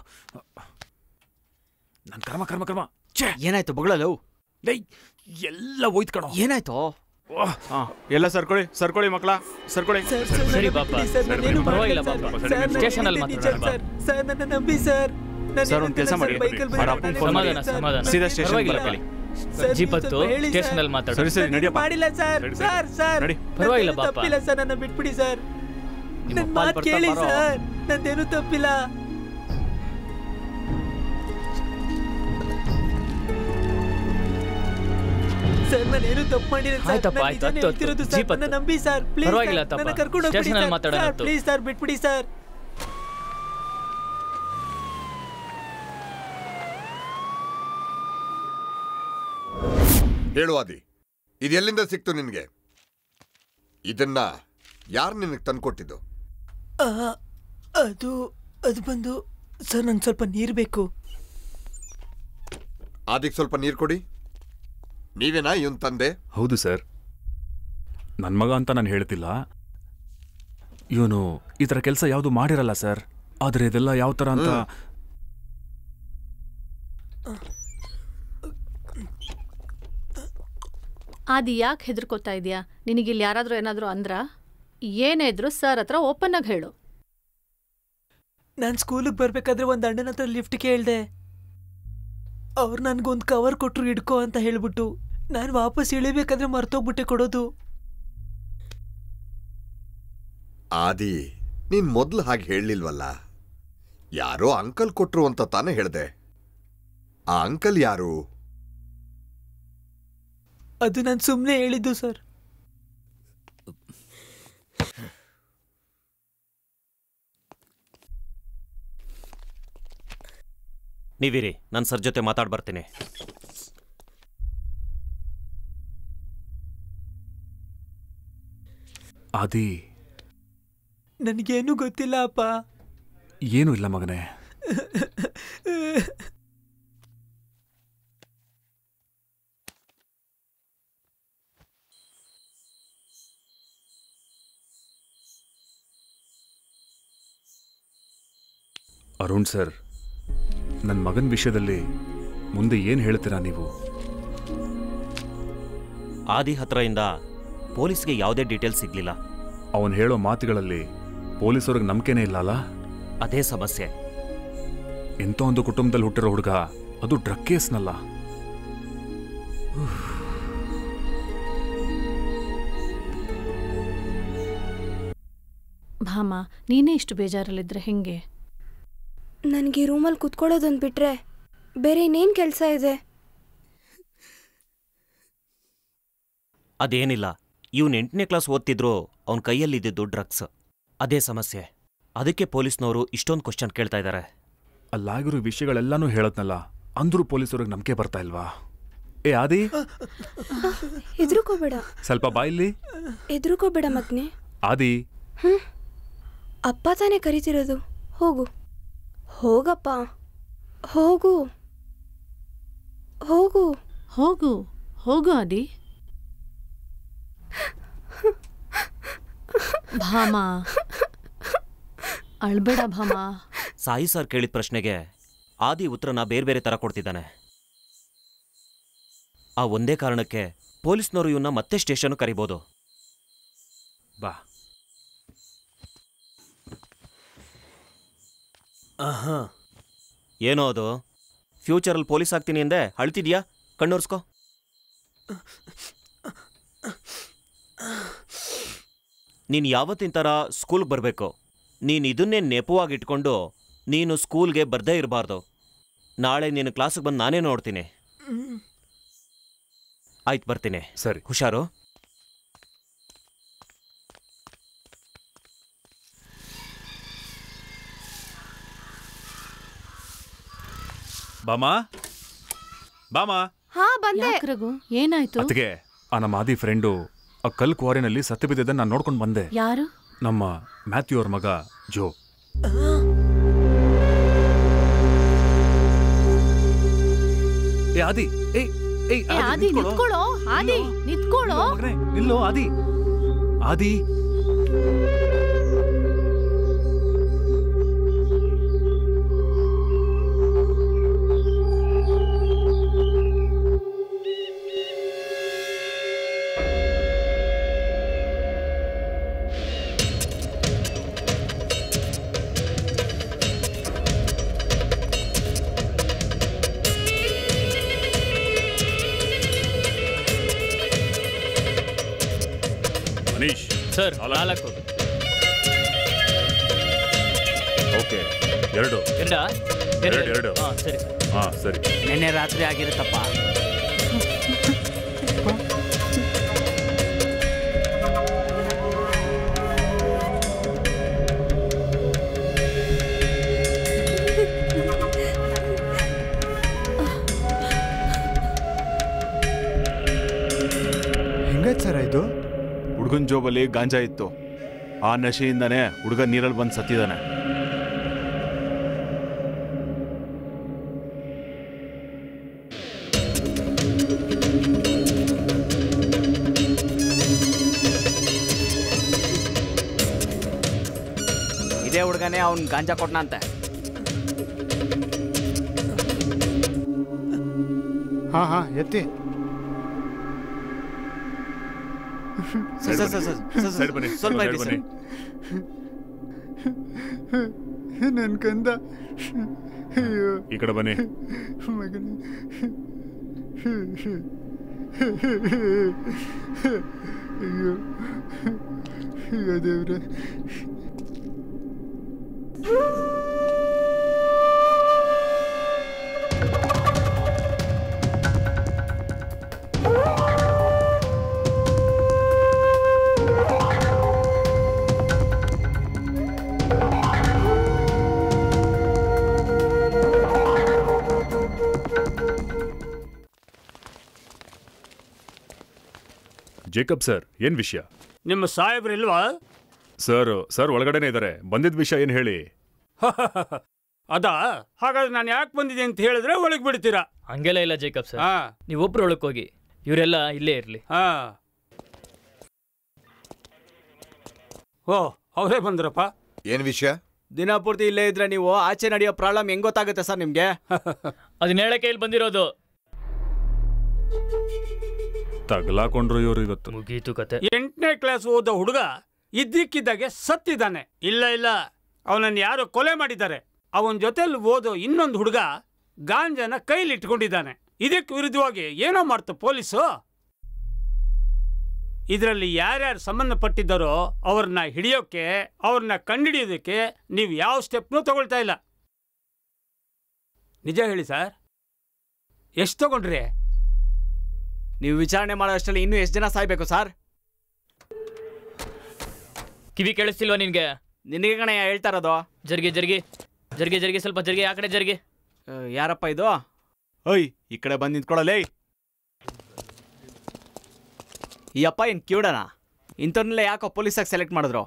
ನನ್ ಕರ್ಮ ಕರ್ಮ ಕರ್ಮ ಏನಾಯ್ತು ಬಗಳಲು ಎಲ್ಲ ಹೋಯ್ತು ಕಣೋ ಏನಾಯ್ತು ಹಾ ಎಲ್ಲ ಸರ್ಕೊಳ್ಳಿ ಸರ್ಕೊಳ್ಳಿ ಮಕ್ಕಳ ಸರ್ಕೊಳ್ಳಿ ಸರಿ ಬಾಪ ಪರವಾಗಿಲ್ಲ ಬಾಪ ಸ್ಟೇಷನ್ ಅಲ್ಲಿ ಮಾತಾಡೋಣ ಬಾ. ಸರ್ ನನ್ನ ನಂಬಿ ಸರ್ ನಾನು ಸರ್ ಒಂದು ಕೆಲಸ ಮಾಡಿ ಅವ್ರ ಅಪ್ಪನ ಫೋನ್ ಮಾಡಿ ಸಮಾಧಾನ ಸಮಾಧಾನ ಸೀದಾ ಸ್ಟೇಷನ್ ಪರವಾಗಿಲ್ಲ ಬರ್ಕೊಳ್ಳಿ ಸರ್, ಜೀಪ್ ಹತ್ತು ಸ್ವಲ್ಪ ಹೇಳಿ ಸ್ಟೇಷನ್ ಸರ್. ಅಲ್ಲಿ ಮಾತಾಡ ಸರಿ ಸರಿ ನಡಿಯಪ್ಪ ಮಾಡಿಲ್ಲ ಸರ್ ಸರಿ, ಸರಿ. ಸರ್ ಸರ್ ನಡಿ. ಪರವಾಗಿಲ್ಲ ನಂದೇನು ಪಾಪ. ತಪ್ಪಿಲ್ಲ ಸರ್ ನನ್ನ ಬಿಟ್ಬಿಡಿ ಸರ್ ನಿಮ್ಮ ನನ್ನ ಅಪ್ಪ ಮಾತು ಬರ್ತಾರೆ ಕೇಳಿ ಬಾರೋ. ಸರ್ ನಂದೇನು ತಪ್ಪಿಲ್ಲ ಸರ್ ನಾನೇನು ತಪ್ಪು ಮಾಡಿಲ್ಲ ಸರ್ ಆಯ್ತಪ್ಪ, ನಾನು ಆಯ್ತು, ನಿಜಾನೇ ಹತ್ತು, ಹೇಳ್ತಿರೋದು ಹತ್ತು. ಸರ್ ಜೀಪ್ ನನ್ನ ಹತ್ತು. ನಂಬಿ ಸರ್ ಪ್ಲೀಸ್ ಪರವಾಗಿಲ್ಲ ತಪ್ಪ. ನನ್ನ ಕರ್ಕೊಂಡು ಹೋಗ್ಬಿಡಿ ಸ್ಟೇಷನ್ ಅಲ್ಲಿ ಸರ್ ಮಾತಾಡೋಣ ಸರ್ ಹತ್ತು. ಪ್ಲೀಸ್ ಸರ್ ಬಿಟ್ಬಿಡಿ ಸರ್ ಹೇಳು ಆದಿ ಇದೆಲ್ಲಿಂದ ಸಿಕ್ತು ನಿನ್ಗೆ ಇದನ್ನ ಯಾರು ನಿನಗೆ ತಂದ್ಕೊಟ್ಟಿದ್ದು ಆ, ಅದು ಅದು ಬಂದು ಸರ್ ನಂಗೆ ಸ್ವಲ್ಪ ನೀರು ಬೇಕು ಆದಿಗ್ ಸ್ವಲ್ಪ ನೀರು ಕೊಡಿ ನೀವೇನಾ ಇವನ್ ತಂದೆ ಹೌದು ಸರ್ ನನ್ನ ಮಗ ಅಂತ ನಾನು ಹೇಳ್ತಿಲ್ಲ ಇವನು ಈ ಥರ ಕೆಲಸ ಯಾವುದು ಮಾಡಿರಲ್ಲ ಸರ್ ಆದರೆ ಇದೆಲ್ಲ ಯಾವ ಥರ ಅಂತ ಆದಿ ಯಾಕೆ ಹೆದರ್ಕೋತಾ ಇದೆಯಾ ನಿನಗಿಲ್ಲಿ ಯಾರಾದರೂ ಏನಾದರೂ ಅಂದ್ರ ಏನೇ ಇದ್ರು ಸರ್ ಹತ್ರ ಓಪನ್ ಆಗಿ ಹೇಳು ನಾನು ಸ್ಕೂಲಿಗೆ ಬರ್ಬೇಕಾದ್ರೆ ಒಂದು ಅಣ್ಣನ ಹತ್ರ ಲಿಫ್ಟ್ ಕೇಳಿದೆ ಅವ್ರು ನನ್ಗೊಂದು ಕವರ್ ಕೊಟ್ರು ಹಿಡ್ಕೋ ಅಂತ ಹೇಳ್ಬಿಟ್ಟು ನಾನು ವಾಪಸ್ ಇಳಿಬೇಕಾದ್ರೆ ಮರ್ತೋಗ್ಬಿಟ್ಟೆ ಕೊಡೋದು ಆದಿ ನೀನ್ ಮೊದ್ಲು ಹಾಗೆ ಹೇಳಲಿಲ್ವಲ್ಲ ಯಾರೋ ಅಂಕಲ್ ಕೊಟ್ರು ಅಂತ ತಾನೇ ಹೇಳ್ದೆ ಆ ಅಂಕಲ್ ಯಾರು ಅದು ನಾನು ಸುಮ್ಮನೆ ಹೇಳಿದ್ದು ಸರ್ ನೀವಿರಿ ನಾನು ಸರ್ ಜೊತೆ ಮಾತಾಡ್ ಬರ್ತೀನಿ ಆದಿ ನನಗೇನು ಗೊತ್ತಿಲ್ಲ ಅಪ್ಪ ಏನೂ ಇಲ್ಲ ಮಗನೇ ಅರುಣ್ ಸರ್ ನನ್ನ ಮಗನ ವಿಷಯದಲ್ಲಿ ಮುಂದೆ ಏನು ಹೇಳ್ತೀರಾ ನೀವು ಆದಿ ಹತ್ರದಿಂದ ಪೊಲೀಸ್ಗೆ ಯಾವುದೇ ಡೀಟೇಲ್ಸ್ ಸಿಗ್ಲಿಲ್ಲ ಅವನು ಹೇಳೋ ಮಾತುಗಳಲ್ಲಿ ಪೊಲೀಸವ್ರಿಗೆ ನಂಬಿಕೆನೇ ಇಲ್ಲ ಅಲ್ಲ ಅದೇ ಸಮಸ್ಯೆ ಎಂಥ ಒಂದು ಕುಟುಂಬದಲ್ಲಿ ಹುಟ್ಟಿರೋ ಹುಡುಗ ಅದು ಡ್ರಗ್ ಕೇಸ್ನಲ್ಲ ಭಾಮ ನೀನೇ ಇಷ್ಟು ಬೇಜಾರಲ್ಲಿದ್ರೆ ಹೆಂಗೆ ನನಗೆ ಈ ರೂಮಲ್ಲಿ ಕುತ್ಕೊಳ್ಳೋದೊಂದು ಬಿಟ್ರೆ ಬೇರೆ ಇನ್ನೇನು ಕೆಲಸ ಇದೆ ಅದೇನಿಲ್ಲ ಇವನ್ ಎಂಟನೇ ಕ್ಲಾಸ್ ಓದ್ತಿದ್ರು ಅವನ ಕೈಯಲ್ಲಿದ್ದಿದ್ದು ಡ್ರಗ್ಸ್ ಅದೇ ಸಮಸ್ಯೆ ಅದಕ್ಕೆ ಪೊಲೀಸ್ನವರು ಇಷ್ಟೊಂದು ಕ್ವಶನ್ ಕೇಳ್ತಾ ಇದ್ದಾರೆ ಅಲ್ಲಾಗಿರೋ ವಿಷಯಗಳೆಲ್ಲಾನು ಹೇಳದ್ನಲ್ಲ ಅಂದ್ರೂ ಪೊಲೀಸವ್ರಿಗೆ ನಂಬಿಕೆ ಬರ್ತಾ ಇಲ್ವಾ ಏ ಆದಿ ಎದುರುಕೋಬೇಡ ಸ್ವಲ್ಪ ಬಾಯಿಲ್ಲಿ ಎದುರುಕೋಬೇಡ ಮಗ್ನೆ ಆದಿ ಹ್ಞೂ ಅಪ್ಪ ತಾನೇ ಕರಿತಿರೋದು ಹೋಗು ಹೋಗಪ್ಪ ಹೋಗು ಹೋಗು ಹೋಗು ಹೋಗು ಆದಿ ಭಾಮ ಅಳ್ಬೇಡ ಭಾಮ ಸಾಯಿ ಸರ್ ಕೇಳಿದ ಪ್ರಶ್ನೆಗೆ ಆದಿ ಉತ್ತರನ ಬೇರೆ ಬೇರೆ ಥರ ಕೊಡ್ತಿದ್ದಾನೆ ಆ ಒಂದೇ ಕಾರಣಕ್ಕೆ ಪೊಲೀಸ್ನವರು ಇವನ್ನ ಮತ್ತೆ ಸ್ಟೇಷನ್ ಕರಿಬೋದು ಬಾ ಏನೋ ಅದು ಫ್ಯೂಚರಲ್ಲಿ ಪೊಲೀಸ್ ಆಗ್ತೀನಿ ಎಂದೆ ಅಳ್ತಿದ್ಯಾ ಕಣ್ಣೋರ್ಸ್ಕೋ ನೀನು ಯಾವತ್ತಿನ ಥರ ಸ್ಕೂಲ್ಗೆ ಬರಬೇಕು ನೀನು ಇದನ್ನೇ ನೆಪವಾಗಿ ಇಟ್ಕೊಂಡು ನೀನು ಸ್ಕೂಲ್ಗೆ ಬರ್ದೇ ಇರಬಾರ್ದು ನಾಳೆ ನೀನು ಕ್ಲಾಸಿಗೆ ಬಂದು ನಾನೇ ನೋಡ್ತೀನಿ ಆಯ್ತು ಬರ್ತೀನಿ ಸರಿ ಹುಷಾರು ಬಾಮಾ ಬಾಮಾ ಹಾ ಬಂದೆ ಯಾಕ್ ರಘು ಏನಾಯ್ತು ಅತ್ತಿಗೆ ಆ ನಮ್ಮ ಆದಿ ಫ್ರೆಂಡು ಆ ಕಲ್ ಕ್ವಾರಿನಲ್ಲಿ ಸತ್ತು ಬಿದ್ದಿದ್ದನ್ನು ನಾನು ನೋಡ್ಕೊಂಡು ಬಂದೆ ಯಾರು ನಮ್ಮ ಮ್ಯಾಥ್ಯೂ ಅವ್ರ ಮಗ ಜೋ ಏ ಆದಿ ಏಯ್ ಏಯ್ ಏ, ಆದಿ ನಿತ್ಕೊಳ್ಳೋ ಆದಿ ನಿತ್ಕೊಳ್ಳೋ ನಿಲ್ಲೋ ಆದಿ ಆದಿ ಮನೀಶ್ ಸರ್ ನಾಲ್ಕು ಓಕೆ ಎರಡು ಎರಡಾ ಎರಡು ಎರಡು ಹಾ ಸರಿ ಹಾ ಸರಿ ನಿನ್ನೆ ರಾತ್ರಿ ಆಗಿರುತ್ತಪ್ಪ ಹೆಂಗಾಯ್ತು ಸರ್ ಇದು ಹುಡುಗನ ಜೋಬಲ್ಲಿ ಗಾಂಜಾ ಇತ್ತು ಆ ನಶೆಯಿಂದನೇ ಹುಡುಗ ನೀರಲ್ಲಿ ಬಂದು ಸತ್ತಿದ್ದಾನೆ ಇದೇ ಹುಡುಗನೇ ಅವ್ನ್ ಗಾಂಜಾ ಕೊಟ್ನಂತೆ ಹಾ ಹಾ ಎತ್ತಿ ಸೈಡ್ ಸರ್, ಸರ್, ಬನ್ನಿ. ಸರ್, ಸರ್, ಸೈಡ್ ಬನ್ನಿ ಸ್ವಲ್ಪ ಸೈಡ್ ಇರಿ, ಬನ್ನಿ ನನ್ ಕಂದ ಅಯ್ಯೋ ಈ ಕಡೆ ಬನ್ನಿ ಮಗನೇ ಅಯ್ಯೋ ಅಯ್ಯೋ ದೇವ್ರೆ ಜೇಕಬ್ ಸರ್ ಏನ್ ವಿಷಯ ನಿಮ್ಮ ಸಾಹೇಬ್ರು ಇಲ್ವಾ ಸರ್ ಸರ್ ಒಳಗಡೆನೆ ಇದ್ದಾರೆ ಬಂದಿದ್ದ ವಿಷಯ ಏನ್ ಹೇಳಿ ಅದಾ ಹಾಗಾದ್ರೆ ನಾನು ಯಾಕೆ ಬಂದಿದೆ ಅಂತ ಹೇಳಿದ್ರೆ ಒಳಗೆ ಬಿಡ್ತೀರಾ ಹಂಗೆಲ್ಲ ಇಲ್ಲ ಜೇಕಬ್ ಸರ್ ಹಾ ನೀವೊಬ್ರು ಒಳಕ್ ಹೋಗಿ ಇವರೆಲ್ಲ ಇಲ್ಲೇ ಇರ್ಲಿ ಹಾ ಓ ಅವರೇ ಬಂದ್ರಪ್ಪ ಏನ್ ವಿಷಯ ದಿನ ಪೂರ್ತಿ ಇಲ್ಲೇ ಇದ್ರೆ ನೀವು ಆಚೆ ನಡೆಯೋ ಪ್ರಾಬ್ಲಮ್ ಹೆಂಗ್ ಗೊತ್ತಾಗುತ್ತೆ ಸರ್ ನಿಮ್ಗೆ ಅದನ್ನ ಹೇಳಕ್ಕೆ ಇಲ್ಲಿ ಬಂದಿರೋದು ತಗ್ಲಾಕೊಂಡ್ರು ಇವ್ರು ಇವತ್ತು ಮುಗೀತು ಕತೆ ಎಂಟನೇ ಕ್ಲಾಸ್ ಓದೋ ಹುಡುಗ ಇದ್ದಕ್ಕಿದ್ದಾಗೆ ಸತ್ತಿದ್ದಾನೆ ಇಲ್ಲ ಇಲ್ಲ ಅವನನ್ನು ಯಾರು ಕೊಲೆ ಮಾಡಿದ್ದಾರೆ ಅವನ ಜೊತೆಲಿ ಓದೋ ಇನ್ನೊಂದು ಹುಡುಗ ಗಾಂಜನ ಕೈಲಿ ಇಟ್ಕೊಂಡಿದ್ದಾನೆ ಇದಕ್ಕೆ ವಿರುದ್ಧವಾಗಿ ಏನೋ ಮಾಡ್ತು ಪೊಲೀಸು ಇದರಲ್ಲಿ ಯಾರ್ಯಾರು ಸಂಬಂಧಪಟ್ಟಿದ್ದಾರೋ ಅವ್ರನ್ನ ಹಿಡಿಯೋಕೆ ಅವ್ರನ್ನ ಕಂಡುಹಿಡಿಯೋದಕ್ಕೆ ನೀವು ಯಾವ ಸ್ಟೆಪ್ನೂ ತಗೊಳ್ತಾ ಇಲ್ಲ ನಿಜ ಹೇಳಿ ಸರ್ ಎಷ್ಟು ತಗೊಂಡ್ರಿ ನೀವು ವಿಚಾರಣೆ ಮಾಡೋ ಅಷ್ಟರಲ್ಲಿ ಇನ್ನೂ ಎಷ್ಟು ಜನ ಸಾಯ್ಬೇಕು ಸರ್ ಕಿವಿ ಕೇಳಿಸ್ತಿಲ್ವಾ ನಿನ್ಗೆ ನಿನಗೆ ಕಣ ಹೇಳ್ತಾ ಇರೋದು ಜರ್ಗಿ ಜರ್ಗಿ ಜರ್ಗಿ ಜರ್ಗಿ ಸ್ವಲ್ಪ ಜರ್ಗಿ ಆ ಕಡೆ ಜರ್ಗಿ ಆ, ಯಾರಪ್ಪ ಇದು ಓಯ್ ಈ ಕಡೆ ಬಂದು ನಿಂತ್ಕೊಳ್ಳಲೇ ಈ ಅಪ್ಪ ಏನ್ ಕಿವುಡನ ಇಂಥವ್ರನ್ನೆಲ್ಲ ಯಾಕೋ ಪೊಲೀಸಾಗಿ ಸೆಲೆಕ್ಟ್ ಮಾಡಿದ್ರು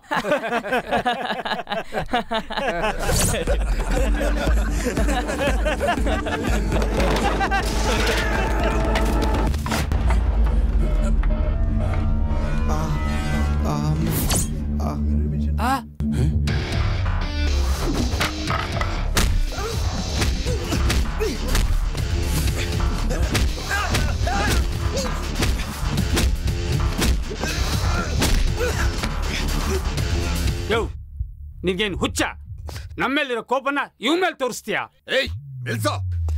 ಯೋ ನಿನ್ಗೇನು ಹುಚ್ಚ ನಮ್ಮೇಲಿರೋ ಕೋಪನ ಇವ್ ಮೇಲೆ ತೋರಿಸ್ತೀಯಾ ಏಯ್ ನಿಲ್ಸೋ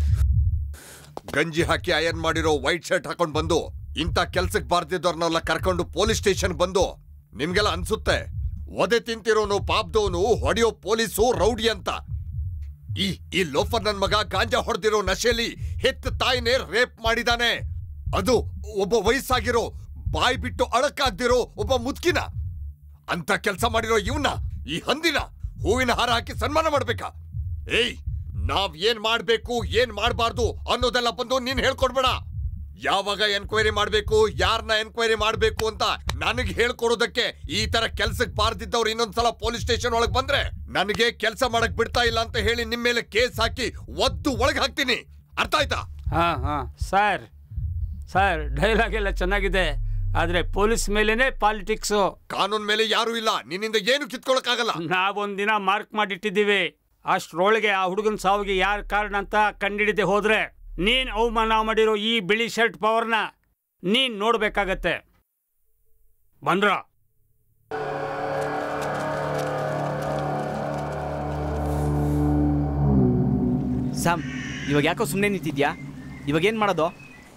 ಗಂಜಿ ಹಾಕಿ ಅಯನ್ ಮಾಡಿರೋ ವೈಟ್ ಶರ್ಟ್ ಹಾಕೊಂಡ್ ಬಂದು ಇಂಥ ಕೆಲ್ಸಕ್ ಬಾರ್ದಿದ್ದವ್ರನ್ನೆಲ್ಲ ಕರ್ಕೊಂಡು ಪೊಲೀಸ್ ಸ್ಟೇಷನ್ ಬಂದು ನಿಮ್ಗೆಲ್ಲ ಅನ್ಸುತ್ತೆ ಒದೆ ತಿಂತಿರೋನು ಪಾಪ್ದವನು ಹೊಡೆಯೋ ಪೊಲೀಸು ರೌಡಿ ಅಂತ ಈ ಈ ಲೋಫರ್ ನನ್ ಮಗ ಗಾಂಜಾ ಹೊಡೆದಿರೋ ನಶೆಲಿ ಹೆತ್ತ ತಾಯಿನೇ ರೇಪ್ ಮಾಡಿದಾನೆ ಅದು ಒಬ್ಬ ವಯಸ್ಸಾಗಿರೋ ಬಾಯ್ ಬಿಟ್ಟು ಅಳಕಾಗ್ದಿರೋ ಒಬ್ಬ ಮುದ್ಕಿನ ಅಂತ ಕೆಲಸ ಮಾಡಿರೋ ಇವನ್ನ ಈ ಹಂದಿನ ಹೂವಿನ ಹಾರ ಹಾಕಿ ಸನ್ಮಾನ ಮಾಡ್ಬೇಕಾ ಏಯ್ ನಾವ್ ಏನ್ ಮಾಡ್ಬೇಕು ಏನ್ ಮಾಡ್ಬಾರ್ದು ಅನ್ನೋದೆಲ್ಲ ಬಂದು ನೀನ್ ಹೇಳ್ಕೊಡ್ಬೇಡ ಯಾವಾಗ ಎನ್ಕ್ವೈರಿ ಮಾಡ್ಬೇಕು ಯಾರನ್ನ ಎನ್ಕ್ವೈರಿ ಮಾಡ್ಬೇಕು ಅಂತ ನನಗೆ ಹೇಳ್ಕೊಡೋದಕ್ಕೆ ಈ ತರ ಕೆಲ್ಸಕ್ ಬಾರ್ದಿದ್ದವ್ರು ಇನ್ನೊಂದ್ಸಲ ಪೊಲೀಸ್ ಸ್ಟೇಷನ್ ಒಳಗ್ ಬಂದ್ರೆ ನನಗೆ ಕೆಲಸ ಮಾಡಕ್ ಬಿಡ್ತಾ ಇಲ್ಲ ಅಂತ ಹೇಳಿ ನಿಮ್ ಮೇಲೆ ಕೇಸ್ ಹಾಕಿ ಒದ್ದು ಒಳಗ್ ಹಾಕ್ತೀನಿ ಅರ್ಥ ಆಯ್ತಾ ಹಾ ಹಾ ಸರ್ ಸರ್ ಡೈಲಾಗ್ ಎಲ್ಲ ಚೆನ್ನಾಗಿದೆ ಆದ್ರೆ ಪೊಲೀಸ್ ಮೇಲೇನೆ ಪಾಲಿಟಿಕ್ಸು ಕಾನೂನ್ ಮೇಲೆ ಯಾರು ಇಲ್ಲ ನಿನ್ನಿಂದ ಏನು ಕಿತ್ಕೊಳಕ್ಕಾಗಲ್ಲ ನಾವೊಂದಿನ ಮಾರ್ಕ್ ಮಾಡಿಟ್ಟಿದ್ದೀವಿ ಅಷ್ಟ್ರೊಳಗೆ ಆ ಹುಡುಗನ ಸಾವಿಗೆ ಯಾರ ಕಾರಣ ಅಂತ ಕಂಡಿಡಿದೆ ಹೋದ್ರೆ ನೀನ್ ಅವಮಾನ ಮಾಡಿರೋ ಈ ಬಿಳಿ ಶರ್ಟ್ ಪವರ್ನ ನೀನ್ ನೋಡ್ಬೇಕಾಗತ್ತೆ ಬಂದ್ರ ಸ್ಯಾಮ್ ಇವಾಗ ಯಾಕೋ ಸುಮ್ಮನೆ ನಿಂತಿದ್ಯಾ ಇವಾಗ ಏನು ಮಾಡೋದು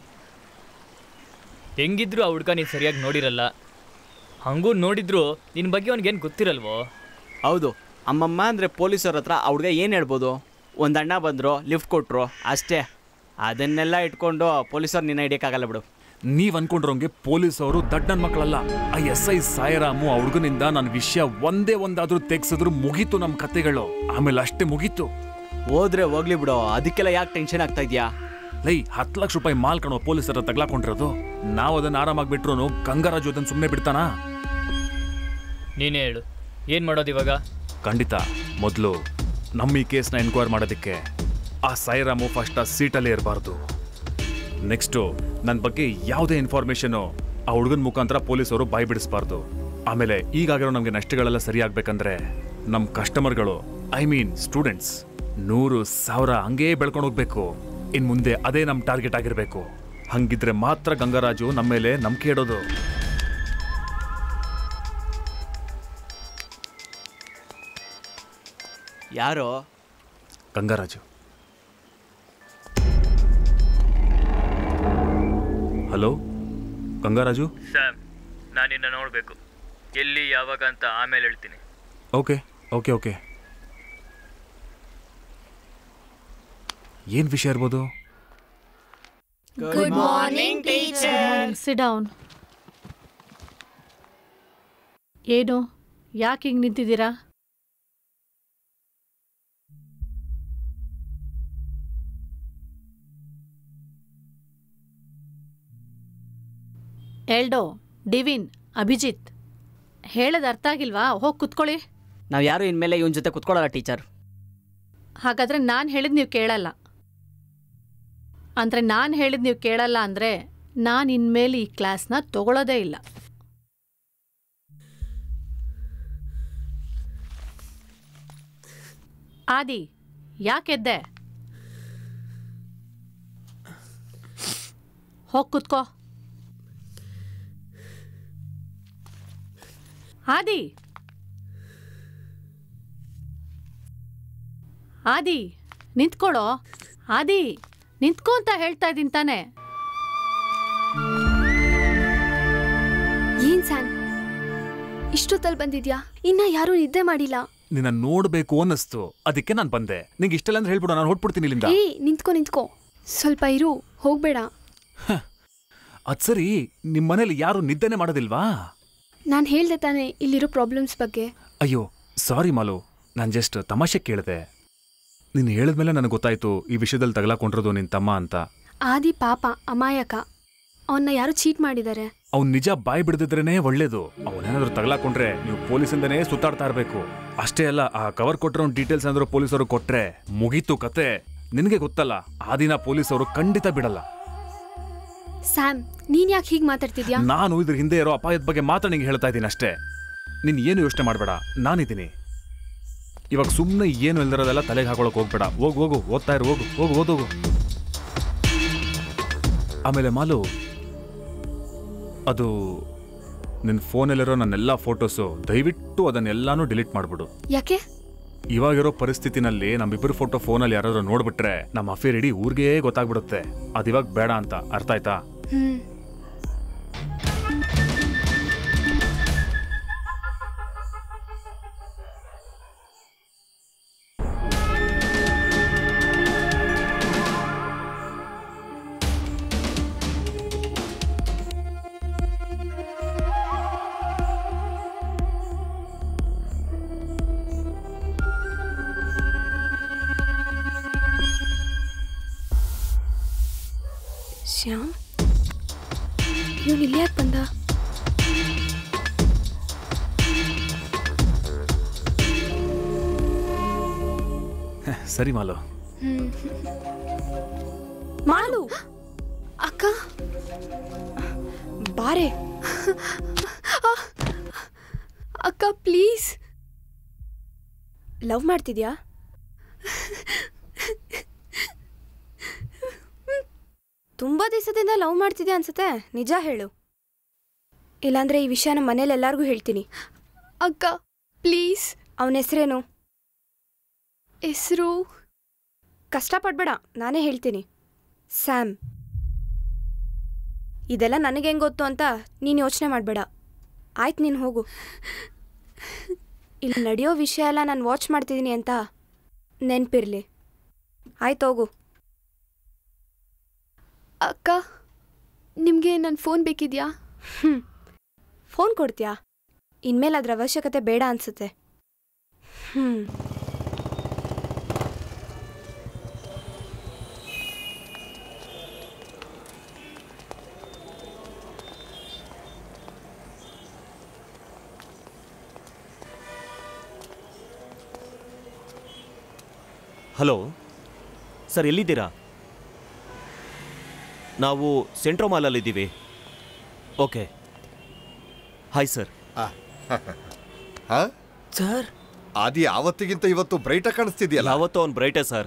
ಹೆಂಗಿದ್ರು ಆ ಹುಡ್ಗ ನೀನು ಸರಿಯಾಗಿ ನೋಡಿರಲ್ಲ ಹಂಗೂ ನೋಡಿದ್ರು ನಿನ್ನ ಬಗ್ಗೆ ಅವ್ನಿಗೇನು ಗೊತ್ತಿರಲ್ವೋ ಹೌದು ಅಮ್ಮಮ್ಮ ಅಂದರೆ ಪೊಲೀಸರ ಹತ್ರ ಆ ಹುಡುಗ ಏನು ಹೇಳ್ಬೋದು ಒಂದು ಅಣ್ಣ ಬಂದರು ಲಿಫ್ಟ್ ಕೊಟ್ಟರು ಅಷ್ಟೇ ಅದನ್ನೆಲ್ಲ ಇಟ್ಕೊಂಡು ಪೊಲೀಸರು ನಿನ್ನ ಹಿಡಿಯೋಕ್ಕಾಗಲ್ಲ ಬಿಡು ನೀವ್ ಅನ್ಕೊಂಡ್ರಂಗೆ ಪೊಲೀಸ್ ಅವರು ದಡ್ಡ ನನ್ ಮಕ್ಕಳಲ್ಲ ಆ ಎಸ್ ಐ ಸಾಯರಾಮು ಆ ಹುಡುಗನಿಂದ ನನ್ನ ವಿಷಯ ಒಂದೇ ಒಂದಾದ್ರೂ ತೆಗ್ಸಿದ್ರು ಮುಗೀತು ನಮ್ ಕತೆಗಳು ಆಮೇಲೆ ಅಷ್ಟೇ ಮುಗೀತು ಹೋದ್ರೆ ಹೋಗ್ಲಿ ಬಿಡು ಅದಕ್ಕೆಲ್ಲ ಯಾಕೆ ಟೆನ್ಷನ್ ಆಗ್ತಾ ಇದೆಯಾ ಲೈ ಹತ್ತು ಲಕ್ಷ ರೂಪಾಯಿ ಮಾಲ್ ಕಣೋ ಪೊಲೀಸರ ತಗ್ಲಾಕೊಂಡಿರೋದು ನಾವು ಅದನ್ನ ಆರಾಮಾಗಿ ಬಿಟ್ರು ಗಂಗರಾಜು ಅದನ್ನ ಸುಮ್ಮನೆ ಬಿಡ್ತಾನಾ ನೀನೇ ಹೇಳು ಏನು ಮಾಡೋದು ಇವಾಗ ಖಂಡಿತ ಮೊದಲು ನಮ್ಮ ಈ ಕೇಸ್ನ ಎನ್ಕ್ವೈರ್ ಮಾಡೋದಕ್ಕೆ ಆ ಸಾಯಿರಾಮು ಫಸ್ಟ್ ಆ ಸೀಟಲ್ಲೇ ಇರಬಾರ್ದು ನೆಕ್ಸ್ಟು ನನ್ನ ಬಗ್ಗೆ ಯಾವುದೇ ಇನ್ಫಾರ್ಮೇಷನು ಆ ಹುಡುಗನ ಮುಖಾಂತರ ಪೊಲೀಸರು ಬಾಯಿ ಬಿಡಿಸ್ಬಾರ್ದು ಆಮೇಲೆ ಈಗಾಗಿರೋ ನಮಗೆ ನಷ್ಟಗಳೆಲ್ಲ ಸರಿಯಾಗಬೇಕಂದ್ರೆ ನಮ್ಮ ಕಸ್ಟಮರ್ಗಳು ಐ ಮೀನ್ ಸ್ಟೂಡೆಂಟ್ಸ್ ನೂರು ಸಾವಿರ ಹಂಗೇ ಬೆಳ್ಕೊಂಡು ಹೋಗ್ಬೇಕು ಇನ್ನು ಮುಂದೆ ಅದೇ ನಮ್ಮ ಟಾರ್ಗೆಟ್ ಆಗಿರಬೇಕು ಹಂಗಿದ್ರೆ ಮಾತ್ರ ಗಂಗರಾಜು ನಮ್ಮ ಮೇಲೆ ನಂಬಿಕೆ ಇಡೋದು ಯಾರೋ ಗಂಗರಾಜು ಹಲೋ ಗಂಗರಾಜು ಸ್ಯಾಮ್ ನಾನು ನಿನ್ನ ನೋಡಬೇಕು ಎಲ್ಲಿ ಯಾವಾಗ ಅಂತ ಆಮೇಲೆ ಹೇಳ್ತೀನಿ ಓಕೆ ಓಕೆ ಓಕೆ ಏನು ವಿಷಯ ಇರ್ಬೋದು good morning teacher sit down ಏನು ಯಾಕೆ ಹಿಂಗೆ ನಿಂತಿದ್ದೀರಾ ಎಲ್ಡೋ ಡಿವಿನ್ ಅಭಿಜಿತ್ ಹೇಳೋದು ಅರ್ಥ ಆಗಿಲ್ವಾ ಹೋಗಿ ಕುತ್ಕೊಳ್ಳಿ ನಾವು ಯಾರು ಇನ್ಮೇಲೆ ಇವನ ಜೊತೆ ಕುತ್ಕೊಳ್ಳಲ್ಲ ಟೀಚರ್ ಹಾಗಾದ್ರೆ ನಾನು ಹೇಳಿದ್ ನೀವು ಕೇಳಲ್ಲ ಅಂದರೆ ನಾನು ಹೇಳಿದ್ ನೀವು ಕೇಳಲ್ಲ ಅಂದರೆ ನಾನು ಇನ್ಮೇಲೆ ಈ ಕ್ಲಾಸ್ನ ತಗೊಳ್ಳೋದೇ ಇಲ್ಲ ಆದಿ ಯಾಕೆದ್ದೆ ಹೋಗ್ ಕುತ್ಕೋ ಆದಿ ಆದಿ ನಿಂತ್ಕೊಳ್ಳೋ ಆದಿ ನಿಂತ್ಕೋ ಅಂತ ಹೇಳ್ತಾ ಇದ್ದೀನಿ ತಾನೆ ಏನ್ ಸ್ಯಾನ್ ಇಷ್ಟೊತ್ತಲ್ಲಿ ಬಂದಿದ್ಯಾ ಇನ್ನ ಯಾರೂ ನಿದ್ದೆ ಮಾಡಿಲ್ಲ ನಿನ್ನ ನೋಡ್ಬೇಕು ಅನ್ನಿಸ್ತು ಅದಕ್ಕೆ ನಾನು ಬಂದೆ ನಿಂಗೆ ಇಷ್ಟೆಲ್ಲ ಅಂದ್ರೆ ಹೇಳ್ಬಿಡು ನಾನು ಹೊಟ್ಬಿಡ್ತೀನಿ ಇಲ್ಲಿಂದ ಏ ನಿಂತ್ಕೋ ನಿಂತ್ಕೋ ಸ್ವಲ್ಪ ಇರು ಹೋಗ್ಬೇಡ ಅದ್ ಸರಿ ನಿಮ್ ಮನೇಲಿ ಯಾರು ನಿದ್ದೆನೆ ಮಾಡೋದಿಲ್ವಾ ನಾನು ಹೇಳ್ದೆ ತಾನೆ ಇಲ್ಲಿರೋ ಪ್ರಾಬ್ಲಮ್ಸ್ ಬಗ್ಗೆ ಅಯ್ಯೋ ಸಾರಿ ಮಾಲು ನಾನು ಜಸ್ಟ್ ತಮಾಷೆ ಕೇಳಿದೆ ನೀನು ಹೇಳಿದ್ಮೇಲೆ ನನಗೆ ಗೊತ್ತಾಯ್ತು ಈ ವಿಷಯದಲ್ಲಿ ತಗಲಾಕೊಂಡಿರೋದು ನಿನ್ ತಮ್ಮ ಅಂತ ಆದಿ ಪಾಪ ಅಮಾಯಕ ಅವನ್ನ ಯಾರು ಚೀಟ್ ಮಾಡಿದ್ದಾರೆ ಅವ್ನ್ ನಿಜ ಬಾಯ್ ಬಿಡದಿದ್ರೇನೆ ಒಳ್ಳೇದು ಅವನೇನಾದ್ರೂ ತಗಲಾಕೊಂಡ್ರೆ ನೀವು ಪೊಲೀಸಿಂದನೇ ಸುತ್ತಾಡ್ತಾ ಇರಬೇಕು ಅಷ್ಟೇ ಅಲ್ಲ ಆ ಕವರ್ ಕೊಟ್ಟಿರೋ ಡೀಟೇಲ್ಸ್ ಏನಾದ್ರು ಪೊಲೀಸರು ಕೊಟ್ರೆ ಮುಗೀತು ಕತೆ ನಿನಗೆ ಗೊತ್ತಲ್ಲ ಆ ದಿನ ಪೊಲೀಸರು ಖಂಡಿತ ಬಿಡಲ್ಲ ಸ್ಯಾಮ್ ನೀನ್ ಯಾಕೆ ಹೀಗೆ ಮಾತಾಡ್ತಿದ್ಯಾ ನಾನು ಇದ್ರ ಹಿಂದೆ ಇರೋ ಅಪಾಯದ ಬಗ್ಗೆ ಮಾತ್ರ ನಿಂಗೆ ಹೇಳ್ತಾ ಇದ್ದೀನಿ ಅಷ್ಟೇ ನೀನ್ ಏನು ಯೋಚನೆ ಮಾಡಬೇಡ ನಾನಿದ್ದೀನಿ ಇವಾಗ ಸುಮ್ಮನೆ ಏನು ಇಲ್ದಿರೋದೆಲ್ಲ ತಲೆಗೆ ಹಾಕೊಳಕ್ ಹೋಗ್ಬೇಡ ಹೋಗು ಹೋಗು ಓದ್ತಾ ಇರು ಹೋಗು ಹೋಗು ಓದೋಗು ಆಮೇಲೆ ಮಾಲು ಅದು ನಿನ್ನ ಫೋನಲ್ಲಿರೋ ನನ್ನೆಲ್ಲ ಫೋಟೋಸು ದಯವಿಟ್ಟು ಅದನ್ನೆಲ್ಲಾನು ಡಿಲೀಟ್ ಮಾಡ್ಬಿಡು ಯಾಕೆ ಇವಾಗಿರೋ ಪರಿಸ್ಥಿತಿನಲ್ಲಿ ನಮ್ಮಿಬ್ಬರು ಫೋಟೋ ಫೋನಲ್ಲಿ ಯಾರಾದ್ರೂ ನೋಡ್ಬಿಟ್ರೆ ನಮ್ಮ ಅಫೇರ್ ಇಡೀ ಊರಿಗೆ ಗೊತ್ತಾಗ್ಬಿಡುತ್ತೆ ಅದಿವಾಗ ಬೇಡ ಅಂತ ಅರ್ಥ ಆಯ್ತಾ ಹ್ಮ್ ಶ್ಯಾಮ್ ಇವನು ಇಲ್ಲಿ ಯಾಕೆ ಬಂದ ಸರಿ ಮಾಲು ಹ್ಮ್. ಮಾಲು ಅಕ್ಕ ಬಾರೆ ಅಕ್ಕ ಪ್ಲೀಸ್ ಲವ್ ಮಾಡ್ತಿದ್ಯಾ ತುಂಬಾ ದಿವಸದಿಂದ ಲವ್ ಮಾಡ್ತಿದ್ಯಾ ಅನ್ಸುತ್ತೆ ನಿಜ ಹೇಳು ಇಲ್ಲಾಂದ್ರೆ ಈ ವಿಷಯ ನಮ್ಮ ಮನೇಲಿ ಎಲ್ಲರಿಗೂ ಹೇಳ್ತೀನಿ ಅಕ್ಕ ಪ್ಲೀಸ್ ಅವನ ಹೆಸರೇನು ಹೆಸರು ಕಷ್ಟಪಡ್ಬೇಡ ನಾನೇ ಹೇಳ್ತೀನಿ ಸ್ಯಾಮ್ ಇದೆಲ್ಲ ನನಗೆ ಹೆಂಗೆ ಗೊತ್ತು ಅಂತ ನೀನು ಯೋಚನೆ ಮಾಡಬೇಡ ಆಯ್ತು ನೀನು ಹೋಗು ಇಲ್ಲಿ ನಡೆಯೋ ವಿಷಯ ಎಲ್ಲ ನಾನು ವಾಚ್ ಮಾಡ್ತಿದ್ದೀನಿ ಅಂತ ನೆನಪಿರಲಿ ಆಯ್ತು ಹೋಗು ಅಕ್ಕ ನಿಮಗೆ ನನ್ನ ಫೋನ್ ಬೇಕಿದ್ಯಾ ಹ್ಞೂ ಫೋನ್ ಕೊಡ್ತೀಯಾ ಇನ್ಮೇಲೆ ಅದ್ರ ಅವಶ್ಯಕತೆ ಬೇಡ ಅನ್ಸುತ್ತೆ ಹ್ಞೂ ಹಲೋ ಸರ್ ಎಲ್ಲಿದ್ದೀರಾ ನಾವು ಸೆಂಟ್ರೋ ಮಾಲಲ್ಲಿದ್ದೀವಿ ಓಕೆ ಹಾಯ್ ಸರ್ ಹಾ ಸರ್ ಆದಿ ಆವತ್ತಿಗಿಂತ ಇವತ್ತು ಬ್ರೈಟ ಕಾಣಿಸ್ತಿದ್ಯಲ್ಲ ಯಾವತ್ತೂ ಅವ್ನು ಬ್ರೈಟೇ ಸರ್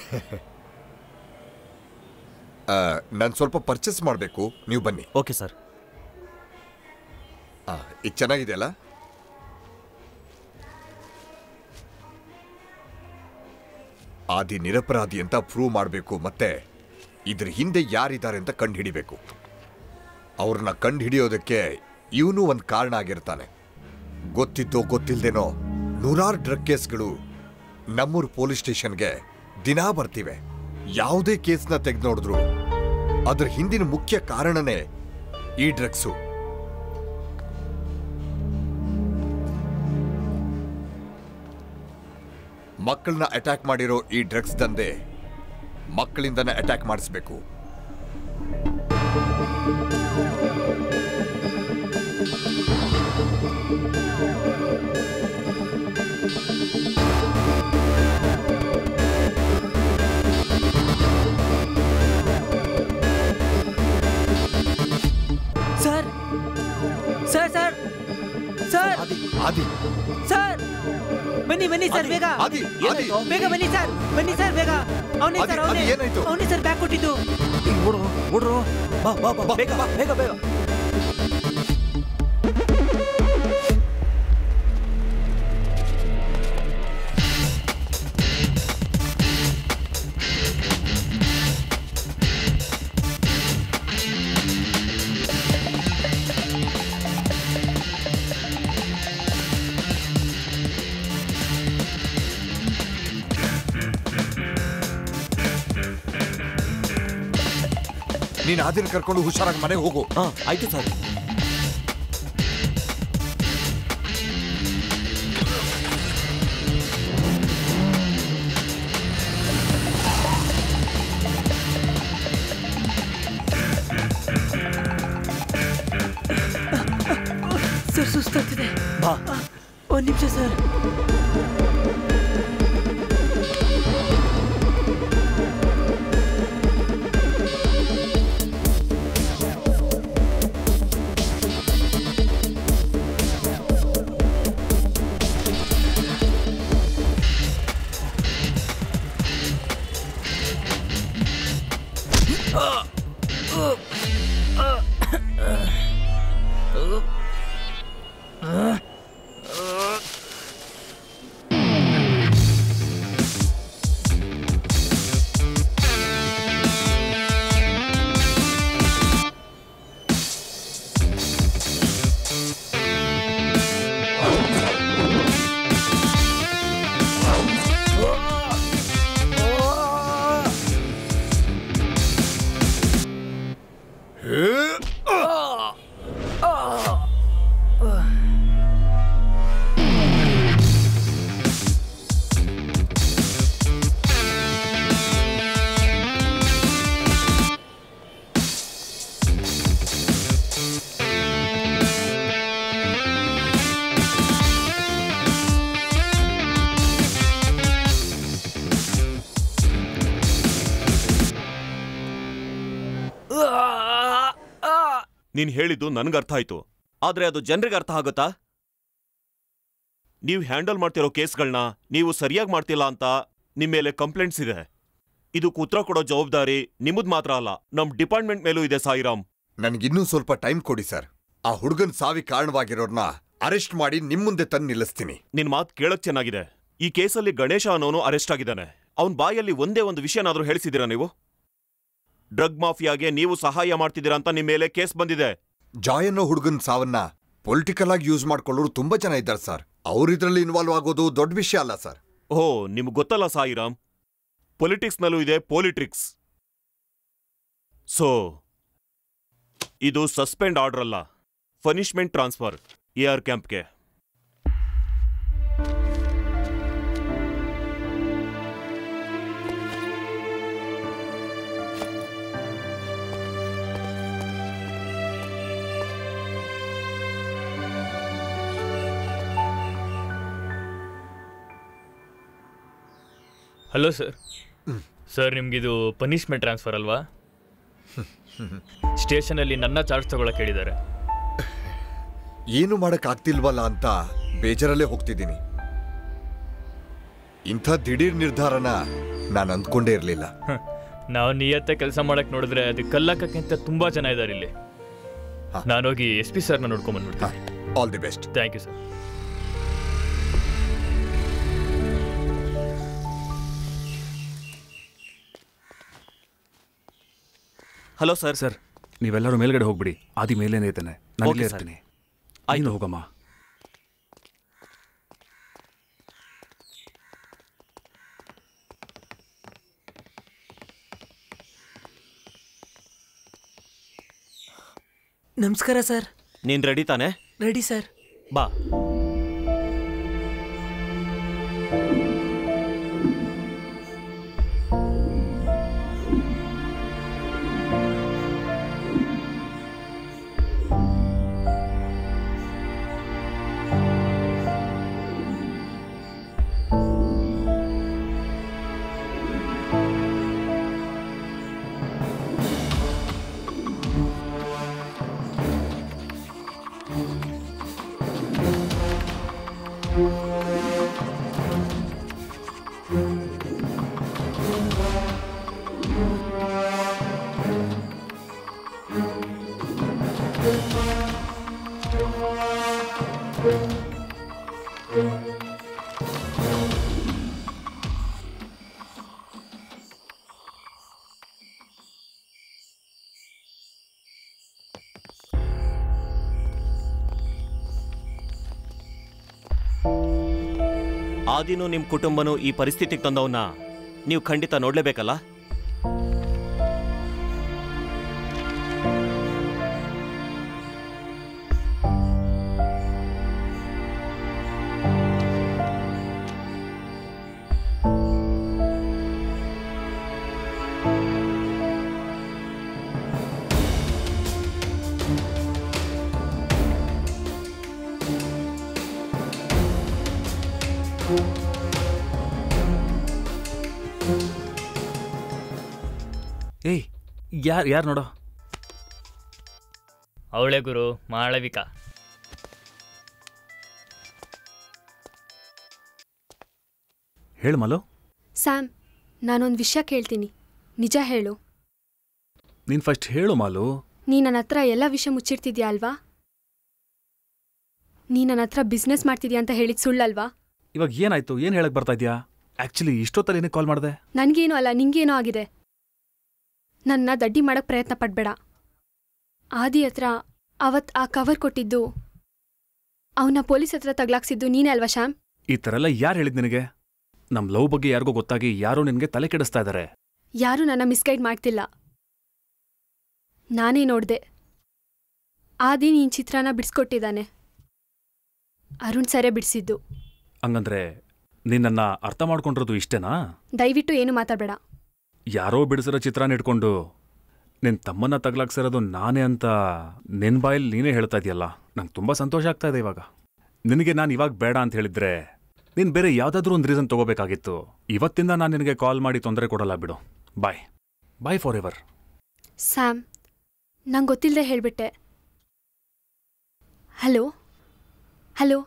ನಾನು ಸ್ವಲ್ಪ ಪರ್ಚೇಸ್ ಮಾಡಬೇಕು ನೀವು ಬನ್ನಿ ಓಕೆ ಸರ್ ಇದು ಚೆನ್ನಾಗಿದೆಯಲ್ಲ ಆದಿ ನಿರಪರಾಧಿ ಅಂತ ಪ್ರೂವ್ ಮಾಡಬೇಕು ಮತ್ತೆ ಇದ್ರ ಹಿಂದೆ ಯಾರಿದ್ದಾರೆ ಅಂತ ಕಂಡು ಹಿಡಿಬೇಕು ಅವ್ರನ್ನ ಕಂಡು ಹಿಡಿಯೋದಕ್ಕೆ ಇವನು ಒಂದು ಕಾರಣ ಆಗಿರ್ತಾನೆ ಗೊತ್ತಿದ್ದೋ ಗೊತ್ತಿಲ್ದೇನೋ ನೂರಾರು ಡ್ರಗ್ ಕೇಸ್ಗಳು ನಮ್ಮೂರು ಪೊಲೀಸ್ ಸ್ಟೇಷನ್ಗೆ ದಿನಾ ಬರ್ತಿವೆ ಯಾವುದೇ ಕೇಸ್ನ ತೆಗೆದು ನೋಡಿದ್ರು ಅದ್ರ ಹಿಂದಿನ ಮುಖ್ಯ ಕಾರಣನೇ ಈ ಡ್ರಗ್ಸು ಮಕ್ಕಳನ್ನ ಅಟ್ಯಾಕ್ ಮಾಡಿರೋ ಈ ಡ್ರಗ್ಸ್ ದಂಧೆ ಮಕ್ಕಳಿಂದನೇ ಅಟ್ಯಾಕ್ ಮಾಡಿಸ್ಬೇಕು sir sir sir sir Aadi sir ಬನ್ನಿ ಬನ್ನಿ ಸರ್ ಬೇಗ ಆದಿ ಆದಿ ಬೇಗ ಬನ್ನಿ ಸರ್ ಬನ್ನಿ ಸರ್ ಬೇಗ ಅವನೇ ಆದಿ, ಸರ್ ಆದಿ, ಅವನೇ ಏನಾಯ್ತು? ಅವನೇ ಸರ್ ಬ್ಯಾಗ್ ಕೊಟ್ಟಿದ್ದು ಓಡ್ರು ಓಡ್ರು ಬಾ ಬಾ ಬಾ ಬೇಗ ಬಾ ಬೇಗ ಬೇಗ ನೀನ್ ಆದಿನ ಕರ್ಕೊಂಡು ಹುಷಾರಾಗಿ ಮನೆಗೆ ಹೋಗು ಹಾ ಆಯ್ತು ಸರ್ ಸರ್ ಸುಸ್ತಾಗ್ತಿದೆ ಬಾ ಒಂದ್ ನಿಮಿಷ ಸರ್ ನೀನ್ ಹೇಳಿದ್ದು ನನ್ಗೆ ಅರ್ಥ ಆಯ್ತು ಆದ್ರೆ ಅದು ಜನರಿಗೆ ಅರ್ಥ ಆಗುತ್ತಾ ನೀವು ಹ್ಯಾಂಡಲ್ ಮಾಡ್ತಿರೋ ಕೇಸ್ಗಳನ್ನ ನೀವು ಸರಿಯಾಗಿ ಮಾಡ್ತಿಲ್ಲ ಅಂತ ನಿಮ್ ಮೇಲೆ ಕಂಪ್ಲೇಂಟ್ಸ್ ಇದೆ ಇದಕ್ಕೆ ಉತ್ತರ ಕೊಡೋ ಜವಾಬ್ದಾರಿ ನಿಮ್ಮದ್ ಮಾತ್ರ ಅಲ್ಲ ನಮ್ ಡಿಪಾರ್ಟ್ಮೆಂಟ್ ಮೇಲೂ ಇದೆ ಸಾಯಿರಾಮ್ ನನಗಿನ್ನೂ ಸ್ವಲ್ಪ ಟೈಮ್ ಕೊಡಿ ಸರ್ ಆ ಹುಡುಗನ್ ಸಾವಿ ಕಾರಣವಾಗಿರೋರ್ನ ಅರೆಸ್ಟ್ ಮಾಡಿ ನಿಮ್ ಮುಂದೆ ತಂದು ನಿಲ್ಲಿಸ್ತೀನಿ ನಿನ್ ಮಾತ್ ಕೇಳಕ್ ಚೆನ್ನಾಗಿದೆ ಈ ಕೇಸಲ್ಲಿ ಗಣೇಶ ಅನ್ನೋನು ಅರೆಸ್ಟ್ ಆಗಿದ್ದಾನೆ ಅವನ್ ಬಾಯಲ್ಲಿ ಒಂದೇ ಒಂದು ವಿಷಯನಾದ್ರೂ ಹೇಳಿಸಿದ್ದೀರಾ ನೀವು ಡ್ರಗ್ ಮಾಫಿಯಾಗೆ ನೀವು ಸಹಾಯ ಮಾಡ್ತಿದ್ದೀರಾ ಅಂತ ನಿಮ್ ಮೇಲೆ ಕೇಸ್ ಬಂದಿದೆ ಜಾಯ್ ಅನ್ನೋ ಹುಡುಗನ್ ಸಾವನ್ನ ಪೊಲಿಟಿಕಲ್ ಆಗಿ ಯೂಸ್ ಮಾಡ್ಕೊಳ್ಳೋರು ತುಂಬಾ ಜನ ಇದ್ದಾರೆ ಸರ್ ಅವ್ರು ಇದ್ರಲ್ಲಿ ಇನ್ವಾಲ್ವ್ ಆಗೋದು ದೊಡ್ಡ ವಿಷಯ ಅಲ್ಲ ಸರ್ ಓ ನಿಮ್ಗೆ ಗೊತ್ತಲ್ಲ ಸಾಯಿರಾಮ್ ಪೊಲಿಟಿಕ್ಸ್ನಲ್ಲೂ ಇದೆ ಪೊಲಿಟ್ರಿಕ್ಸ್ ಸೊ ಇದು ಸಸ್ಪೆಂಡ್ ಆರ್ಡರ್ ಅಲ್ಲ ಪನಿಷ್ಮೆಂಟ್ ಟ್ರಾನ್ಸ್ಫರ್ ಎ ಆರ್ ಕ್ಯಾಂಪ್ಗೆ ಹಲೋ ಸರ್ ಸರ್ ನಿಮ್ಗಿದು ಪನಿಷ್ಮೆಂಟ್ ಟ್ರಾನ್ಸ್ಫರ್ ಅಲ್ವಾ ಸ್ಟೇಷನಲ್ಲಿ ನನ್ನ ಚಾರ್ಜ್ ತಗೊಳಕ್ ಹೇಳಿದ್ದಾರೆ ಏನು ಮಾಡಕ್ ಆಗ್ತಿಲ್ವಲ್ಲ ಅಂತ ಬೇಜಾರಲ್ಲೇ ಹೋಗ್ತಿದ್ದೀನಿ ಇಂಥ ದಿಢೀರ್ ನಿರ್ಧಾರನ ನಾನು ಅಂದ್ಕೊಂಡೇ ಇರಲಿಲ್ಲ ನಾವು ನಿಯತ್ತೆ ಕೆಲಸ ಮಾಡಕ್ ನೋಡಿದ್ರೆ ಅದು ಕಲ್ಲಕ್ಕಕ್ಕಿಂತ ತುಂಬಾ ಜನ ಇದ್ದಾರೆ ಇಲ್ಲಿ ನಾನೋಗಿ ಎಸ್ ಪಿ ಸರ್ನ ನೋಡ್ಕೊಂಡ್ ಬಂದ್ಬಿಡ್ತೀನಿ all the best thank you sir hello sir sir ನೀವೆಲ್ಲರೂ ಮೇಲ್ಗಡೆ ಹೋಗ್ಬಿಡಿ ಆದಿ ಮೇಲೇನೇ ಇದ್ದಾನೆ ನಾನು Okay, ಇಲ್ಲೇ sir. ಇರ್ತೀನಿ ನೀನು ಹೋಗಮ್ಮ ನಮಸ್ಕಾರ ಸರ್ ನೀನ್ ರೆಡಿ ತಾನೆ ರೆಡಿ ಸರ್ ಬಾ ಆದಿನೂ ನಿಮ್ಮ ಕುಟುಂಬನೂ ಈ ಪರಿಸ್ಥಿತಿಗೆ ತಂದವನ್ನ ನೀವು ಖಂಡಿತ ನೋಡ್ಲೇಬೇಕಲ್ಲ ಏಯ್ ಯಾರು ಯಾರು ನೋಡೋ ಅವಳೆ ಗುರು ಮಾಳವಿಕಾ ಹೇಳು ಮಲು ಸ್ಯಾಮ್ ನಾನೊಂದು ವಿಷಯ ಕೇಳ್ತೀನಿ ನಿಜ ಹೇಳು ನೀನು ಫಸ್ಟ್ ಹೇಳು ಮಾಲು ನೀ ನನ್ನ ಹತ್ರ ಎಲ್ಲ ವಿಷಯ ಮುಚ್ಚಿಡ್ತಿದ್ಯಾ ಅಲ್ವಾ ನೀ ನನ್ನ ಹತ್ರ ಬಿಸ್ನೆಸ್ ಮಾಡ್ತಿದ್ಯಾ ಅಂತ ಹೇಳಿದ್ ಸುಳ್ಳಲ್ವಾ ಇವಾಗ ಏನಾಯ್ತು ಏನು ಹೇಳಕ್ ಬರ್ತಾ ಇದೆಯಾ ಆ್ಯಕ್ಚುಲಿ ಇಷ್ಟೊತ್ತಲ್ಲಿ ಏನಕ್ಕೆ ಕಾಲ್ ಮಾಡಿದೆ ನನ್ಗೇನೋ ಅಲ್ಲ ನಿಂಗೇನೋ ಆಗಿದೆ ನನ್ನ ದಡ್ಡಿ ಮಾಡಕ್ ಪ್ರಯತ್ನ ಪಡ್ಬೇಡ ಆದಿ ಹತ್ರ ಅವತ್ ಆ ಕವರ್ ಕೊಟ್ಟಿದ್ದು ಅವನ ಪೊಲೀಸ್ ಹತ್ರ ತಗ್ಲಾಕ್ಸಿದ್ದು ನೀನೇ ಅಲ್ವಾ ಶ್ಯಾಮ್ ಈ ಥರ ಎಲ್ಲ ಯಾರು ಹೇಳಿದ್ ನಿನಗೆ ನಮ್ಮ ಲವ್ ಬಗ್ಗೆ ಯಾರಿಗೋ ಗೊತ್ತಾಗಿ ಯಾರೋ ನಿನಗೆ ತಲೆ ಕೆಡಿಸ್ತಾ ಇದ್ದಾರೆ ಯಾರೂ ನನ್ನ ಮಿಸ್ಗೈಡ್ ಮಾಡ್ತಿಲ್ಲ ನಾನೇ ನೋಡ್ದೆ ಆದಿ ನೀನ್ ಚಿತ್ರನ ಬಿಡಿಸ್ಕೊಟ್ಟಿದ್ದಾನೆ ಅರುಣ್ ಸರೆ ಬಿಡಿಸಿದ್ದು ಹಂಗಂದ್ರೆ ನಿನ್ನನ್ನ ಅರ್ಥ ಮಾಡ್ಕೊಂಡಿರೋದು ಇಷ್ಟೇನಾ ದಯವಿಟ್ಟು ಏನು ಮಾತಾಡಬೇಡ ಯಾರೋ ಬಿಡಿಸಿರೋ ಚಿತ್ರನ ಇಟ್ಕೊಂಡು ನಿನ್ ತಮ್ಮನ್ನ ತಗ್ಲಾಕ್ಸಿರೋದು ನಾನೇ ಅಂತ ನಿನ್ ಬಾಯಲ್ಲಿ ನೀನೇ ಹೇಳ್ತಾ ಇದೆಯಲ್ಲ ನಂಗೆ ತುಂಬಾ ಸಂತೋಷ ಆಗ್ತಾ ಇದೆ ಇವಾಗ ನಿನಗೆ ನಾನು ಇವಾಗ ಬೇಡ ಅಂತ ಹೇಳಿದ್ರೆ ನೀನ್ ಬೇರೆ ಯಾವ್ದಾದ್ರೂ ಒಂದು ರೀಸನ್ ತಗೋಬೇಕಾಗಿತ್ತು ಇವತ್ತಿಂದ ನಾನು ನಿನಗೆ ಕಾಲ್ ಮಾಡಿ ತೊಂದರೆ ಕೊಡಲ್ಲ ಬಿಡು bye bye forever Sam ನಂಗೆ ಗೊತ್ತಿಲ್ಲದೆ ಹೇಳ್ಬಿಟ್ಟೆ ಹಲೋ ಹಲೋ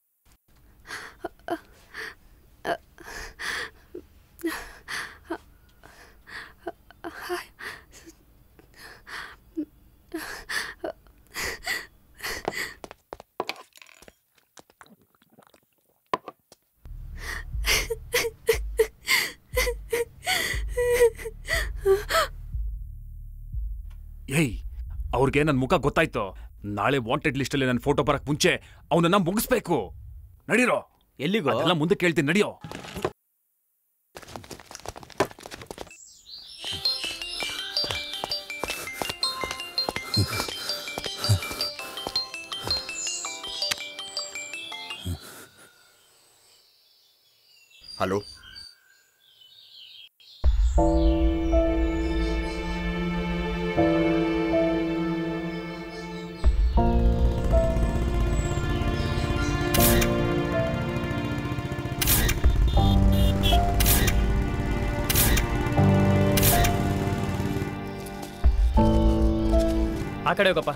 ಏಯ್ ಅವ್ರಿಗೆ ನನ್ನ ಮುಖ ಗೊತ್ತಾಯ್ತು ನಾಳೆ ವಾಂಟೆಡ್ ಲಿಸ್ಟಲ್ಲಿ ನನ್ನ ಫೋಟೋ ಬರಕ್ ಮುಂಚೆ ಅವನನ್ನ ಮುಗಿಸ್ಬೇಕು ನಡೀರೋ ಎಲ್ಲಿಗೋ ಎಲ್ಲ ಮುಂದೆ ಕೇಳ್ತೀನಿ ನಡಿಯೋ ಹಲೋ ಆ ಕಡೆ ಹೋಗಪ್ಪ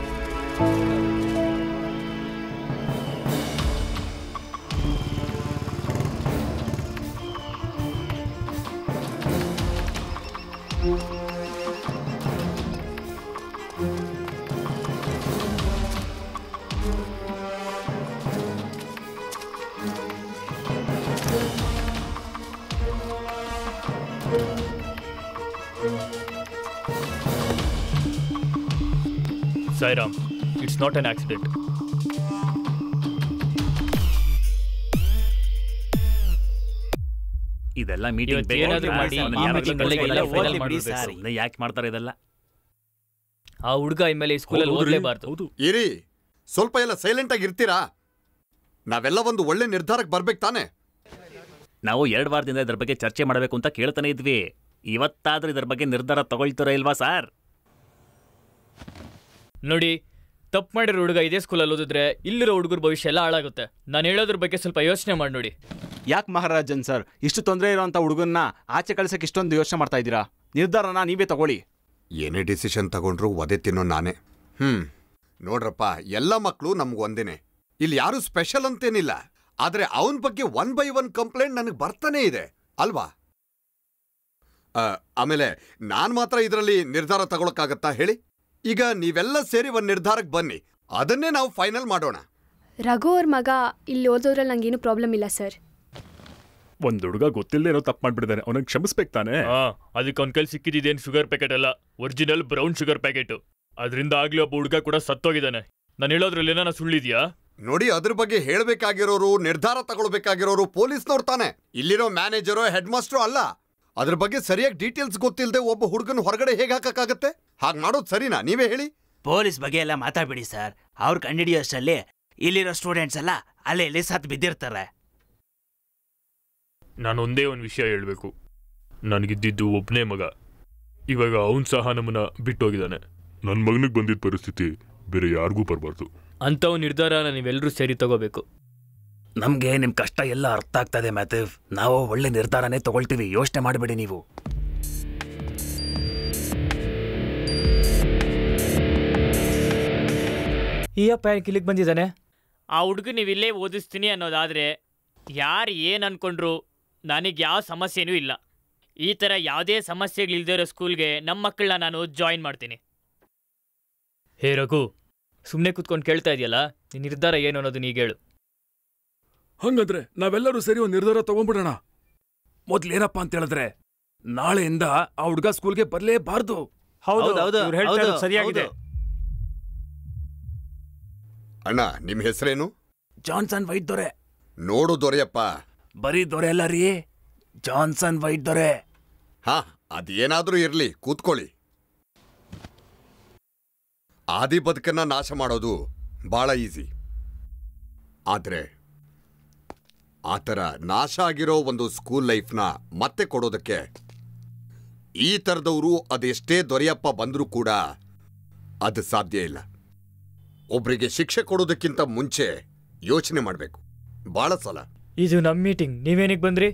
Sairam, it's not an accident. ಇದೆಲ್ಲ ಮೀಟಿಂಗ್ ಇವತ್ತು ಏನಾದ್ರೂ ಮಾಡಿ ಈ meeting ಒಳಗೆಲ್ಲ final ಮಾಡ್ಬಿಡ್ಬೇಕು. ಯಾಕೆ ಮಾಡ್ತಾರೆ ಇದೆಲ್ಲ ಆ ಹುಡುಗ ಇನ್ಮೇಲೆ ಈ ಸ್ಕೂಲಲ್ಲಿ ಓದಲೇಬಾರ್ದು ಇರಿ ಸ್ವಲ್ಪ ಎಲ್ಲ ಸೈಲೆಂಟ್ ಆಗಿ ಇರ್ತೀರಾ ನಾವೆಲ್ಲ ಒಂದು ಒಳ್ಳೆ ನಿರ್ಧಾರಕ್ಕೆ ಬರ್ಬೇಕು ತಾನೆ ನಾವು ಎರಡು ವಾರದಿಂದ ಇದ್ರ ಬಗ್ಗೆ ಚರ್ಚೆ ಮಾಡಬೇಕು ಅಂತ ಕೇಳ್ತಾನೆ ಇದ್ವಿ ಇವತ್ತಾದ್ರೂ ಇದ್ರ ಬಗ್ಗೆ ನಿರ್ಧಾರ ತಗೊಳ್ತೀರಾ ಇಲ್ವಾ ಸರ್ ನೋಡಿ ತಪ್ಪು ಮಾಡಿರೋ ಹುಡುಗ ಇದೇ ಸ್ಕೂಲಲ್ಲಿ ಓದಿದ್ರೆ ಇಲ್ಲಿರೋ ಹುಡುಗರ ಭವಿಷ್ಯ ಎಲ್ಲ ಹಾಳಾಗುತ್ತೆ ನಾನು ಹೇಳೋದ್ರ ಬಗ್ಗೆ ಸ್ವಲ್ಪ ಯೋಚನೆ ಮಾಡಿ ನೋಡಿ ಯಾಕೆ ಮಹಾರಾಜನ್ ಸರ್ ಇಷ್ಟು ತೊಂದರೆ ಇರೋಂಥ ಹುಡುಗನ್ನ ಆಚೆ ಕಳ್ಸಕ್ಕೆ ಇಷ್ಟೊಂದು ಯೋಚನೆ ಮಾಡ್ತಾ ಇದ್ದೀರಾ ನಿರ್ಧಾರನ ನೀವೇ ತಗೊಳ್ಳಿ ಏನೇ ಡಿಸಿಷನ್ ತಗೊಂಡ್ರು ಒದೆ ತಿನ್ನೋ ನಾನೇ ಹ್ಮ್ ನೋಡ್ರಪ್ಪ ಎಲ್ಲ ಮಕ್ಕಳು ನಮ್ಗೆ ಒಂದೇನೆ ಇಲ್ಲಿ ಯಾರು ಸ್ಪೆಷಲ್ ಅಂತೇನಿಲ್ಲ ಆದ್ರೆ ಅವನ ಬಗ್ಗೆ ಒನ್ ಬೈ ಒನ್ ಕಂಪ್ಲೇಂಟ್ ನನಗೆ ಬರ್ತಾನೆ ಇದೆ ಅಲ್ವಾ ಆ, ಆಮೇಲೆ ನಾನ್ ಮಾತ್ರ ಇದರಲ್ಲಿ ನಿರ್ಧಾರ ತಗೊಳಕ್ಕಾಗತ್ತಾ ಹೇಳಿ ಈಗ ನೀವೆಲ್ಲ ಸೇರಿ ಒಂದ್ ನಿರ್ಧಾರಕ್ಕೆ ಬನ್ನಿ ಅದನ್ನೇ ನಾವು ಫೈನಲ್ ಮಾಡೋಣ ರಘು ಅವ್ರ ಮಗ ಇಲ್ಲಿ ಓದೋದ್ರಲ್ಲಿ ನಂಗೇನು ಪ್ರಾಬ್ಲಮ್ ಇಲ್ಲ ಸರ್ ಒಂದ್ ಹುಡುಗ ಗೊತ್ತಿಲ್ಲದೆ ಏನೋ ತಪ್ಪು ಮಾಡ್ಬಿಟ್ಟಿದ್ದಾನೆ ಅವನಿಗೆ ಕ್ಷಮಿಸ್ಬೇಕು ತಾನೆ ಹಾ ಅದಕ್ಕೆ ಅವ್ನ ಕೈಲಿ ಸಿಕ್ಕಿದ್ದೇನು ಶುಗರ್ ಪ್ಯಾಕೆಟ್ ಅಲ್ಲ ಒರಿಜಿನಲ್ ಬ್ರೌನ್ ಶುಗರ್ ಪ್ಯಾಕೆಟ್ ಅದರಿಂದ ಆಗ್ಲೇ ಒಬ್ಬ ಹುಡುಗ ಕೂಡ ಸತ್ತೋಗಿದ್ದಾನೆ ನಾನು ಹೇಳೋದ್ರಲ್ಲಿ ಏನಾನ ಸುಳ್ಳಿದ್ಯಾ ನೋಡಿ ಅದ್ರ ಬಗ್ಗೆ ಹೇಳ್ಬೇಕಾಗಿರೋರು ನಿರ್ಧಾರ ತಗೊಳ್ಬೇಕಾಗಿರೋರು ಪೊಲೀಸ್ನವ್ರು ತಾನೆ ಇಲ್ಲಿರೋ ಮ್ಯಾನೇಜರು ಹೆಡ್ ಮಾಸ್ಟ್ರು ಅಲ್ಲ ಅದ್ರ ಬಗ್ಗೆ ಸರಿಯಾಗಿ ಡೀಟೇಲ್ಸ್ ಗೊತ್ತಿಲ್ಲದೆ ಒಬ್ಬ ಹುಡುಗನ ಹೊರಗಡೆ ಹೇಗೆ ಹಾಕಕ್ಕಾಗತ್ತೆ ಹಾಗೆ ಮಾಡೋದು ಸರಿನಾ ನೀವೇ ಹೇಳಿ ಪೊಲೀಸ್ ಬಗ್ಗೆ ಎಲ್ಲ ಮಾತಾಡ್ಬಿಡಿ ಸರ್ ಅವ್ರು ಕಂಡಿಡಿಯೋಷ್ಟರಲ್ಲಿ ಇಲ್ಲಿರೋ ಸ್ಟೂಡೆಂಟ್ಸ್ ಎಲ್ಲ ಅಲ್ಲೇ ಇಲ್ಲಿ ಸತ್ ಬಿದ್ದಿರ್ತಾರೆ ನಾನು ಒಂದೇ ಒಂದು ವಿಷಯ ಹೇಳಬೇಕು ನನಗಿದ್ದಿದ್ದು ಒಬ್ಬನೇ ಮಗ ಇವಾಗ ಅವನು ಸಹ ನಮ್ಮನ್ನ ಬಿಟ್ಟೋಗಿದ್ದಾನೆ ನನ್ನ ಮಗನಿಗೆ ಬಂದಿದ್ದ ಪರಿಸ್ಥಿತಿ ಬೇರೆ ಯಾರಿಗೂ ಬರಬಾರ್ದು ಅಂಥವ್ ನಿರ್ಧಾರನ ನೀವೆಲ್ಲರೂ ಸೇರಿ ತಗೋಬೇಕು ನಮ್ಗೆ ನಿಮ್ ಕಷ್ಟ ಎಲ್ಲ ಅರ್ಥ ಆಗ್ತದೆ ಮ್ಯಾಥಿವ್ ನಾವು ಒಳ್ಳೆ ನಿರ್ಧಾರನೇ ತಗೊಳ್ತೀವಿ ಯೋಚನೆ ಮಾಡಬೇಡಿ ನೀವು ಈ ಅಪ್ಪ ಯಾಕೆ ಇಲ್ಲಿಗೆ ಬಂದಿದ್ದಾನೆ ಆ ಹುಡುಗ ನೀವು ಇಲ್ಲೇ ಓದಿಸ್ತೀನಿ ಅನ್ನೋದಾದರೆ ಯಾರು ಏನು ಅನ್ಕೊಂಡ್ರು ನನಗೆ ಯಾವ ಸಮಸ್ಯೆನೂ ಇಲ್ಲ ಈ ಥರ ಯಾವುದೇ ಸಮಸ್ಯೆಗಳಿಲ್ದೇ ಇರೋ ಸ್ಕೂಲ್ಗೆ ನಮ್ಮ ಮಕ್ಕಳನ್ನ ನಾನು ಜಾಯಿನ್ ಮಾಡ್ತೀನಿ ಹೇ ರಘು ಸುಮ್ಮನೆ ಕೂತ್ಕೊಂಡು ಕೇಳ್ತಾ ಇದೆಯಲ್ಲ ನಿನ್ನ ನಿರ್ಧಾರ ಏನು ಅನ್ನೋದು ನೀಗ ಹೇಳು ಹಂಗಂದ್ರೆ ನಾವೆಲ್ಲರೂ ಸೇರಿ ಒಂದು ನಿರ್ಧಾರ ತಗೊಂಡ್ಬಿಡೋಣ ಮೊದ್ಲೇನಪ್ಪ ಅಂತ ಹೇಳಿದ್ರೆ ನಾಳೆಯಿಂದ ಆ ಹುಡುಗ ಸ್ಕೂಲ್ಗೆ ಬರ್ಲೇಬಾರ್ದು ಹೌದು, ಹೌದು, ಹೌದು, ಇವ್ರು ಹೇಳ್ತಾ ಇರೋದು ಹೌದು, ಸರಿಯಾಗಿದೆ. ಹೌದು. ಅಣ್ಣ ನಿಮ್ ಹೆಸರೇನು ಜಾನ್ಸನ್ ವೈಟ್ ದೊರೆ ನೋಡು ದೊರೆಯಪ್ಪ ಬರೀ ದೊರೆ ಅಲ್ಲ ರೀ ಜಾನ್ಸನ್ ವೈಟ್ ದೊರೆ ಹಾ ಅದೇನಾದ್ರೂ ಇರ್ಲಿ ಕೂತ್ಕೊಳ್ಳಿ ಆದಿ ಬದುಕನ್ನ ನಾಶ ಮಾಡೋದು ಬಹಳ ಈಸಿ ಆದ್ರೆ ಆ ಥರ ನಾಶ ಆಗಿರೋ ಒಂದು ಸ್ಕೂಲ್ ಲೈಫ್ನ ಮತ್ತೆ ಕೊಡೋದಕ್ಕೆ ಈ ಥರದವರು ಅದೆಷ್ಟೇ ದೊರೆಯಪ್ಪ ಬಂದರೂ ಕೂಡ ಅದು ಸಾಧ್ಯ ಇಲ್ಲ ಒಬ್ರಿಗೆ ಶಿಕ್ಷೆ ಕೊಡೋದಕ್ಕಿಂತ ಮುಂಚೆ ಯೋಚನೆ ಮಾಡಬೇಕು ಬಹಳ ಸಲ ಇದು ನಮ್ಮ ಮೀಟಿಂಗ್ ನೀವೇನಿಗೆ ಬಂದ್ರಿ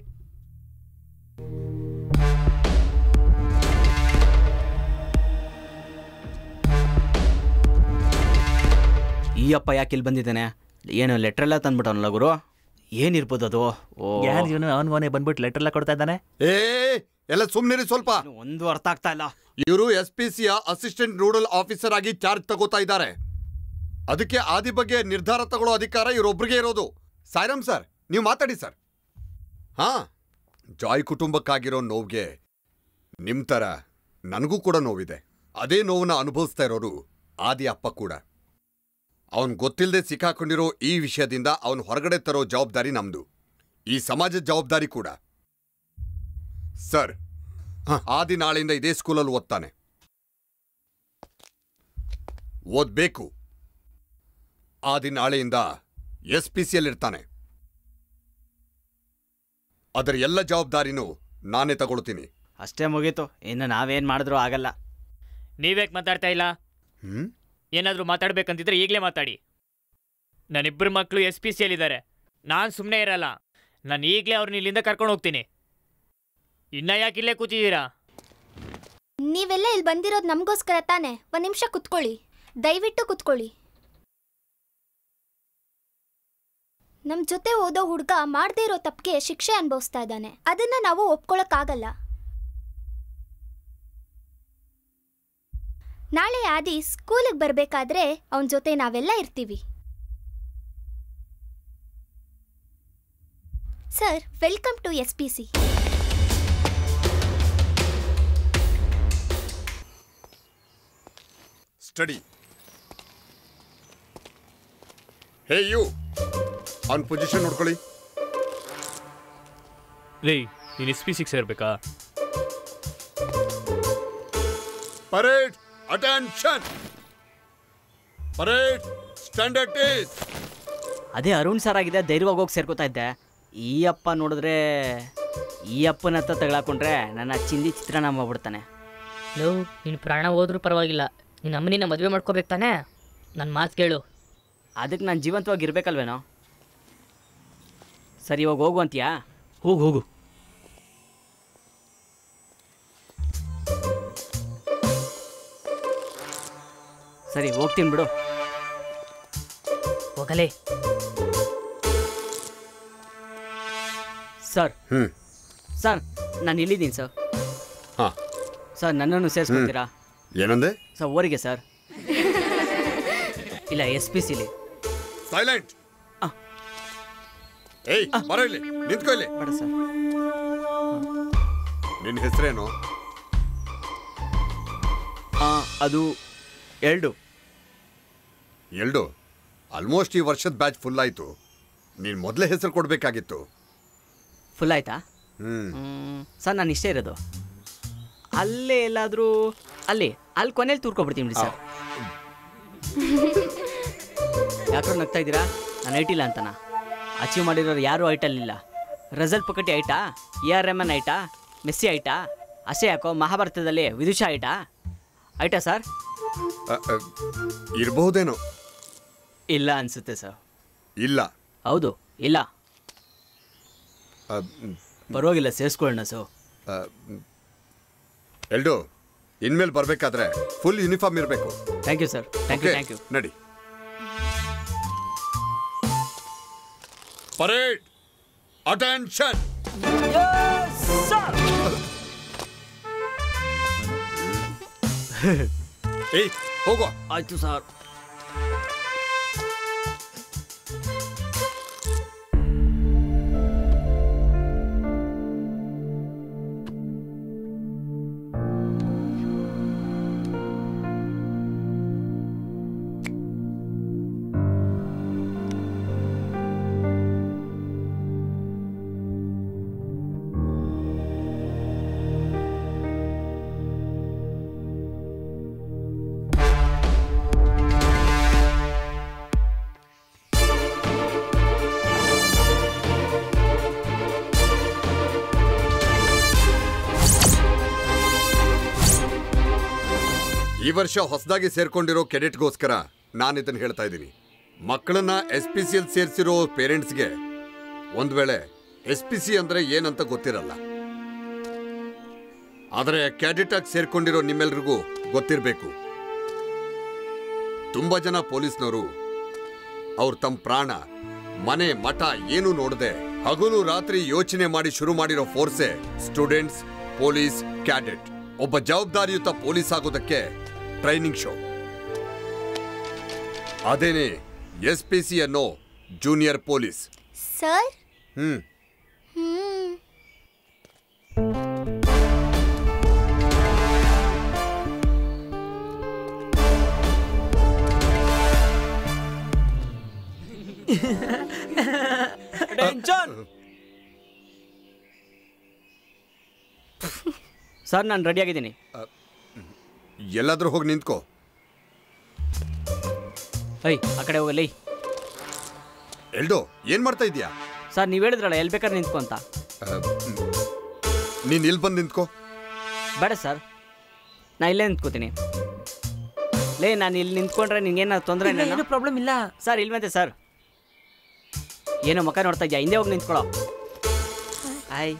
ಈ ಅಪ್ಪ ಯಾಕೆ ಇಲ್ಲಿ ಬಂದಿದ್ದಾನೆ ಏನು ಲೆಟ್ರ್ ಎಲ್ಲ ತಂದ್ಬಿಟ್ಟವನಲ್ಲ ಗುರು ಏನಿರ್ಬೋದು ಅದು ಓ ಯಾರು ಇವನು ಅವನ್ ಮನೆ ಬಂದ್ಬಿಟ್ಟು ಲೆಟರ್ ಎಲ್ಲ ಕೊಡ್ತಾ ಇದ್ದಾನೆ ಏ ಎಲ್ಲ ಸುಮ್ಮನಿರಿ ಸ್ವಲ್ಪ ಒಂದು ಅರ್ಥ ಆಗ್ತಾ ಇಲ್ಲ ಇವರು ಎಸ್ ಪಿ ಸಿಯ ಅಸಿಸ್ಟೆಂಟ್ ರೂರಲ್ ಆಫೀಸರ್ ಆಗಿ ಚಾರ್ಜ್ ತಗೋತಾ ಇದ್ದಾರೆ ಅದಕ್ಕೆ ಆದಿ ಬಗ್ಗೆ ನಿರ್ಧಾರ ತಗೊಳ್ಳೋ ಅಧಿಕಾರ ಇವರೊಬ್ರಿಗೆ ಇರೋದು ಸಾಯಿರಾಮ್ ಸರ್ ನೀವು ಮಾತಾಡಿ ಸರ್ ಹಾ ಜಾಯ್ ಕುಟುಂಬಕ್ಕಾಗಿರೋ ನೋವ್ಗೆ ನಿಮ್ ತರ ನನಗೂ ಕೂಡ ನೋವಿದೆ ಅದೇ ನೋವನ್ನ ಅನುಭವಿಸ್ತಾ ಇರೋರು ಆದಿ ಅಪ್ಪ ಕೂಡ ಅವನ್ ಗೊತ್ತಿಲ್ಲದೆ ಸಿಕ್ಕಾಕೊಂಡಿರೋ ಈ ವಿಷಯದಿಂದ ಅವನ್ ಹೊರಗಡೆ ತರೋ ಜವಾಬ್ದಾರಿ ನಮ್ದು ಈ ಸಮಾಜದ ಜವಾಬ್ದಾರಿ ಕೂಡ ಸರ್ ಆದಿ ನಾಳೆಯಿಂದ ಇದೇ ಸ್ಕೂಲಲ್ಲಿ ಓದ್ತಾನೆ ಓದ್ಬೇಕು ಆದಿ ನಾಳೆಯಿಂದ ಎಸ್ ಪಿ ಸಿಯಲ್ಲಿರ್ತಾನೆ ಅದರ ಎಲ್ಲ ಜವಾಬ್ದಾರಿನೂ ನಾನೇ ತಗೊಳ್ತೀನಿ ಅಷ್ಟೇ ಮುಗೀತು ಇನ್ನು ನಾವೇನು ಮಾಡಿದ್ರೂ ಆಗಲ್ಲ ನೀವ್ಯಾಕೆ ಮಾತಾಡ್ತಾ ಇಲ್ಲ ಹ್ಮ್ ಏನಾದರೂ ಮಾತಾಡ್ಬೇಕಂತಿದ್ರೆ ಈಗಲೇ ಮಾತಾಡಿ ನನ್ನಿಬ್ಬರು ಮಕ್ಕಳು ಎಸ್ ಪಿ ಸಿಯಲ್ಲಿದ್ದಾರೆ ನಾನು ಸುಮ್ಮನೆ ಇರಲ್ಲ ನಾನು ಈಗಲೇ ಅವ್ರನ್ನ ಇಲ್ಲಿಂದ ಕರ್ಕೊಂಡು ಹೋಗ್ತೀನಿ ಇನ್ನ ಯಾಕೆ ಇಲ್ಲೇ ಕೂತಿದ್ದೀರಾ ನೀವೆಲ್ಲ ಇಲ್ಲಿ ಬಂದಿರೋದು ನಮಗೋಸ್ಕರ ತಾನೆ ಒಂದು ನಿಮಿಷ ಕುತ್ಕೊಳ್ಳಿ ದಯವಿಟ್ಟು ಕುತ್ಕೊಳ್ಳಿ ನಮ್ಮ ಜೊತೆ ಓದೋ ಹುಡುಗ ಮಾಡದೇ ಇರೋ ತಪ್ಪಿಗೆ ಶಿಕ್ಷೆ ಅನುಭವಿಸ್ತಾ ಇದ್ದಾನೆ ಅದನ್ನ ನಾವು ಒಪ್ಕೊಳಕ್ಕಾಗಲ್ಲ ನಾಳೆ ಆದಿ ಸ್ಕೂಲಿಗೆ ಬರಬೇಕಾದ್ರೆ ಅವನ ಜೊತೆ ನಾವೆಲ್ಲ ಇರ್ತೀವಿ sir welcome to S P C study hey you ಅವನ್ ಪೊಸಿಷನ್ ನೋಡ್ಕೊಳ್ಳಿ ಲೇ ನೀನು ಎಸ್ ಪಿ ಸಿಕ್ಸ್ ಇರಬೇಕಾ parade attention parade standard is ಅದೇ ಅರುಣ್ ಸರ್ ಆಗಿದೆ ಧೈರ್ಯವಾಗಿ ಹೋಗಿ ಸೇರ್ಕೋತಾ ಇದ್ದೆ ಈ ಅಪ್ಪ ನೋಡಿದ್ರೆ ಈ ಅಪ್ಪನ ಹತ್ರ ತಗೊಳಕೊಂಡ್ರೆ ನನ್ನ ಚಿಂದಿ ಚಿತ್ರಾನ್ನ ಮಾಡ್ಬಿಡ್ತಾನೆ ಲೋ ನಿನ್ನ ಪ್ರಾಣ ಹೋದ್ರೂ ಪರವಾಗಿಲ್ಲ ನಿನ್ನ ಅಮ್ಮನಿನ ಮದುವೆ ಮಾಡ್ಕೋಬೇಕು ತಾನೇ ನನ್ನ ಮಾತು ಕೇಳು ಅದಕ್ಕೆ ನಾನು ಜೀವಂತವಾಗಿ ಇರ್ಬೇಕಲ್ವೇನೋ ಸರಿ ಇವಾಗ ಹೋಗು ಅಂತೀಯಾ ಹೋಗು ಹೋಗು ಸರಿ ಹೋಗ್ತೀನಿ ಬಿಡು ಹೋಗಲೇ ಸರ್ ಹ್ಮ್ ಸರ್ ನಾನು ಇಲ್ಲಿದ್ದೀನಿ ಸರ್ ಹಾ ಸರ್ ನನ್ನನ್ನು ಸೇರಿಸ್ಕೊಳ್ತೀರಾ ಏನಂದೆ ಸರ್ ಊರಿಗೆ ಸರ್ ಇಲ್ಲ ಎಸ್ ಪಿ ಸಿಲಿ ಸೈಲೆಂಟ್ ಏಯ್ ಬರೋ ಇಲ್ಲಿ ನಿಂತ್ಕೋ ಇಲ್ಲಿ ಬೇಡ ಸರ್ ನಿನ್ನ ಹೆಸರೇನು ಅದು ಎರಡು ಎರಡು ಆಲ್ಮೋಸ್ಟ್ ಈ ವರ್ಷದ ಬ್ಯಾಚ್ ಫುಲ್ ಆಯ್ತು ನೀನು ಮೊದಲೇ ಹೆಸರು ಕೊಡಬೇಕಾಗಿತ್ತು ಫುಲ್ ಆಯ್ತಾ ಹ್ಮ್ ಹ್ಮ್, ಸರ್ ನಾನು ಇಷ್ಟೇ ಇರೋದು ಅಲ್ಲೇ ಎಲ್ಲಾದರೂ ಅಲ್ಲಿ ಅಲ್ಲಿ ಕೊನೆಯಲ್ಲಿ ತೂರ್ಕೊಬಿಡ್ತೀನಿ ಬಿಡಿ ಸರ್ ಯಾಕೋ ನಗ್ತಾ ಇದ್ದೀರಾ ನಾನು ಐಟಿಲ್ಲ ಅಂತನಾ ಅಚೀವ್ ಮಾಡಿರೋರು ಯಾರೂ ಐಟಲ್ಲಿಲ್ಲ ರಿಸಲ್ಟ್ ಪಕಟಿ ಐಟಾ ಎ ಆರ್ ಎಮ್ ಎನ್ ಐಟಾ ಮೆಸ್ಸಿ ಐಟಾ ಅಷ್ಟೇ ಯಾಕೋ ಮಹಾಭಾರತದಲ್ಲಿ ವಿದುಷ ಐಟಾ ಐಟಾ ಸರ್ ಅ, ಅ, ಇರ್ಬಹುದೇನೋ ಇಲ್ಲ ಅನ್ಸುತ್ತೆ ಸರ್ ಇಲ್ಲ ಹೌದು ಇಲ್ಲ ಅ, ಮ್, ಪರವಾಗಿಲ್ಲ ಸೇರಿಸ್ಕೊಳ್ಳೋಣ ಸರ್ ಅ, ಮ್. ಎಲ್ಡು ಇನ್ಮೇಲೆ ಬರಬೇಕಾದ್ರೆ ಫುಲ್ ಯೂನಿಫಾರ್ಮ್ ಇರಬೇಕು thank you sir thank you thank you ನಡಿ ಪರೇಡ್ ಅಟೆನ್ಷನ್ ಏಯ್ ಹೋಗೋ ಆಯ್ತು ಸರ್ ಈ ವರ್ಷ ಹೊಸದಾಗಿ ಸೇರ್ಕೊಂಡಿರೋ ಕೆಡೆಟ್ಗೋಸ್ಕರ ನಾನು ಇದನ್ನ ಹೇಳ್ತಾ ಇದ್ದೀನಿ ಮಕ್ಕಳನ್ನ ಎಸ್ ಪಿ ಸಿಯಲ್ಲಿ ಸೇರಿಸಿರೋ ಪೇರೆಂಟ್ಸ್ಗೆ ಒಂದ್ ವೇಳೆ ಎಸ್ ಪಿ ಸಿ ಅಂದ್ರೆ ಏನಂತ ಗೊತ್ತಿರಲ್ಲ ಆದರೆ ಕ್ಯಾಡೆಟ್ ಆಗಿ ಸೇರ್ಕೊಂಡಿರೋ ನಿಮ್ಮೆಲ್ರಿಗೂ ಗೊತ್ತಿರಬೇಕು ತುಂಬಾ ಜನ ಪೊಲೀಸ್ನವರು ಅವ್ರು ತಮ್ಮ ಪ್ರಾಣ ಮನೆ ಮಠ ಏನು ನೋಡದೆ ಹಗಲು ರಾತ್ರಿ ಯೋಚನೆ ಮಾಡಿ ಶುರು ಮಾಡಿರೋ ಫೋರ್ಸೆ ಸ್ಟೂಡೆಂಟ್ಸ್ ಪೊಲೀಸ್ ಕ್ಯಾಡೆಟ್ ಒಬ್ಬ ಜವಾಬ್ದಾರಿಯುತ ಪೊಲೀಸ್ ಆಗೋದಕ್ಕೆ ಟ್ರೈನಿಂಗ್ ಶೋ ಅದೇನೆ ಎಸ್ ಪಿ ಸಿ ಅನ್ನೋ ಜೂನಿಯರ್ ಪೊಲೀಸ್ ಸರ್ ಹ್ಮ್ ಹ್ಮ್ ಸರ್ ನಾನು ರೆಡಿಯಾಗಿದ್ದೀನಿ ಎಲ್ಲಾದ್ರೂ ಹೋಗಿ ನಿಂತ್ಕೋ ಐ ಆ ಕಡೆ ಹೋಗಲಿ ಎಲ್ಡೋ ಏನ್ ಮಾಡ್ತಾ ಇದೀಯಾ ಸರ್ ನೀವು ಹೇಳಿದ್ರಲ್ಲ ಎಲ್ಲಿ ಬೇಕಾದ್ರೆ ನಿಂತ್ಕೊ ಅಂತ ನೀನ್ ಇಲ್ಲಿ ಬಂದು ನಿಂತ್ಕೋ ಬೇಡ ಸರ್ ನಾ ಇಲ್ಲೇ ನಿಂತ್ಕೋತೀನಿ ಲೇ ನಾನು ಇಲ್ಲಿ ನಿಂತ್ಕೊಂಡ್ರೆ ನಿಂಗೇನ ತೊಂದರೆ ಏನು ಪ್ರಾಬ್ಲಮ್ ಇಲ್ಲ ಸರ್ ಇಲ್ವಂತೆ ಸರ್ ಏನೋ ಮುಖ ನೋಡ್ತಾ ಇದ್ಯಾ ಹಿಂದೆ ಹೋಗಿ ನಿಂತ್ಕೊಳ್ಳೋ ಆಯ್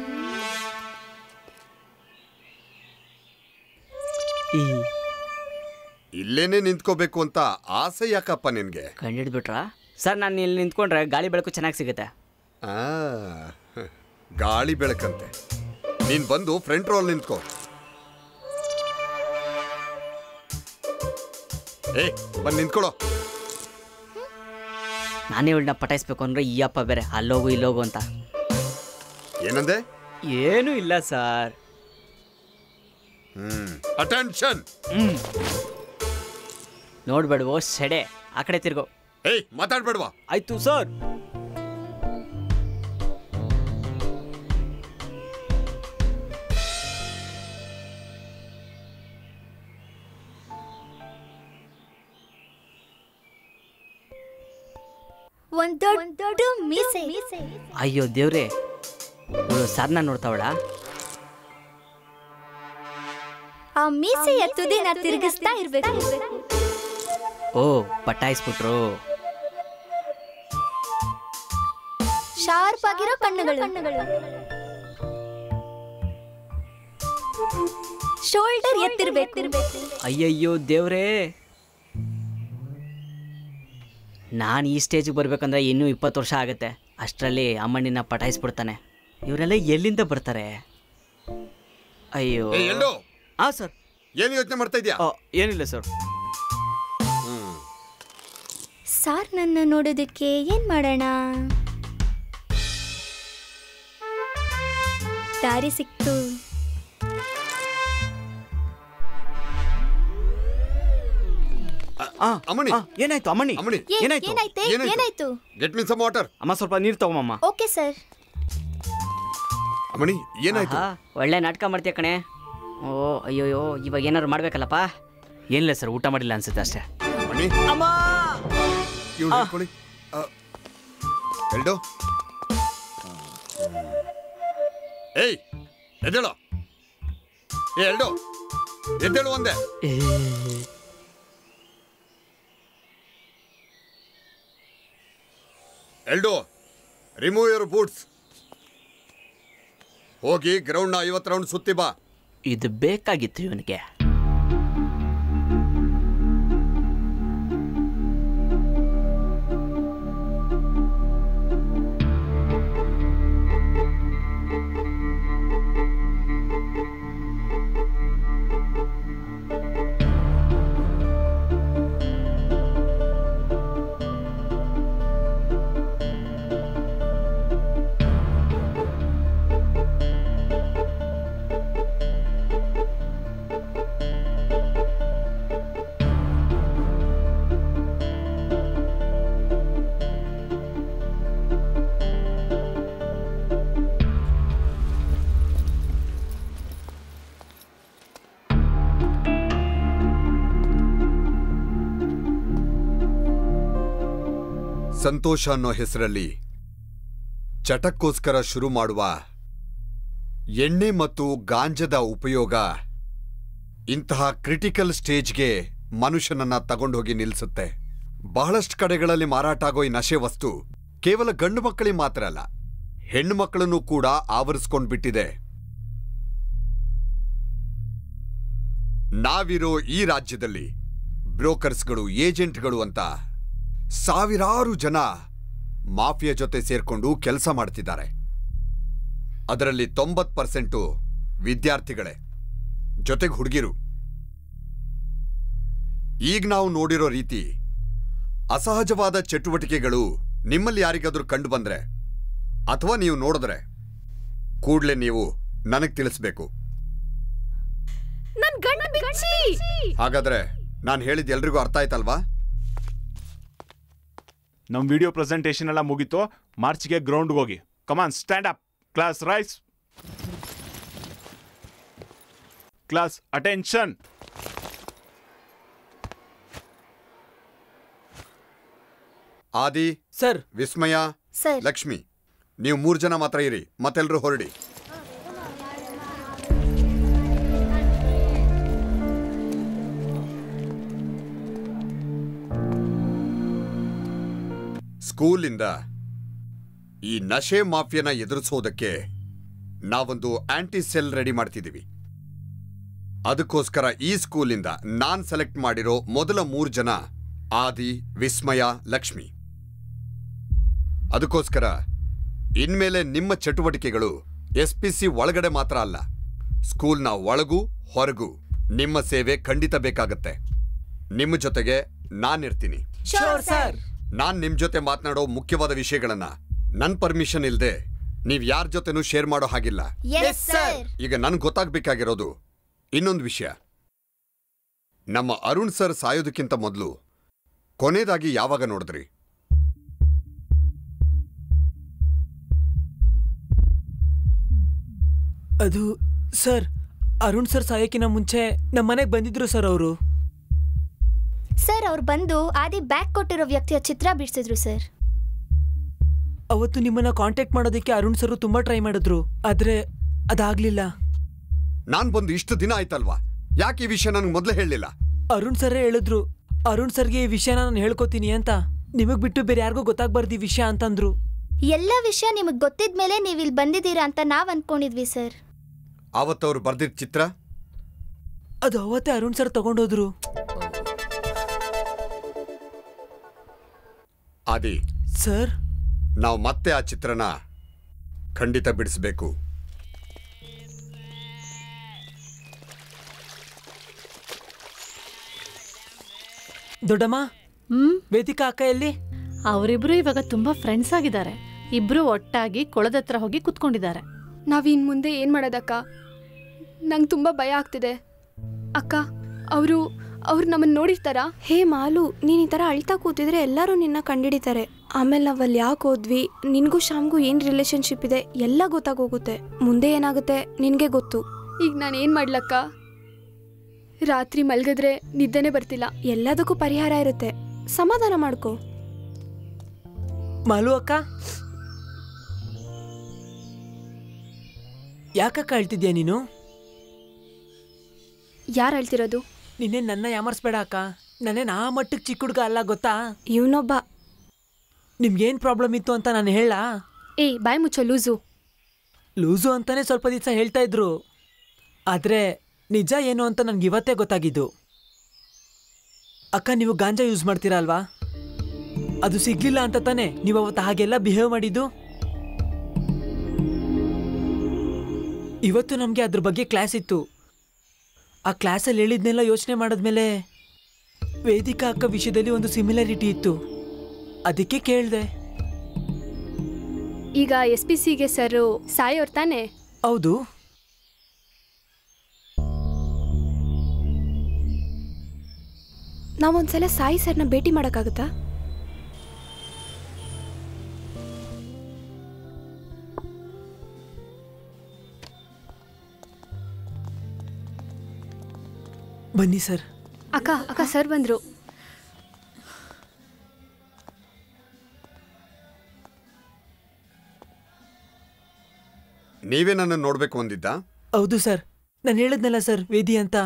ಈ ಇಲ್ಲೇನೆ ನಿಂತ್ಕೋಬೇಕು ಅಂತ ಆಸೆ ಯಾಕಪ್ಪ ನಿನ್ಗೆ ಕಂಡಿಡ್ಬಿಟ್ರಾ ಸರ್ ನಾನು ಇಲ್ಲಿ ನಿಂತ್ಕೊಂಡ್ರೆ ಗಾಳಿ ಬೆಳಕು ಚೆನ್ನಾಗಿ ಸಿಗುತ್ತೆ ಆ ಗಾಳಿ ಬೆಳಕಂತೆ ನೀನ್ ಬಂದು ಫ್ರಂಟ್ ರೋಲ್ ನಿಂತ್ಕೋ ಏ ಬಂದು ನಿಂತ್ಕೊಳ್ಳೋ ನಾನೇ ಇವಳನ್ನ ಪಟಾಯಿಸ್ಬೇಕು ಅಂದ್ರೆ ಈ ಅಪ್ಪ ಬೇರೆ ಅಲ್ಲೋಗು ಇಲ್ಲೋಗು ಅಂತ ಏನಂದೆ ಏನೂ ಇಲ್ಲ ಸರ್ ಹ್ಮ್ ಅಟೆನ್ಷನ್ ಹ್ಮ್ ನೋಡ್ಬೇಡವೋ ಸೆಡೆ ಆ ಕಡೆ ತಿರ್ಗೋ ಏಯ್ ಮಾತಾಡ್ಬೇಡ್ವಾ ಆಯ್ತು ಸರ್ ಒಂದ್ ದೊಡ್ಡ ಮೀಸೆ ಅಯ್ಯೋ ದೇವ್ರೆ ಇವಳು ಸರ್ನ ನೋಡ್ತಾವಳ ಆ ಮೀಸೆಯ ತುದಿನ ತಿರುಗಿಸ್ತಾ ಇರ್ಬೇಕು ಓ ಪಟಾಯಿಸ್ಬಿಟ್ರು ಶಾರ್ಪ್ ಆಗಿರೋ ಕಣ್ಣುಗಳು ಶೋಲ್ಡರ್ ಎತ್ತಿರ್ಬೇಕು ಅಯ್ಯಯ್ಯೋ ದೇವ್ರೇ ನಾನು ಈ ಸ್ಟೇಜಿಗೆ ಬರ್ಬೇಕಂದ್ರೆ ಇನ್ನೂ ಇಪ್ಪತ್ತು ವರ್ಷ ಆಗುತ್ತೆ ಅಷ್ಟರಲ್ಲಿ ಅಮ್ಮಣ್ಣಿನ ಪಟಾಯಿಸ್ಬಿಡ್ತಾನೆ ಇವರೆಲ್ಲ ಎಲ್ಲಿಂದ ಬರ್ತಾರೆ ಅಯ್ಯೋ ಏ, ಎಲ್ಡು? ಹಾ ಸರ್ ಏನು ಯೋಚನೆ ಮಾಡ್ತಾ ಇದೀಯಾ ಏನಿಲ್ಲ ಸರ್ ಸಾರ್ ನನ್ನ ನೋಡೋದಕ್ಕೆ ಏನ್ ಮಾಡೋಣ ದಾರಿ ಸಿಕ್ತು ಅಮ್ಮಣಿ ಏನಾಯ್ತು ಅಮ್ಮಣಿ ಅಮ್ಮಣಿ ಏ- ಏನಾಯ್ತು ಏನಾಯ್ತೆ ಏನಾಯ್ತು ಗೆಟ್ ಮೀ ಸಮ್ ವಾಟರ್ ಅಮ್ಮ ಸ್ವಲ್ಪ ನೀರು ತಗೊಂಬಮ್ಮ ಓಕೆ ಸರ್ ಅಮ್ಮಣಿ ಏನಾಯ್ತು ಆಹಾ, ಒಳ್ಳೆ ನಾಟಕ ಮಾಡ್ತೀಯ ಕಣೆ ಓ ಅಯ್ಯೋಯ್ಯೋ ಇವಾಗ ಏನಾದ್ರು ಮಾಡ್ಬೇಕಲ್ಲಪ್ಪ ಏನಿಲ್ಲ ಸರ್ ಊಟ ಮಾಡಿಲ್ಲ ಅನ್ಸುತ್ತೆ ಅಷ್ಟೇ ಅಮ್ಮಣಿ ಇವ್ಳು ಹಿಡ್ಕೊಳ್ಳಿ ಆ, ಎಲ್ಡು ಏಯ್ ಎದ್ದೇಳು ಏ ಎಲ್ಡು ಎದ್ದೇಳು ಒಂದೇ ಎಲ್ಡು ರಿಮೂವ್ ಯುವರ್ ಬೂಟ್ಸ್ ಹೋಗಿ ಗ್ರೌಂಡ್ನ ಐವತ್ತು ರೌಂಡ್ ಸುತ್ತಿ ಬಾ ಇದು ಬೇಕಾಗಿತ್ತು ಇವನಿಗೆ ಸಂತೋಷ ಅನ್ನೋ ಹೆಸರಲ್ಲಿ ಚಟಕ್ಕೋಸ್ಕರ ಶುರು ಮಾಡುವ ಎಣ್ಣೆ ಮತ್ತು ಗಾಂಜದ ಉಪಯೋಗ ಇಂತಹ ಕ್ರಿಟಿಕಲ್ ಸ್ಟೇಜ್ಗೆ ಮನುಷ್ಯನನ್ನ ತಗೊಂಡೋಗಿ ನಿಲ್ಲಿಸುತ್ತೆ ಬಹಳಷ್ಟು ಕಡೆಗಳಲ್ಲಿ ಮಾರಾಟ ಆಗೋ ಈ ನಶೆ ವಸ್ತು ಕೇವಲ ಗಂಡು ಮಕ್ಕಳಿಗೆ ಮಾತ್ರ ಅಲ್ಲ ಹೆಣ್ಣು ಮಕ್ಕಳನ್ನು ಕೂಡ ಆವರಿಸ್ಕೊಂಡ್ ಬಿಟ್ಟಿದೆ ನಾವಿರೋ ಈ ರಾಜ್ಯದಲ್ಲಿ ಬ್ರೋಕರ್ಸ್ಗಳು ಏಜೆಂಟ್ಗಳು ಅಂತ ಸಾವಿರಾರು ಜನ ಮಾಫಿಯಾ ಜೊತೆ ಸೇರ್ಕೊಂಡು ಕೆಲಸ ಮಾಡ್ತಿದ್ದಾರೆ ಅದರಲ್ಲಿ ತೊಂಬತ್ ಪರ್ಸೆಂಟು ವಿದ್ಯಾರ್ಥಿಗಳೇ ಜೊತೆಗೆ ಹುಡುಗಿರು ಈಗ ನಾವು ನೋಡಿರೋ ರೀತಿ ಅಸಹಜವಾದ ಚಟುವಟಿಕೆಗಳು ನಿಮ್ಮಲ್ಲಿ ಯಾರಿಗಾದ್ರೂ ಕಂಡು ಬಂದ್ರೆ ಅಥವಾ ನೀವು ನೋಡಿದ್ರೆ ಕೂಡ್ಲೆ ನೀವು ನನಗೆ ತಿಳಿಸ್ಬೇಕು ನನ್ ಗಂಡ ಬಿಚ್ಚಿ ಹಾಗಾದ್ರೆ ನಾನು ಹೇಳಿದ ಎಲ್ರಿಗೂ ಅರ್ಥ ಆಯ್ತಲ್ವಾ ನಮ್ಮ ವಿಡಿಯೋ ಪ್ರೆಸೆಂಟೇಷನ್ ಎಲ್ಲ ಮುಗೀತು ಮಾರ್ಚ್ಗೆ ಗ್ರೌಂಡ್ಗೆ ಹೋಗಿ come on stand up class rise class attention Aadi sir Vismaya sir Lakshmi ನೀವು ಮೂರು ಜನ ಮಾತ್ರ ಇರಿ ಮತ್ತೆಲ್ಲರೂ ಹೊರಡಿ ಸ್ಕೂಲಿಂದ ಈ ನಶೆ ಮಾಫಿಯನ ಎದುರಿಸೋದಕ್ಕೆ ನಾವೊಂದು ಆಂಟಿ ಸೆಲ್ ರೆಡಿ ಮಾಡ್ತಿದ್ದೀವಿ ಅದಕ್ಕೋಸ್ಕರ ಈ ಸ್ಕೂಲಿಂದ ನಾನ್ ಸೆಲೆಕ್ಟ್ ಮಾಡಿರೋ ಮೊದಲ ಮೂರು ಜನ ಆದಿ ವಿಸ್ಮಯ ಲಕ್ಷ್ಮಿ ಅದಕ್ಕೋಸ್ಕರ ಇನ್ಮೇಲೆ ನಿಮ್ಮ ಚಟುವಟಿಕೆಗಳು ಎಸ್ ಪಿ ಸಿ ಒಳಗಡೆ ಮಾತ್ರ ಅಲ್ಲ ಸ್ಕೂಲ್ನ ಒಳಗೂ ಹೊರಗೂ ನಿಮ್ಮ ಸೇವೆ ಖಂಡಿತ ಬೇಕಾಗತ್ತೆ ನಿಮ್ಮ ಜೊತೆಗೆ ನಾನಿರ್ತೀನಿ ಶೋರ್ ಸರ್ ನಾನ್ ನಿಮ್ ಜೊತೆ ಮಾತನಾಡೋ ಮುಖ್ಯವಾದ ವಿಷಯಗಳನ್ನ ನನ್ ಪರ್ಮಿಷನ್ ಇಲ್ದೆ ನೀವ್ ಯಾರ ಜೊತೆನೂ ಶೇರ್ ಮಾಡೋ ಹಾಗಿಲ್ಲ ಎಸ್ ಸರ್ ಈಗ ನನ್ಗೆ ಗೊತ್ತಾಗ್ಬೇಕಾಗಿರೋದು ಇನ್ನೊಂದು ವಿಷಯ ನಮ್ಮ ಅರುಣ್ ಸರ್ ಸಾಯೋದಕ್ಕಿಂತ ಮೊದಲು ಕೊನೆಯದಾಗಿ ಯಾವಾಗ ನೋಡಿದ್ರಿ ಅದು ಸರ್ ಅರುಣ್ ಸರ್ ಸಾಯಕ್ಕಿನ ಮುಂಚೆ ನಮ್ಮ ಮನೆಗೆ ಬಂದಿದ್ರು ಸರ್ ಅವರು ಸರ್ ಅವ್ರು ಬಂದು ಆದಿ ಬ್ಯಾಗ್ ಕೊಟ್ಟಿರೋ ವ್ಯಕ್ತಿಯ ಚಿತ್ರ ಬಿಡಿಸಿದ್ರು ಸರ್ ಅವತ್ತು ನಿಮ್ಮನ್ನ ಕಾಂಟ್ಯಾಕ್ಟ್ ಮಾಡೋದಕ್ಕೆ ಅರುಣ್ ಸರ್ ತುಂಬಾ ಟ್ರೈ ಮಾಡಿದ್ರು ಆದ್ರೆ ಅದಾಗ್ಲಿಲ್ಲ ನಾನ್ ಬಂದು ಇಷ್ಟು ದಿನ ಆಯ್ತಲ್ವಾ ಯಾಕೆ ಈ ವಿಷಯ ನನ್ಗೆ ಮೊದಲೇ ಹೇಳಲಿಲ್ಲ ಅರುಣ್ ಸರ್ರೇ ಹೇಳಿದ್ರು ಅರುಣ್ ಸರ್ಗೆ ಈ ವಿಷಯನ ನಾನು ಹೇಳ್ಕೊತೀನಿ ಅಂತ ನಿಮಗ್ ಬಿಟ್ಟು ಬೇರೆ ಯಾರಿಗೂ ಗೊತ್ತಾಗ್ಬಾರ್ದು ಈ ವಿಷಯ ಅಂತಂದ್ರು ಎಲ್ಲ ವಿಷಯ ನಿಮಗೆ ಗೊತ್ತಿದ್ಮೇಲೆ ನೀವು ಇಲ್ಲಿ ಬಂದಿದ್ದೀರಾ ಅಂತ ನಾವ್ ಅನ್ಕೊಂಡಿದ್ವಿ ಸರ್ ಆವತ್ತವ್ರು ಬರ್ದಿದ್ ಚಿತ್ರ ಅದು ಅವತ್ತೇ ಅರುಣ್ ಸರ್ ತಗೊಂಡೋದ್ರು ಆದಿ ಸರ್ ನಾವು ಮತ್ತೆ ಆ ಚಿತ್ರನ ಖಂಡಿತ ಬಿಡಿಸ್ಬೇಕು ದೊಡ್ಡಮ್ಮ ಹ್ಮ್ ವೇದಿಕಾ ಅಕ್ಕ ಎಲ್ಲಿ ಅವರಿಬ್ರು ಇವಾಗ ತುಂಬಾ ಫ್ರೆಂಡ್ಸ್ ಆಗಿದ್ದಾರೆ ಇಬ್ರು ಒಟ್ಟಾಗಿ ಕೊಳದ ಹತ್ರ ಹೋಗಿ ಕುತ್ಕೊಂಡಿದ್ದಾರೆ ನಾವಿನ್ ಮುಂದೆ ಏನು ಮಾಡೋದಕ್ಕ ನಂಗೆ ತುಂಬ ಭಯ ಆಗ್ತಿದೆ ಅಕ್ಕ ಅವರು ಅವ್ರು ನಮ್ಮನ್ನು ನೋಡಿರ್ತಾರಾ ಹೇ ಮಾಲು ನೀನ್ ಈ ಥರ ಅಳ್ತಾ ಕೂತಿದ್ರೆ ಎಲ್ಲರೂ ನಿನ್ನ ಕಂಡಿಡಿತಾರೆ ಆಮೇಲೆ ನಾವಲ್ಲಿ ಯಾಕೆ ಹೋದ್ವಿ ನಿನ್ಗೂ ಶ್ಯಾಮ್ಗೂ ಏನು ರಿಲೇಶನ್ಶಿಪ್ ಇದೆ ಎಲ್ಲ ಗೊತ್ತಾಗೋಗುತ್ತೆ ಮುಂದೆ ಏನಾಗುತ್ತೆ ನಿನಗೆ ಗೊತ್ತು ಈಗ ನಾನು ಏನು ಮಾಡ್ಲಕ್ಕ ರಾತ್ರಿ ಮಲ್ಗಿದ್ರೆ ನಿದ್ದೆನೇ ಬರ್ತಿಲ್ಲ ಎಲ್ಲದಕ್ಕೂ ಪರಿಹಾರ ಇರುತ್ತೆ ಸಮಾಧಾನ ಮಾಡ್ಕೋ ಮಾಲು ಅಕ್ಕ ಯಾಕಕ್ಕ ಅಳ್ತಿದ್ಯಾ ನೀನು ಯಾರು ಹೇಳ್ತಿರೋದು ನಿನ್ನೆ ನನ್ನ ಯಾಮರ್ಸ್ಬೇಡ ಅಕ್ಕ ನನ್ನೇನು ಆ ಮಟ್ಟಕ್ಕೆ ಚಿಕ್ಕ ಹುಡುಗ ಅಲ್ಲ ಗೊತ್ತಾ ಇವನೊಬ್ಬ ನಿಮ್ಗೇನು ಪ್ರಾಬ್ಲಮ್ ಇತ್ತು ಅಂತ ನಾನು ಹೇಳ ಏಯ್ ಬಾಯ್ ಮುಚ್ಚೋ ಲೂಸು ಲೂಸು ಅಂತಾನೆ ಸ್ವಲ್ಪ ದಿವಸ ಹೇಳ್ತಾ ಇದ್ರು ಆದರೆ ನಿಜ ಏನು ಅಂತ ನನ್ಗೆ ಇವತ್ತೇ ಗೊತ್ತಾಗಿದ್ದು ಅಕ್ಕ ನೀವು ಗಾಂಜಾ ಯೂಸ್ ಮಾಡ್ತೀರಾ ಅಲ್ವಾ ಅದು ಸಿಗ್ಲಿಲ್ಲ ಅಂತ ತಾನೇ ನೀವು ಅವತ್ತು ಹಾಗೆಲ್ಲ ಬಿಹೇವ್ ಮಾಡಿದ್ದು ಇವತ್ತು ನಮಗೆ ಅದ್ರ ಬಗ್ಗೆ ಕ್ಲಾಸ್ ಇತ್ತು ಆ ಕ್ಲಾಸಲ್ಲಿ ಹೇಳಿದ್ನೆಲ್ಲ ಯೋಚನೆ ಮಾಡಿದ್ಮೇಲೆ ವೇದಿಕಾ ಅಕ್ಕ ವಿಷಯದಲ್ಲಿ ಒಂದು ಸಿಮಿಲಾರಿಟಿ ಇತ್ತು ಅದಕ್ಕೆ ಕೇಳಿದೆ ಈಗ ಎಸ್ ಪಿ ಸಿಗೆ ಸರ್ ಸಾಯೋರ್ ತಾನೆ ಹೌದು ನಾವೊಂದ್ಸಲ ಸಾಯಿ ಸರ್ನ ಭೇಟಿ ಮಾಡೋಕ್ಕಾಗುತ್ತಾ ಬನ್ನಿ ಸರ್ ಅಕ್ಕ ಅಕ್ಕ ಸರ್ ಬಂದ್ರು ನೀವೇ ನನ್ನ ನೋಡ್ಬೇಕು ಅಂದಿದ್ದ ಹೌದು ಸರ್ ನಾನು ಹೇಳಿದ್ನಲ್ಲ ಸರ್ ವೇದಿ ಅಂತ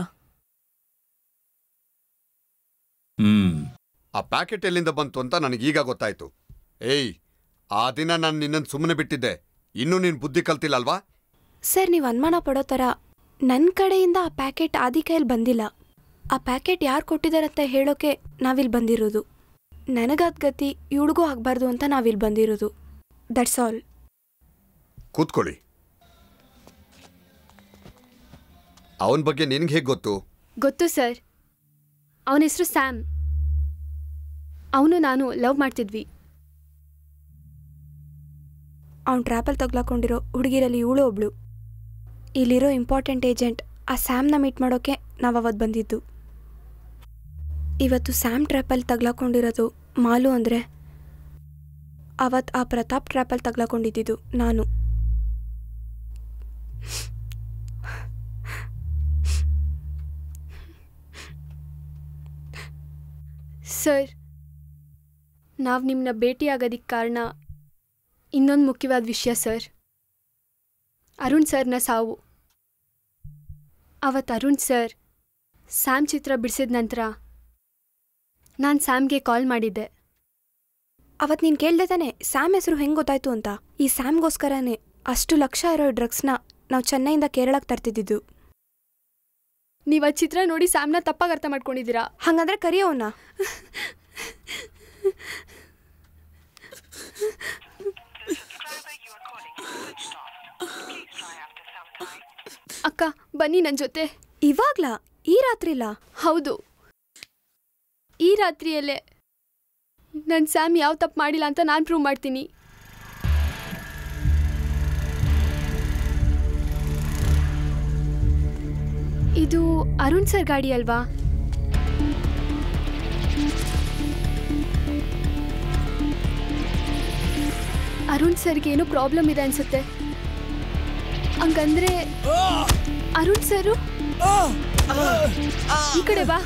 ಹ್ಮ್ ಆ ಪ್ಯಾಕೆಟ್ ಎಲ್ಲಿಂದ ಬಂತು ಅಂತ ನನಗೀಗ ಗೊತ್ತಾಯ್ತು ಏಯ್ ಆ ದಿನ ನಾನು ನಿನ್ನನ್ನು ಸುಮ್ಮನೆ ಬಿಟ್ಟಿದ್ದೆ ಇನ್ನೂ ನೀನು ಬುದ್ಧಿ ಕಲ್ತಿಲ್ಲ ಅಲ್ವಾ ಸರ್ ನೀವು ಅನುಮಾನ ಪಡೋ ಥರ ನನ್ನ ಕಡೆಯಿಂದ ಆ ಪ್ಯಾಕೆಟ್ ಆದಿ ಕೈಯಲ್ಲಿ ಬಂದಿಲ್ಲ ಆ ಪ್ಯಾಕೆಟ್ ಯಾರು ಕೊಟ್ಟಿದ್ದಾರಂತ ಹೇಳೋಕೆ ನಾವಿಲ್ಲಿ ಬಂದಿರೋದು ನನಗಾದ ಗತಿ ಇವಳಿಗೂ ಆಗಬಾರ್ದು ಅಂತ ನಾವಿಲ್ಲಿ ಬಂದಿರೋದು ದಟ್ಸ್ ಆಲ್ ಕೂತ್ಕೊಳ್ಳಿ ಅವನ ಬಗ್ಗೆ ನಿನ್ಗೆ ಹೇಗೆ ಗೊತ್ತು ಗೊತ್ತು ಸರ್ ಅವನ ಹೆಸರು ಸ್ಯಾಮ್ ಅವನು ನಾನು ಲವ್ ಮಾಡ್ತಿದ್ವಿ ಅವ್ನು ಟ್ರ್ಯಾಪಲ್ಲಿ ತಗ್ಲಾಕೊಂಡಿರೋ ಹುಡುಗಿರಲ್ಲಿ ಇವಳು ಒಬ್ಳು ಇಲ್ಲಿರೋ ಇಂಪಾರ್ಟೆಂಟ್ ಏಜೆಂಟ್ ಆ ಸ್ಯಾಮ್ನ ಮೀಟ್ ಮಾಡೋಕೆ ನಾವು ಅವತ್ತು ಬಂದಿದ್ದು ಇವತ್ತು ಸ್ಯಾಮ್ ಟ್ರ್ಯಾಪಲ್ಲಿ ತಗ್ಲಾಕೊಂಡಿರೋದು ಮಾಲು ಅಂದರೆ ಅವತ್ತು ಆ ಪ್ರತಾಪ್ ಟ್ರ್ಯಾಪಲ್ಲಿ ತಗ್ಲಾಕೊಂಡಿದ್ದು ನಾನು ಸರ್ ನಾವು ನಿಮ್ಮನ್ನ ಭೇಟಿಯಾಗೋದಕ್ಕೆ ಕಾರಣ ಇನ್ನೊಂದು ಮುಖ್ಯವಾದ ವಿಷಯ ಸರ್ ಅರುಣ್ ಸರ್ನ ಸಾವು ಅವತ್ತು ಅರುಣ್ ಸರ್ ಸ್ಯಾಮ್ ಚಿತ್ರ ಬಿಡಿಸಿದ ನಂತರ ನಾನು ಸ್ಯಾಮ್ಗೆ ಕಾಲ್ ಮಾಡಿದ್ದೆ ಅವತ್ತು ನೀನು ಕೇಳ್ದೆ ತಾನೆ ಸ್ಯಾಮ್ ಹೆಸರು ಹೆಂಗೆ ಗೊತ್ತಾಯ್ತು ಅಂತ ಈ ಸ್ಯಾಮ್ಗೋಸ್ಕರನೇ ಅಷ್ಟು ಲಕ್ಷ ಇರೋ ಡ್ರಗ್ಸ್ನ ನಾವು ಚೆನ್ನೈಯಿಂದ ಕೇರಳಕ್ಕೆ ತರ್ತಿದ್ದಿದ್ದು ನೀವು ಆ ಚಿತ್ರ ನೋಡಿ ಸ್ಯಾಮ್ನ ತಪ್ಪಾಗಿ ಅರ್ಥ ಮಾಡ್ಕೊಂಡಿದ್ದೀರಾ ಹಾಗಂದ್ರೆ ಕರಿಯೋವನ್ನ ಅಕ್ಕ ಬನ್ನಿ ನನ್ನ ಜೊತೆ ಇವಾಗ್ಲಾ ಈ ರಾತ್ರಿಲ ಹೌದು ಈ ರಾತ್ರಿಯಲ್ಲೇ ನನ್ನ ಸ್ಯಾಮ್ ಯಾವ ತಪ್ಪು ಮಾಡಿಲ್ಲ ಅಂತ ನಾನು ಪ್ರೂವ್ ಮಾಡ್ತೀನಿ ಇದು ಅರುಣ್ ಸರ್ ಗಾಡಿ ಅಲ್ವಾ ಅರುಣ್ ಸರ್ಗೆ ಏನೋ ಪ್ರಾಬ್ಲಮ್ ಇದೆ ಅನ್ಸುತ್ತೆ ಹಂಗಂದ್ರೆ ಅರುಣ್ ಸರು ಈ ಕಡೆ ಬಾ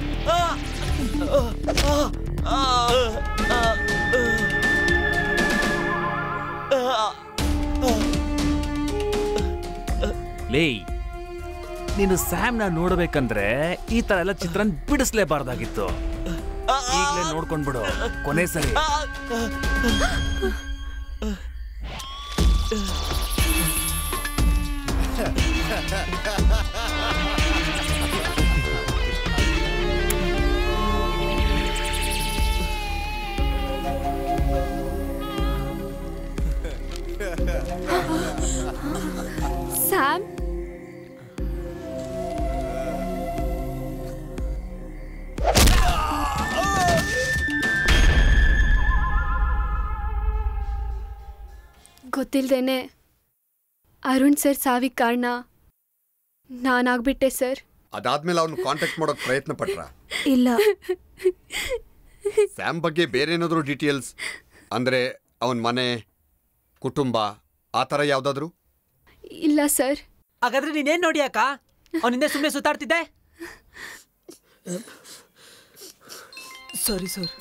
ಲೇ ನೀನು ಸ್ಯಾಮ್ನ ನೋಡ್ಬೇಕಂದ್ರೆ ಈ ತರ ಎಲ್ಲ ಚಿತ್ರನ್ ಬಿಡಿಸ್ಲೇಬಾರ್ದಾಗಿತ್ತು ಈಗ್ಲೇ ನೋಡ್ಕೊಂಡ್ಬಿಡು ಕೊನೆ ಸರಿ ಸ್ಯಾಮ್ ಗೊತ್ತಿಲ್ದೇನೆ ಅರುಣ್ ಸರ್ ಸಾವಿಗೆ ಕಾರಣ ನಾನಾಗ್ಬಿಟ್ಟೆ ಸರ್ ಅದಾದ್ಮೇಲೆ ಅವನು ಕಾಂಟ್ಯಾಕ್ಟ್ ಮಾಡೋಕ್ ಪ್ರಯತ್ನ ಪಟ್ರ ಇಲ್ಲ ಸ್ಯಾಮ್ ಬಗ್ಗೆ ಬೇರೆ ಏನಾದರೂ ಡೀಟೇಲ್ಸ್ ಅಂದ್ರೆ ಅವನ ಮನೆ ಕುಟುಂಬ ಆ ಥರ ಯಾವುದಾದ್ರೂ ಇಲ್ಲ ಸರ್ ಹಾಗಾದ್ರೆ ನೀನೇನ್ ನೋಡಿ ಅಕ್ಕ ಅವನಿಂದ ಸುಮ್ಮನೆ ಸುತ್ತಾಡ್ತಿದ್ದೆ ಸಾರಿ ಸರ್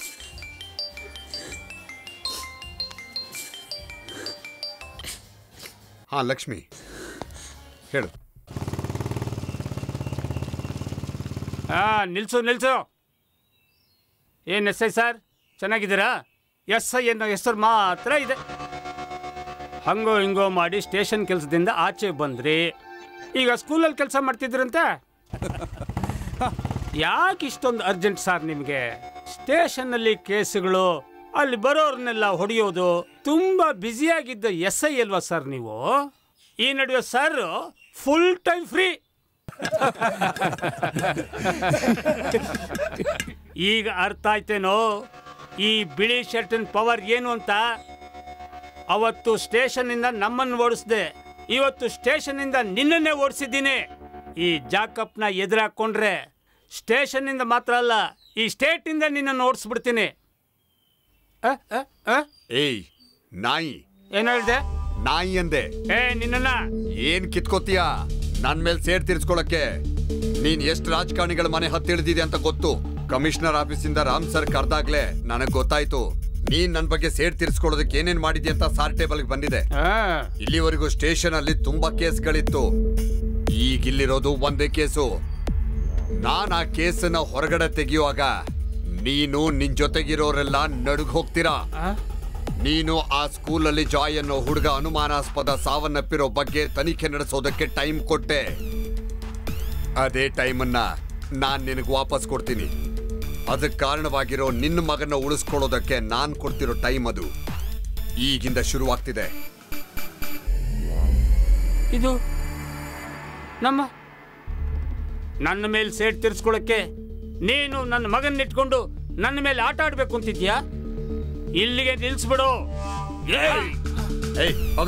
ಹಾ ಲಕ್ಷ್ಮಿ ಹೇಳು ಹಾ ನಿಲ್ಸು ನಿಲ್ಸು ಏನು ಎಸ್ ಐ ಸರ್ ಚೆನ್ನಾಗಿದ್ದೀರಾ ಎಸ್ ಐ ಅನ್ನೋ ಹೆಸರು ಮಾತ್ರ ಇದೆ ಹಂಗೋ ಹಿಂಗೋ ಮಾಡಿ ಸ್ಟೇಷನ್ ಕೆಲಸದಿಂದ ಆಚೆ ಬಂದ್ರಿ ಈಗ ಸ್ಕೂಲಲ್ಲಿ ಕೆಲಸ ಮಾಡ್ತಿದ್ರಂತೆ ಯಾಕೆ ಇಷ್ಟೊಂದು ಅರ್ಜೆಂಟ್ ಸರ್ ನಿಮಗೆ ಸ್ಟೇಷನ್ನಲ್ಲಿ ಕೇಸುಗಳು ಅಲ್ಲಿ ಬರೋರ್ನೆಲ್ಲ ಹೊಡೆಯೋದು ತುಂಬಾ ಬ್ಯುಸಿಯಾಗಿದ್ದ ಎಸ್ ಐ ಅಲ್ವಾ ಸರ್ ನೀವು ಈ ನಡುವೆ ಸರ್ ಫುಲ್ ಟೈಮ್ ಫ್ರೀ ಈಗ ಅರ್ಥ ಆಯ್ತೇನೋ ಈ ಬಿಳಿ ಶರ್ಟಿನ ಪವರ್ ಏನು ಅಂತ ಅವತ್ತು ಸ್ಟೇಷನ್ನಿಂದ ನಮ್ಮನ್ನು ಓಡಿಸ್ದೆ ಇವತ್ತು ಸ್ಟೇಷನ್ನಿಂದ ನಿನ್ನನ್ನೇ ಓಡಿಸಿದ್ದೀನಿ ಈ ಜಾಕಪ್ನ ಎದುರಾಕೊಂಡ್ರೆ ಸ್ಟೇಷನ್ನಿಂದ ಮಾತ್ರ ಅಲ್ಲ ಈ ಸ್ಟೇಟಿಂದ ನಿನ್ನನ್ನು ಓಡಿಸ್ಬಿಡ್ತೀನಿ ಅ, ಅ, ಅ? ಏಯ್ ನಾಯಿ ಏನ್ ಹೇಳ್ದೆ ನಾಯಿ ಅಂದೆ ಏ ನಿನ್ನನ್ನ ಏನ್ ಕಿತ್ಕೋತೀಯ ನನ್ ಮೇಲ್ ಸೇಡ್ ತೀರ್ಸ್ಕೊಳಕ್ಕೆ ನೀನ್ ಎಷ್ಟ್ ರಾಜಕಾರಣಿಗಳ ಮನೆ ಹತ್ತಿಳಿದಿದೆ ಅಂತ ಗೊತ್ತು ಕಮಿಷನರ್ ಆಫೀಸಿಂದ ರಾಮ್ ಸರ್ ಕರ್ದಾಗ್ಲೇ ನನಗ್ ಗೊತ್ತಾಯ್ತು ನೀನ್ ನನ್ ಬಗ್ಗೆ ಸೇಡ್ ತೀರ್ಸ್ಕೊಳ್ಳೋದಕ್ಕೆ ಏನೇನ್ ಮಾಡಿದ್ಯ ಅಂತ ಸಾರ್ ಟೇಬಲ್ಗೆ ಬಂದಿದೆ ಇಲ್ಲಿವರೆಗೂ ಸ್ಟೇಷನ್ ಅಲ್ಲಿ ತುಂಬಾ ಕೇಸ್ಗಳಿತ್ತು ಈಗ ಇಲ್ಲಿರೋದು ಒಂದೇ ಕೇಸು ನಾನ್ ಆ ಕೇಸನ್ನ ಹೊರಗಡೆ ತೆಗೆಯುವಾಗ ನೀನು ನಿನ್ ಜೊತೆಗಿರೋರೆಲ್ಲ ನಡುಗ್ ಹೋಗ್ತೀರಾ ನೀನು ಆ ಸ್ಕೂಲಲ್ಲಿ ಜಾಯ್ ಅನ್ನೋ ಹುಡುಗ ಅನುಮಾನಾಸ್ಪದ ಸಾವನ್ನಪ್ಪಿರೋ ಬಗ್ಗೆ ತನಿಖೆ ನಡೆಸೋದಕ್ಕೆ ಟೈಮ್ ಕೊಟ್ಟೆ ಅದೇ ಟೈಮನ್ನ ನಾನ್ ನಿನಗೆ ವಾಪಸ್ ಕೊಡ್ತೀನಿ ಅದಕ್ಕೆ ಕಾರಣವಾಗಿರೋ ನಿನ್ನ ಮಗನ ಉಳಿಸ್ಕೊಳ್ಳೋದಕ್ಕೆ ನಾನ್ ಕೊಡ್ತಿರೋ ಟೈಮ್ ಅದು ಈಗಿಂದ ಶುರುವಾಗ್ತಿದೆ ಇದು ನಮ್ಮ ನನ್ನ ಮೇಲೆ ಸೇಡ್ ತೀರ್ಸ್ಕೊಳಕ್ಕೆ ನೀನು ನನ್ನ ಮಗನ್ನ ಇಟ್ಕೊಂಡು ನನ್ನ ಮೇಲೆ ಆಟ ಆಡ್ಬೇಕು ಅಂತಿದ್ಯಾ ಇಲ್ಲಿಗೆ ನಿಲ್ಸ್ಬಿಡು ಏಯ್ ಹೋಗ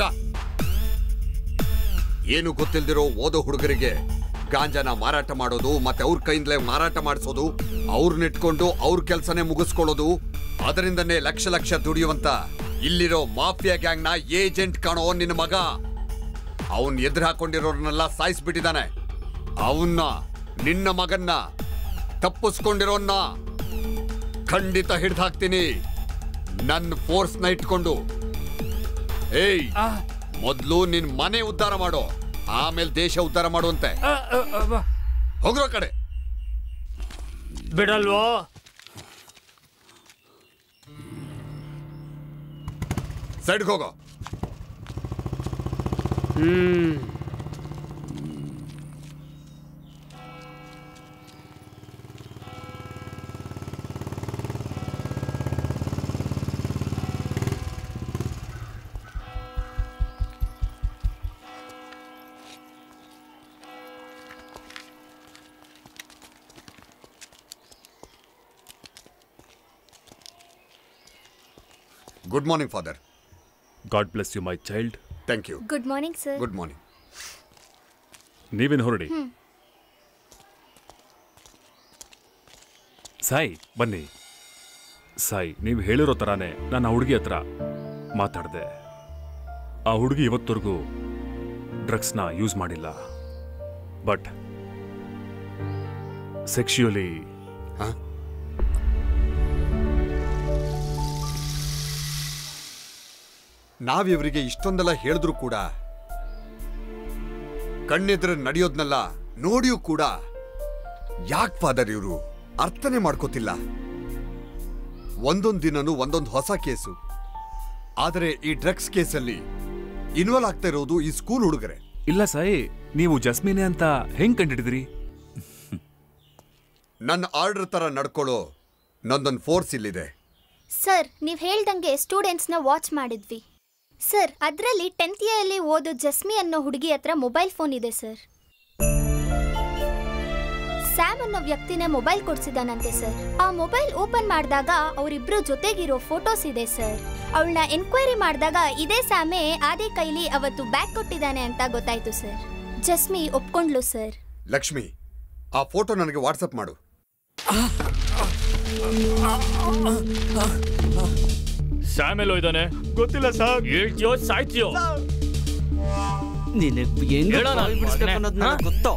ಏನು ಗೊತ್ತಿಲ್ದಿರೋ ಓದೋ ಹುಡುಗರಿಗೆ ಗಾಂಜಾನ ಮಾರಾಟ ಮಾಡೋದು ಮತ್ತೆ ಅವ್ರ ಕೈಯಿಂದಲೇ ಮಾರಾಟ ಮಾಡಿಸೋದು ಅವ್ರನ್ನಿಟ್ಕೊಂಡು ಅವ್ರ ಕೆಲಸನೇ ಮುಗಿಸ್ಕೊಳ್ಳೋದು ಅದರಿಂದನೇ ಲಕ್ಷ ಲಕ್ಷ ದುಡಿಯುವಂತ ಇಲ್ಲಿರೋ ಮಾಫಿಯಾ ಗ್ಯಾಂಗ್ನ ಏಜೆಂಟ್ ಕಾಣೋ ನಿನ್ನ ಮಗ ಅವನ್ ಎದುರು ಹಾಕೊಂಡಿರೋರ್ನೆಲ್ಲ ಸಾಯಿಸ್ಬಿಟ್ಟಿದ್ದಾನೆ ಅವನ್ನ ನಿನ್ನ ಮಗನ್ನ ತಪ್ಪಿಸ್ಕೊಂಡಿರೋನ್ನ ಖಂಡಿತ ಹಿಡ್ದು ಹಾಕ್ತೀನಿ ನನ್ನ ಫೋರ್ಸ್ನ ಇಟ್ಕೊಂಡು ಏಯ್ ಮೊದ್ಲು ನಿನ್ ಮನೆ ಉದ್ಧಾರ ಮಾಡೋ ಆಮೇಲೆ ದೇಶ ಉದ್ಧಾರ ಮಾಡುವಂತೆ ಹೋಗ್ರೋ ಕಡೆ ಬಿಡಲ್ವೋ ಸೈಡ್ಗೆ ಹೋಗೋ ಹ್ಮ್ good morning father God bless you my child thank you good morning sir good morning ನೀವೇನು ಹೊರಡಿ ಹ್ಮ್. ಸಾಯಿ ಬನ್ನಿ ಸಾಯಿ ನೀವು ಹೇಳಿರೋ ಥರಾನೇ ನಾನು ಆ ಹುಡುಗಿ ಹತ್ರ ಮಾತಾಡಿದೆ ಆ ಹುಡುಗಿ ಇವತ್ತವರೆಗೂ ಡ್ರಗ್ಸ್ನ ಯೂಸ್ ಮಾಡಿಲ್ಲ ಬಟ್ ಸೆಕ್ಷುಯಲಿ ನಾವಿವರಿಗೆ ಇಷ್ಟೊಂದೆಲ್ಲ ಹೇಳಿದ್ರು ಕೂಡ ಕಣ್ಣೆದುರು ನಡೆಯೋದ್ನೆಲ್ಲ ನೋಡಿಯೂ ಕೂಡ ಯಾಕ್ ಫಾದರ್ ಇವರು ಅರ್ಥನೇ ಮಾಡ್ಕೋತಿಲ್ಲ ಒಂದೊಂದ್ ದಿನನೂ ಒಂದೊಂದು ಹೊಸ ಕೇಸು ಆದರೆ ಈ ಡ್ರಗ್ಸ್ ಕೇಸಲ್ಲಿ ಇನ್ವಾಲ್ವ್ ಆಗ್ತಾ ಇರೋದು ಈ ಸ್ಕೂಲ್ ಹುಡುಗರೆ ಇಲ್ಲ ಸಾಯಿ ನೀವು ಜಸ್ಮಿನೆ ಅಂತ ಹೆಂಗ್ ಕಂಡಿಡಿದ್ರಿ ನನ್ನ ಆರ್ಡರ್ ತರ ನಡ್ಕೊಳ್ಳೋ ನಂದೊಂದು ಫೋರ್ಸ್ ಇಲ್ಲಿದೆ ಸರ್ ನೀವು ಹೇಳ್ದಂಗೆ ಸ್ಟೂಡೆಂಟ್ಸ್ನ ವಾಚ್ ಮಾಡಿದ್ವಿ ಸರ್ ಅದರಲ್ಲಿ ಟೆಂತ್ ಇಯರ್ಲಿ ಓದೋ ಜಸ್ಮಿ ಅನ್ನೋ ಹುಡುಗಿ ಹತ್ರ ಮೊಬೈಲ್ ಫೋನ್ ಇದೆ ಸರ್ ಸ್ಯಾಮ್ ಅನ್ನೋ ವ್ಯಕ್ತಿನೇ ಮೊಬೈಲ್ ಕೊಡ್ಸಿದಾನಂತೆ ಸರ್ ಆ ಮೊಬೈಲ್ ಓಪನ್ ಮಾಡಿದಾಗ ಅವರಿಬ್ರು ಜೊತೆಗಿರೋ ಫೋಟೋಸ್ ಇದೆ ಸರ್ ಅವಳನ್ನ ಎನ್ಕ್ವೈರಿ ಮಾಡಿದಾಗ ಇದೇ ಸ್ಯಾಮೇ ಆದಿ ಕೈಲಿ ಅವತ್ತು ಬ್ಯಾಗ್ ಕೊಟ್ಟಿದ್ದಾನೆ ಅಂತ ಗೊತ್ತಾಯ್ತು ಸರ್ ಜಸ್ಮಿ ಒಪ್ಕೊಂಡ್ಲು ಸರ್ ಲಕ್ಷ್ಮಿ ಆ ಫೋಟೋ ನನಗೆ ವಾಟ್ಸಪ್ ಮಾಡು ಸ್ಯಾಮೆಲ್ಲೋ ಇದ್ದಾನೆ ಗೊತ್ತಿಲ್ಲ ಸರ್ ಹೇಳ್ತೀಯೋ ಸಾಯ್ತೀಯೋ ನಿನಗೆ ಹೆಂಗ್ ಹೇಳೋ ಬಾಯಿ ಬಿಡಿಸ್ಬೇಕು ಅನ್ನೋದು ಹಾ? ನನಗೆ ಗೊತ್ತೋ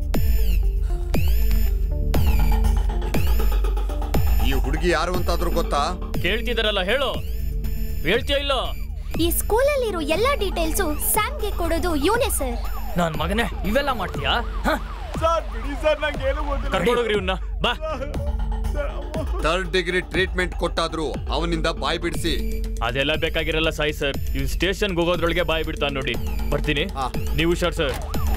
ಈ ಹುಡುಗಿ ಯಾರು ಅಂತಾದ್ರೂ ಗೊತ್ತಾ ಕೇಳ್ತಿದಾರಲ್ಲ ಹೇಳು ಹೇಳ್ತೀಯೋ ಇಲ್ಲೋ ಈ ಸ್ಕೂಲಲ್ಲಿರೋ ಎಲ್ಲ ಡೀಟೇಲ್ಸು ಸ್ಯಾಮ್ಗೆ ಕೊಡೋದು ಇವನೇ ಸರ್ ನಾನ್ ಮಗನೇ ಇವೆಲ್ಲ ಮಾಡ್ತೀಯಾ ಸರ್ ಬಿಡಿ ಸರ್ ನಂಗೆ ಏನು ಗೊತ್ತಿಲ್ಲ ಕರ್ಕೊಂಡೋಗ್ರಿ ಇವ್ನ ಬಾ ಥರ್ಡ್ ಡಿಗ್ರಿ ಟ್ರೀಟ್ಮೆಂಟ್ ಕೊಟ್ಟಾದ್ರೂ ಅವನಿಂದ ಬಾಯ್ ಬಿಡಿಸಿ ಅದೆಲ್ಲ ಬೇಕಾಗಿರಲ್ಲ ಸಾಯಿ ಸರ್ ಇವ್ ಸ್ಟೇಷನ್ಗೆ ಹೋಗೋದ್ರೊಳಗೆ ಬಾಯ್ ಬಿಡ್ತಾನೆ ನೋಡಿ ಬರ್ತೀನಿ ನೀವು ಹುಷಾರ್ ಸರ್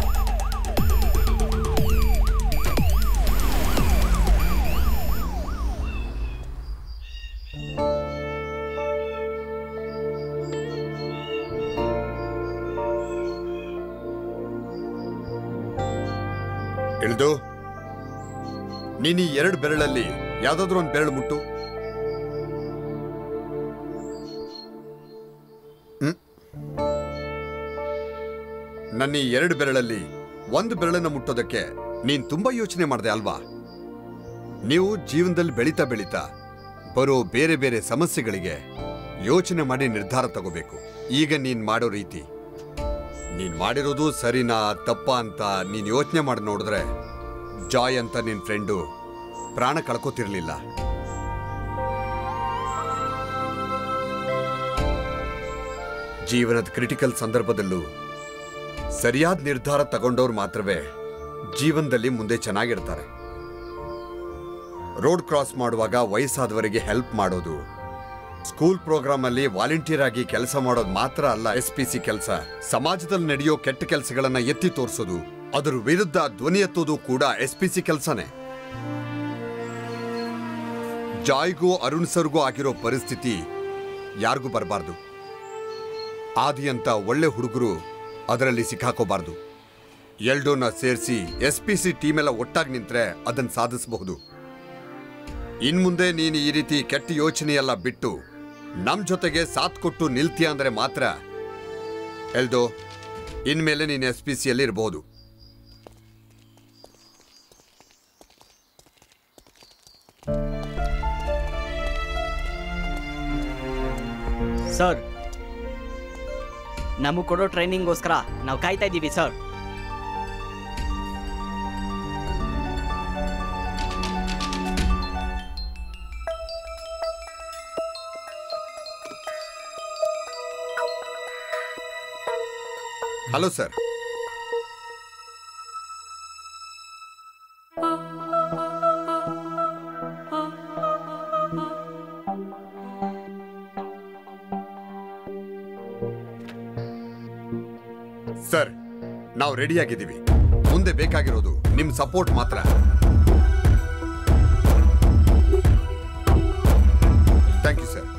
ಇಳ್ದು ನೀನ್ ಈ ಎರಡು ಬೆರಳಲ್ಲಿ ಯಾವ್ದಾದ್ರು ಒಂದು ಬೆರಳು ಮುಟ್ಟು ಹ್ಮ್? ನನ್ನ ಈ ಎರಡು ಬೆರಳಲ್ಲಿ ಒಂದು ಬೆರಳನ್ನ ಮುಟ್ಟೋದಕ್ಕೆ ನೀನ್ ತುಂಬಾ ಯೋಚನೆ ಮಾಡಿದೆ ಅಲ್ವಾ ನೀವು ಜೀವನದಲ್ಲಿ ಬೆಳೀತಾ ಬೆಳೀತಾ ಬರೋ ಬೇರೆ ಬೇರೆ ಸಮಸ್ಯೆಗಳಿಗೆ ಯೋಚನೆ ಮಾಡಿ ನಿರ್ಧಾರ ತಗೋಬೇಕು ಈಗ ನೀನ್ ಮಾಡೋ ರೀತಿ ನೀನ್ ಮಾಡಿರೋದು ಸರಿನಾ ತಪ್ಪಾ ಅಂತ ನೀನ್ ಯೋಚನೆ ಮಾಡಿ ನೋಡಿದ್ರೆ ಜಾಯ್ ಅಂತ ನಿನ್ ಫ್ರೆಂಡು ಪ್ರಾಣ ಕಳ್ಕೋತಿರ್ಲಿಲ್ಲ ಜೀವನದ ಕ್ರಿಟಿಕಲ್ ಸಂದರ್ಭದಲ್ಲೂ ಸರಿಯಾದ ನಿರ್ಧಾರ ತಗೊಂಡವ್ರು ಮಾತ್ರವೇ ಜೀವನದಲ್ಲಿ ಮುಂದೆ ಚೆನ್ನಾಗಿರ್ತಾರೆ ರೋಡ್ ಕ್ರಾಸ್ ಮಾಡುವಾಗ ವಯಸ್ಸಾದವರಿಗೆ ಹೆಲ್ಪ್ ಮಾಡೋದು ಸ್ಕೂಲ್ ಪ್ರೋಗ್ರಾಮ್ ಅಲ್ಲಿ ವಾಲಂಟಿಯರ್ ಆಗಿ ಕೆಲಸ ಮಾಡೋದು ಮಾತ್ರ ಅಲ್ಲ ಎಸ್ ಪಿ ಸಿ ಕೆಲಸ ಸಮಾಜದಲ್ಲಿ ನಡೆಯೋ ಕೆಟ್ಟ ಕೆಲಸಗಳನ್ನ ಎತ್ತಿ ತೋರಿಸೋದು ಅದರ ವಿರುದ್ಧ ಧ್ವನಿ ಎತ್ತೋದು ಕೂಡ ಎಸ್ ಪಿ ಸಿ ಕೆಲಸನೇ ಜಾಯ್ಗೂ ಅರುಣ್ ಸರ್ಗೂ ಆಗಿರೋ ಪರಿಸ್ಥಿತಿ ಯಾರಿಗೂ ಬರಬಾರ್ದು ಆದಿ ಅಂತ ಒಳ್ಳೆ ಹುಡುಗರು ಅದರಲ್ಲಿ ಸಿಕ್ಕಾಕೋಬಾರ್ದು ಎಲ್ಡೋನ ಸೇರಿಸಿ ಎಸ್ ಪಿ ಸಿ ಟೀಮ್ ಎಲ್ಲ ಒಟ್ಟಾಗಿ ನಿಂತ್ರೆ ಅದನ್ನ ಸಾಧಿಸಬಹುದು ಇನ್ಮುಂದೆ ನೀನು ಈ ರೀತಿ ಕೆಟ್ಟ ಯೋಚನೆಯೆಲ್ಲ ಬಿಟ್ಟು ನಮ್ ಜೊತೆಗೆ ಸಾಥ್ ಕೊಟ್ಟು ನಿಲ್ತೀಯ ಅಂದ್ರೆ ಮಾತ್ರ ಎಲ್ದೋ ಇನ್ಮೇಲೆ ನೀನು ಎಸ್ ಪಿ ಸಿಯಲ್ಲಿ ಇರಬಹುದು ಸರ್ ನಮಗೆ ಕೊಡೋ ಟ್ರೈನಿಂಗ್ಗೋಸ್ಕರ ನಾವು ಕಾಯ್ತಾ ಇದ್ದೀವಿ ಸರ್ ಹಲೋ ಸರ್ ಸರ್ ನಾವು ರೆಡಿಯಾಗಿದ್ದೀವಿ ಮುಂದೆ ಬೇಕಾಗಿರೋದು ನಿಮ್ ಸಪೋರ್ಟ್ ಮಾತ್ರ ಥ್ಯಾಂಕ್ ಯು ಸರ್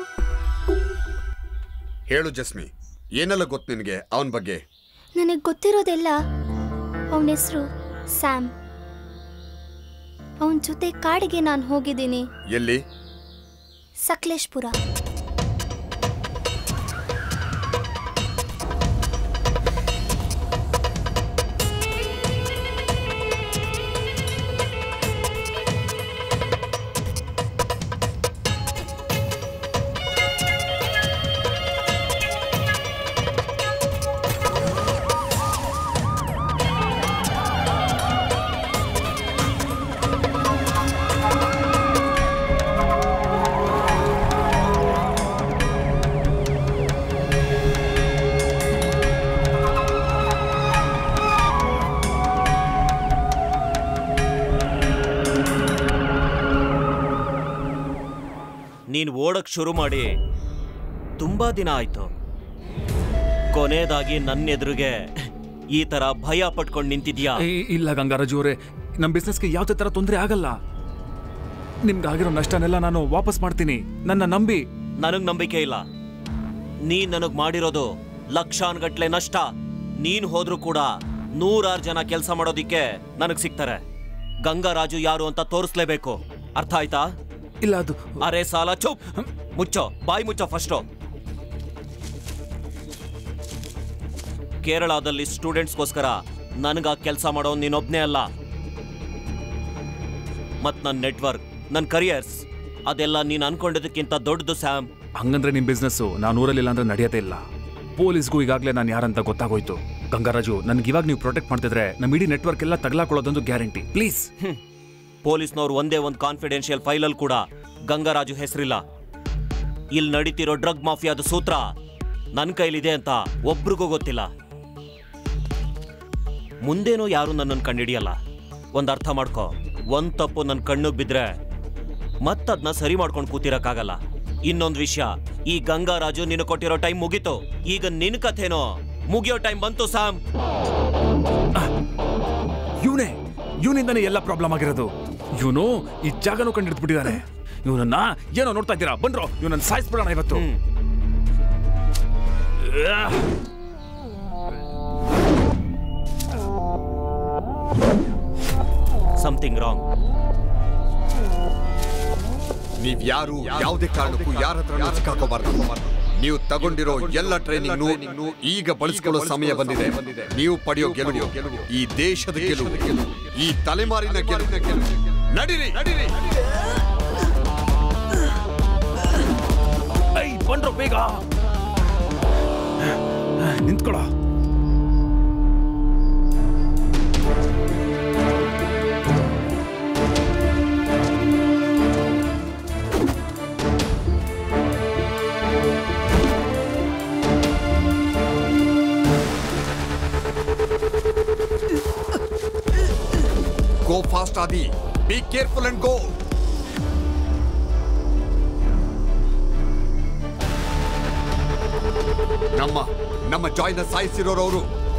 ಹೇಳು ಜಸ್ಮಿ ಏನೆಲ್ಲ ಗೊತ್ತು ನಿನಗೆ ಅವನ ಬಗ್ಗೆ ನನಗೆ ಗೊತ್ತಿರೋದೆಲ್ಲ ಅವನ ಹೆಸರು ಸ್ಯಾಮ್ ಅವನ ಜೊತೆ ಕಾಡಿಗೆ ನಾನು ಹೋಗಿದ್ದೀನಿ ಎಲ್ಲಿ ಸಕಲೇಶ್ಪುರ ನೀನು ಓಡಕ್ ಶುರು ಮಾಡಿ ತುಂಬಾ ದಿನ ಆಯ್ತು ಕೊನೆಯದಾಗಿ ನನ್ನ ಎದುರಿಗೆ ಈ ತರ ಭಯ ಪಟ್ಕೊಂಡು ನಿಂತಿದ್ಯಾ ಏ, ಇಲ್ಲ ಗಂಗಾರಾಜು ಅವರೇ ನಮ್ಮ ಬಿಸ್ನೆಸ್ಗೆ ಯಾವುದೇ ತರ ತೊಂದರೆ ಆಗಲ್ಲ ನಿಮ್ಗಾಗಿರೋ ನಷ್ಟನೆಲ್ಲ ನಾನು ವಾಪಸ್ ಮಾಡ್ತೀನಿ ನನ್ನ ನಂಬಿ ನನಗ್ ನಂಬಿಕೆ ಇಲ್ಲ ನೀನ್ ನನಗ್ ಮಾಡಿರೋದು ಲಕ್ಷಾನ್ಗಟ್ಲೆ ನಷ್ಟ ನೀನ್ ಹೋದ್ರೂ ಕೂಡ ನೂರಾರು ಜನ ಕೆಲಸ ಮಾಡೋದಿಕ್ಕೆ ನನಗ್ ಸಿಗ್ತಾರೆ ಗಂಗಾರಾಜು ಯಾರು ಅಂತ ತೋರಿಸ್ಲೇಬೇಕು ಅರ್ಥ ಆಯ್ತಾ ಇಲ್ಲ ಅದು ಅರೆ ಸಾಲ ಚುಪ್ ಮುಚ್ಚೋ ಬಾಯಿ ಮುಚ್ಚೋ ಫಸ್ಟು ಕೇರಳದಲ್ಲಿ ಸ್ಟೂಡೆಂಟ್ಸ್ಗೋಸ್ಕರ ನನಗ ಕೆಲಸ ಮಾಡೋ ನೀನೊಬ್ನೇ ಅಲ್ಲ ಮತ್ ನನ್ನ ನೆಟ್ವರ್ಕ್ ನನ್ನ ಕರಿಯರ್ಸ್ ಅದೆಲ್ಲ ನೀನ್ ಅನ್ಕೊಂಡಿದ್ದಕ್ಕಿಂತ ದೊಡ್ಡದು ಸ್ಯಾಮ್ ಹಂಗಂದ್ರೆ ನಿಮ್ ಬಿಸ್ನೆಸ್ ನಾನು ಊರಲ್ಲಿಲ್ಲ ಅಂದ್ರೆ ನಡೆಯೋದೇ ಇಲ್ಲ ಪೊಲೀಸ್ಗೂ ಈಗಾಗಲೇ ನಾನು ಯಾರಂತ ಗೊತ್ತಾಗೋಯ್ತು ಗಂಗಾರಾಜು ನನ್ಗೆ ಇವಾಗ ನೀವು ಪ್ರೊಟೆಕ್ಟ್ ಮಾಡ್ತಿದ್ರೆ ನಮ್ಮ ಇಡೀ ನೆಟ್ವರ್ಕ್ ಎಲ್ಲ ತಗಲಾಕೊಳ್ಳೋದೊಂದು ಗ್ಯಾರಂಟಿ ಪ್ಲೀಸ್ ಪೊಲೀಸ್ನವ್ರು ಒಂದೇ ಒಂದು ಕಾನ್ಫಿಡೆನ್ಷಿಯಲ್ ಫೈಲಲ್ಲಿ ಕೂಡ ಗಂಗಾರಾಜು ಹೆಸರಿಲ್ಲ ಇಲ್ಲಿ ನಡೀತಿರೋ ಡ್ರಗ್ ಮಾಫಿಯಾದ ಸೂತ್ರ ನನ್ನ ಕೈಲಿದೆ ಅಂತ ಒಬ್ರಿಗೂ ಗೊತ್ತಿಲ್ಲ ಮುಂದೇನೋ ಯಾರು ನನ್ನನ್ನು ಕಂಡಿಡಿಯಲ್ಲ ಒಂದ್ ಅರ್ಥ ಮಾಡ್ಕೋ ಒಂದ್ ತಪ್ಪು ನನ್ನ ಕಣ್ಣಿಗೆ ಬಿದ್ರೆ ಮತ್ತದ್ನ ಸರಿ ಮಾಡ್ಕೊಂಡು ಕೂತಿರಕ್ಕಾಗಲ್ಲ ಇನ್ನೊಂದ್ ವಿಷಯ ಈ ಗಂಗಾರಾಜು ನೀನು ಕೊಟ್ಟಿರೋ ಟೈಮ್ ಮುಗೀತು ಈಗ ನಿನ್ ಕಥೆನೋ ಮುಗಿಯೋ ಟೈಮ್ ಬಂತು ಸಾಮ್ ಇವನೇ ಇವನಿಂದಾನೇ ಎಲ್ಲ ಪ್ರಾಬ್ಲಮ್ ಆಗಿರೋದು ಇವನು ಈ ಜಾಗನೂ ಕಂಡಿಡ್ದ್ಬಿಟ್ಟಿದ್ದಾನೆ ಇವನನ್ನ ಏನೋ ನೋಡ್ತಾ ಇದ್ದೀರಾ ಬಂದ್ರು ಇವನನ್ನ ಸಾಯಿಸ್ಬಿಡೋಣ ಇವತ್ತು ಆಹ್. ಸಮಥಿಂಗ್ ರಾಂಗ್ ನೀವ್ ಯಾರು ಯಾವುದೇ ಕಾರಣಕ್ಕೂ ಯಾರ ಹತ್ರ ಸಿಕ್ಕಾಕೋಬಾರ್ದು ನೀವು ತಗೊಂಡಿರೋ ಎಲ್ಲ ಟ್ರೈನಿಂಗ್ ಈಗ ಬಳಸ್ಕೊಳ್ಳೋ ಸಮಯ ಬಂದಿದೆ ನೀವು ಪಡೆಯೋ ಗೆಲುವು ಈ ದೇಶದ ಗೆಲುವು ಈ ತಲೆಮಾರಿನ ಗೆಲುವು ನಡೀರಿ ನಡೀರಿ ಐ ಬಂದ್ರು ಬೇಗ ನಿಂತ್ಕೊಳ go fast Aadi be careful and go ನಮ್ಮ ನಮ್ಮ ಜಾಯ್ನ ಸಾಯಿಸಿರೋರವರು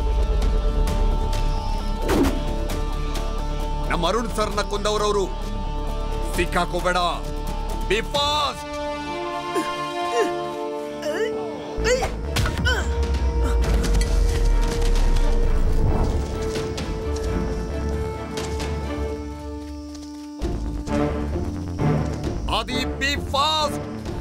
ನಮ್ಮ ಅರುಣ್ ಸರ್ನ ಕೊಂದವರವರು ಸಿಕ್ಕಾಕೋಬೇಡ be fast Aadi be fast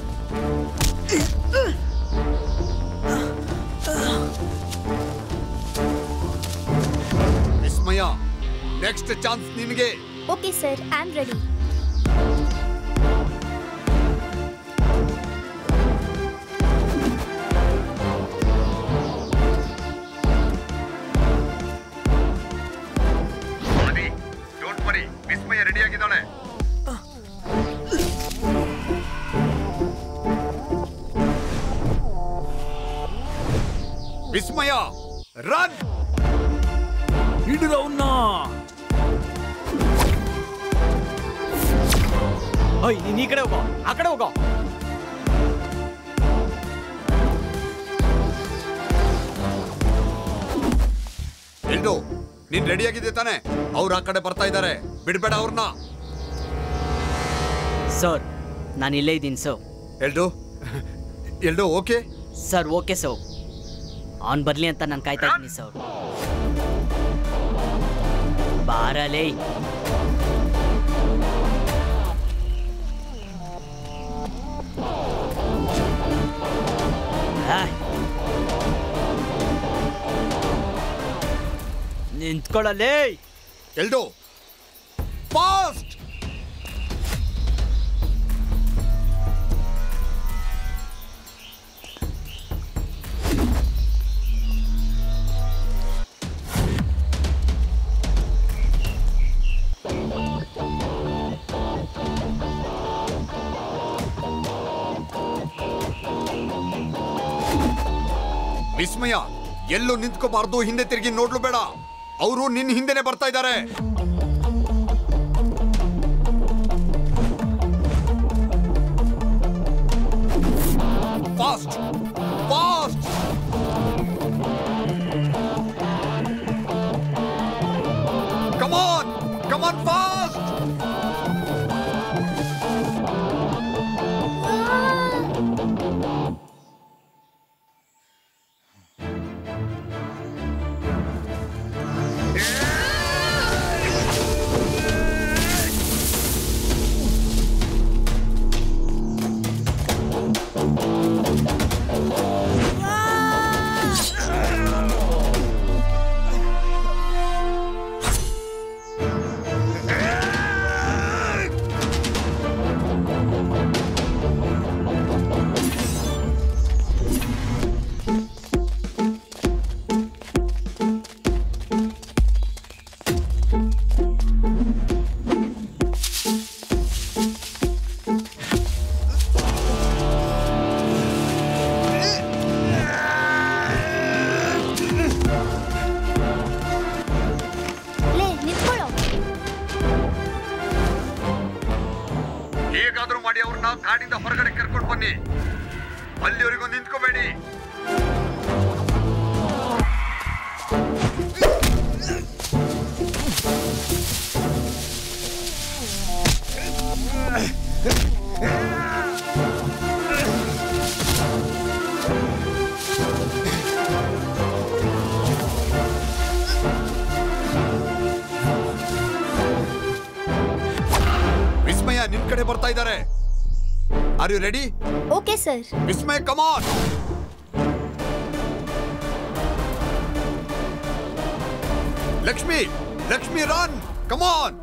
Vismaya next chance ನಿನಗೆ okay sir I am ready Aadi don't worry Vismaya ready ಆಗಿದ್ದಾಳೆ ವಿಸ್ಮಯ ರನ್ ಹಿಡಿದು ಅವನ್ನ ಓಯ್ ನೀನ್ ಈ ಕಡೆ ಹೋಗೋ ಆ ಕಡೆ ಹೋಗೋ ಎಲ್ಡು ನೀನ್ ರೆಡಿ ಆಗಿದೆ ತಾನೆ ಅವ್ರು ಆ ಕಡೆ ಬರ್ತಾ ಇದ್ದಾರೆ ಬಿಡ್ಬೇಡ ಅವ್ರನ್ನ ಸರ್ ನಾನು ಇಲ್ಲೇ ಇದ್ದೀನಿ ಸರ್ ಎಲ್ಡು ಎಲ್ಡು ಓಕೆ ಸರ್ ಓಕೆ ಸರ್ ಅವ್ನು ಬರಲಿ ಅಂತ ನಾನು ಕಾಯ್ತಾ ಇದ್ದೀನಿ ಸರ್ ಬಾರಲೇ ನಿಂತ್ಕೊಳ್ಳಲೇ ಎಲ್ಡು ಫಾಸ್ಟ್ ವಿಸ್ಮಯ ಎಲ್ಲೂ ನಿಂತ್ಕೋಬಾರ್ದು ಹಿಂದೆ ತಿರುಗಿ ನೋಡ್ಲು ಬೇಡ ಅವರು ನಿನ್ ಹಿಂದೆನೆ ಬರ್ತಾ ಇದ್ದಾರೆ fast fast come on come on fast ಇದ್ದಾರೆ are you ready okay sir Vismay come on Lakshmi Lakshmi run come on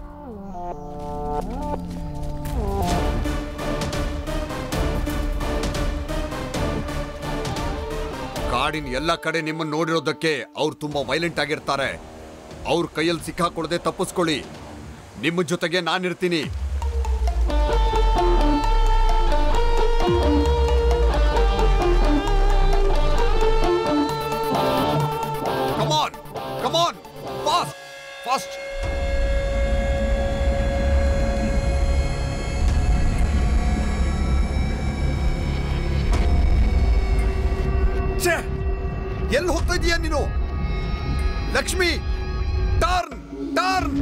ಕಾಡಿನ ಎಲ್ಲ ಕಡೆ ನಿಮ್ಮನ್ನ ನೋಡಿರೋದಕ್ಕೆ ಅವ್ರು ತುಂಬಾ ವೈಲೆಂಟ್ ಆಗಿರ್ತಾರೆ ಅವ್ರ ಕೈಯಲ್ಲಿ ಸಿಕ್ಕಾಕೊಳ್ಳದೆ ತಪ್ಪಿಸ್ಕೊಳ್ಳಿ ನಿಮ್ಮ ಜೊತೆಗೆ ನಾನಿರ್ತೀನಿ ಕಮಾನ್ ಕಮಾನ್ ಫಾಸ್ಟ್ ಫಾಸ್ಟ್ ಛೇ ಎಲ್ಲಿ ಹೋಗ್ತಾ ಇದೀಯ ನೀನು ಲಕ್ಷ್ಮಿ ಟರ್ನ್ ಟರ್ನ್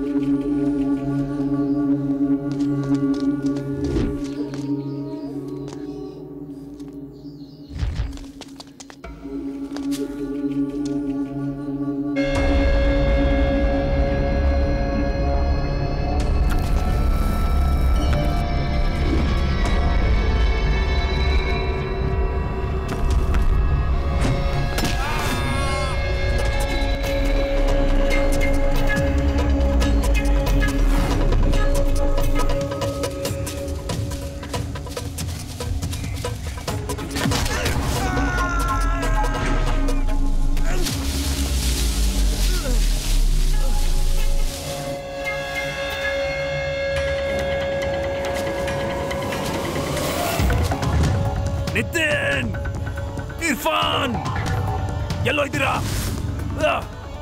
ನಿತಿನ್ ಇರ್ಫಾನ್ ಎಲ್ಲೋ ಇದ್ದೀರಾ ಆ!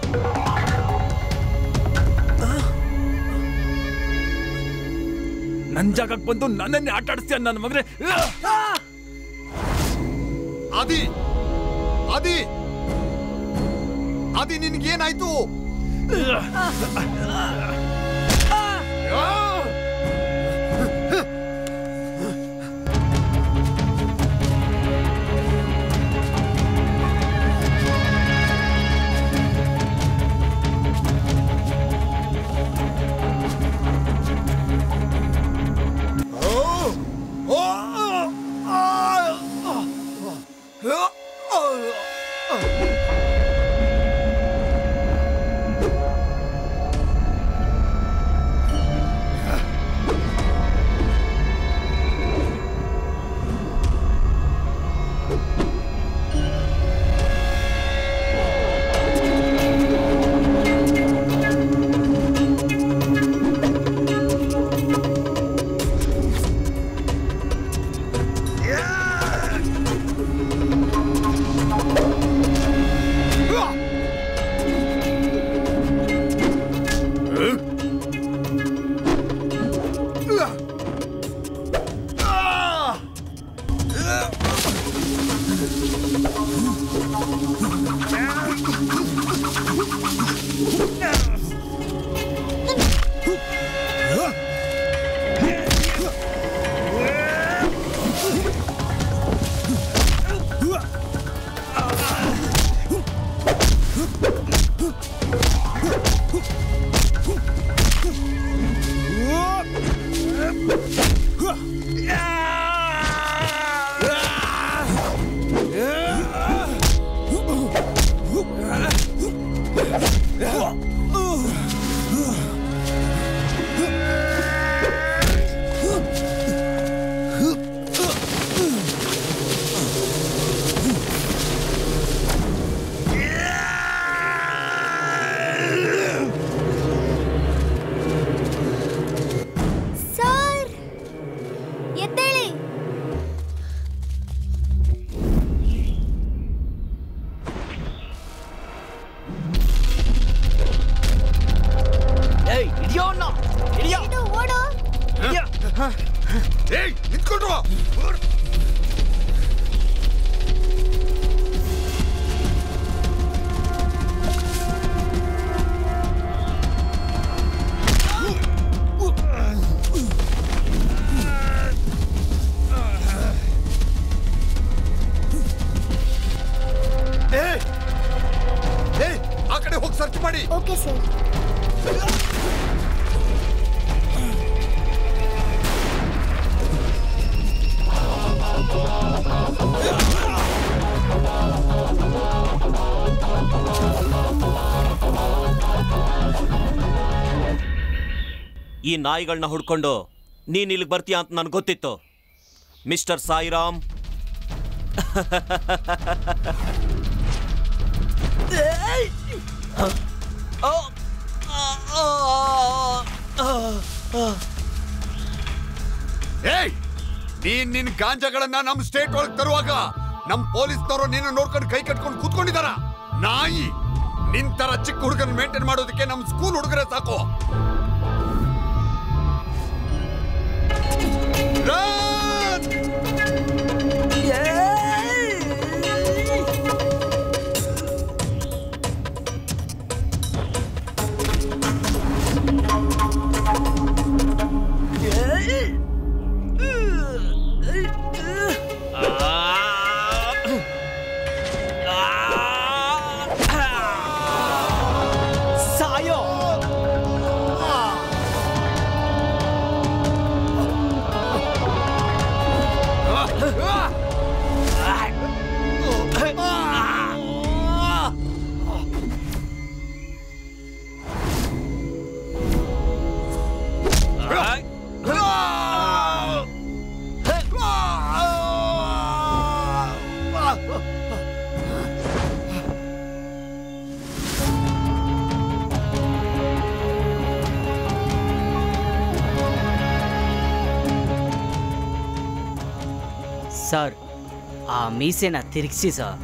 ನನ್ ಜಾಗಕ್ಕೆ ಬಂದು ನನ್ನನ್ನೇ ಆಟ ಆಡಿಸ್ತೀಯ ನನ್ನ ಮಗನೇ ಆ! ಆದಿ ಆದಿ ಆದಿ ನಿನ್ಗೇನಾಯ್ತು ಸರ್ ಎದ್ದೇಳಿ ಏಯ್ ಹಿಡಿಯೋ ಅವ್ನ ಹಿಡಿಯೋ ಇದು ಓಡು ಏಯ್ ನಿಂತ್ಕೊಂಡ್ರು ಏಯ್ ಏಯ್ ಆ ಕಡೆ ಹೋಗಿ ಸರ್ಚ್ ಮಾಡಿ ಓಕೆ ಸರ್ ಈ ನಾಯಿಗಳನ್ನ ಹುಡ್ಕೊಂಡು ನೀನ್ ಇಲ್ಲಿಗೆ ಬರ್ತೀಯ ಅಂತ ನನಗೆ ಗೊತ್ತಿತ್ತು ಮಿಸ್ಟರ್ ಸಾಯಿರಾಮ್ ಏಯ್ ನೀನ್ ನಿನ್ ಗಾಂಜಾಗಳನ್ನ ನಮ್ ಸ್ಟೇಟ್ ಒಳಗ್ ತರುವಾಗ ನಮ್ ಪೊಲೀಸ್ನವರು ನೀನು ನೋಡ್ಕೊಂಡು ಕೈ ಕಟ್ಕೊಂಡು ಕೂತ್ಕೊಂಡಿದಾರ ನಾಯಿ ನಿನ್ ತರ ಚಿಕ್ಕ ಹುಡುಗನ ಮೇಂಟೈನ್ ಮಾಡೋದಕ್ಕೆ ನಮ್ ಸ್ಕೂಲ್ ಹುಡುಗರೇ ಸಾಕು ರಾಜ್! ಸಾಯೋ ಸರ್ ಆ ಮೀಸೆನ ತಿರುಗಿಸಿ ಸರ್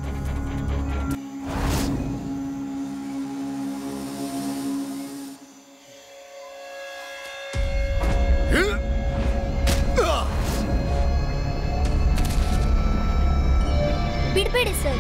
ಬಿಡ್ಬೇಡಿ ಸರ್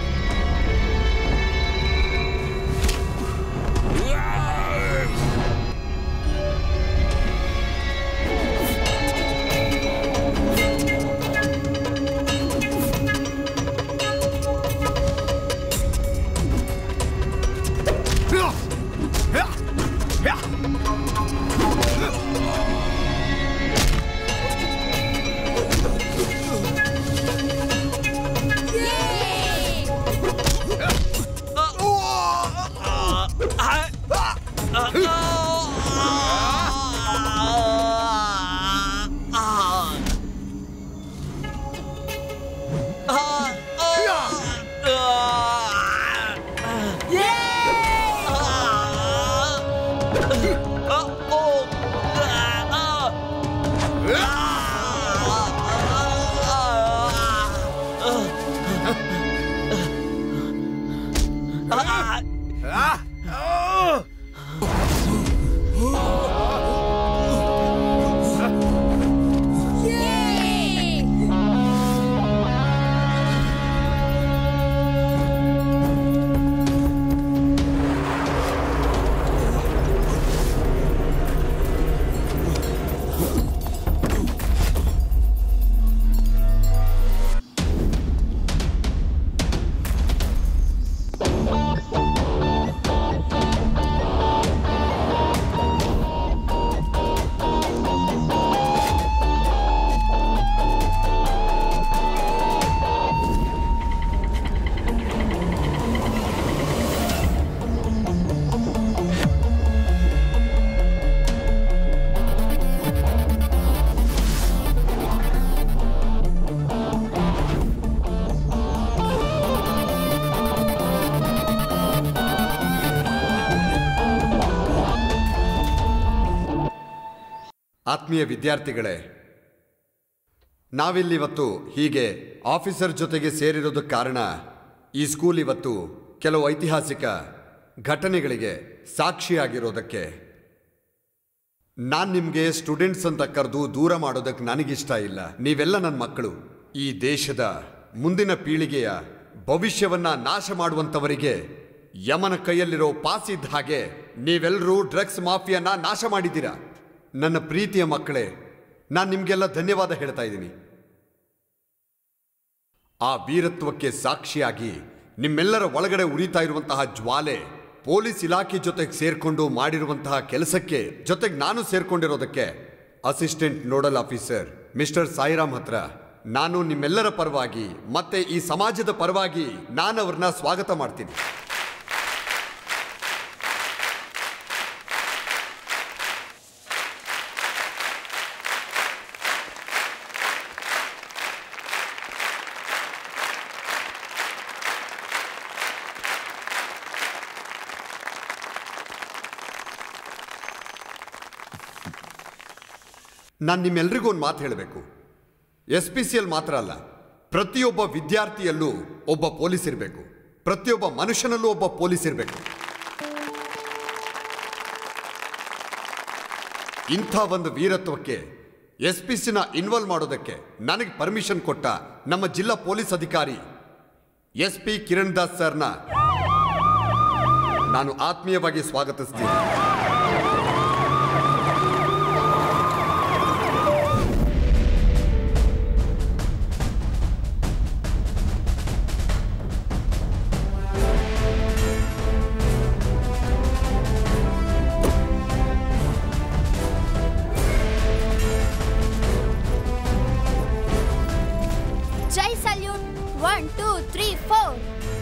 ಆತ್ಮೀಯ ವಿದ್ಯಾರ್ಥಿಗಳೇ ನಾವಿಲ್ಲಿವತ್ತು ಹೀಗೆ ಆಫೀಸರ್ ಜೊತೆಗೆ ಸೇರಿರೋದಕ್ಕೆ ಕಾರಣ ಈ ಸ್ಕೂಲ್ ಇವತ್ತು ಕೆಲವು ಐತಿಹಾಸಿಕ ಘಟನೆಗಳಿಗೆ ಸಾಕ್ಷಿಯಾಗಿರೋದಕ್ಕೆ ನಾನು ನಿಮಗೆ ಸ್ಟೂಡೆಂಟ್ಸ್ ಅಂತ ಕರೆದು ದೂರ ಮಾಡೋದಕ್ಕೆ ನನಗಿಷ್ಟ ಇಲ್ಲ ನೀವೆಲ್ಲ ನನ್ನ ಮಕ್ಕಳು ಈ ದೇಶದ ಮುಂದಿನ ಪೀಳಿಗೆಯ ಭವಿಷ್ಯವನ್ನ ನಾಶ ಮಾಡುವಂಥವರಿಗೆ ಯಮನ ಕೈಯಲ್ಲಿರೋ ಪಾಸಿದ್ದ ಹಾಗೆ ನೀವೆಲ್ಲರೂ ಡ್ರಗ್ಸ್ ಮಾಫಿಯಾನ ನಾಶ ಮಾಡಿದ್ದೀರಾ ನನ್ನ ಪ್ರೀತಿಯ ಮಕ್ಕಳೇ ನಾನು ನಿಮಗೆಲ್ಲ ಧನ್ಯವಾದ ಹೇಳ್ತಾ ಇದ್ದೀನಿ ಆ ವೀರತ್ವಕ್ಕೆ ಸಾಕ್ಷಿಯಾಗಿ ನಿಮ್ಮೆಲ್ಲರ ಒಳಗಡೆ ಉರಿತಾ ಇರುವಂತಹ ಜ್ವಾಲೆ ಪೊಲೀಸ್ ಇಲಾಖೆ ಜೊತೆಗೆ ಸೇರ್ಕೊಂಡು ಮಾಡಿರುವಂತಹ ಕೆಲಸಕ್ಕೆ ಜೊತೆಗೆ ನಾನು ಸೇರ್ಕೊಂಡಿರೋದಕ್ಕೆ assistant nodal officer mister Sairam ಹತ್ರ ನಾನು ನಿಮ್ಮೆಲ್ಲರ ಪರವಾಗಿ ಮತ್ತೆ ಈ ಸಮಾಜದ ಪರವಾಗಿ ನಾನು ಅವ್ರನ್ನ ಸ್ವಾಗತ ಮಾಡ್ತೀನಿ ನಾನು ನಿಮ್ಮೆಲ್ರಿಗೂ ಒಂದು ಮಾತು ಹೇಳಬೇಕು ಎಸ್ ಪಿ ಸಿ ಎಲ್ ಮಾತ್ರ ಅಲ್ಲ ಪ್ರತಿಯೊಬ್ಬ ವಿದ್ಯಾರ್ಥಿಯಲ್ಲೂ ಒಬ್ಬ ಪೊಲೀಸ್ ಇರಬೇಕು ಪ್ರತಿಯೊಬ್ಬ ಮನುಷ್ಯನಲ್ಲೂ ಒಬ್ಬ ಪೊಲೀಸ್ ಇರಬೇಕು ಇಂಥ ಒಂದು ವೀರತ್ವಕ್ಕೆ ಎಸ್ ಪಿ ಸಿನ ಇನ್ವಾಲ್ವ್ ಮಾಡೋದಕ್ಕೆ ನನಗೆ ಪರ್ಮಿಷನ್ ಕೊಟ್ಟ ನಮ್ಮ ಜಿಲ್ಲಾ ಪೊಲೀಸ್ ಅಧಿಕಾರಿ ಎಸ್ ಪಿ ಕಿರಣ್ ದಾಸ್ ಸರ್ನ ನಾನು ಆತ್ಮೀಯವಾಗಿ ಸ್ವಾಗತಿಸ್ತೀನಿ ಜೈ salute one two three four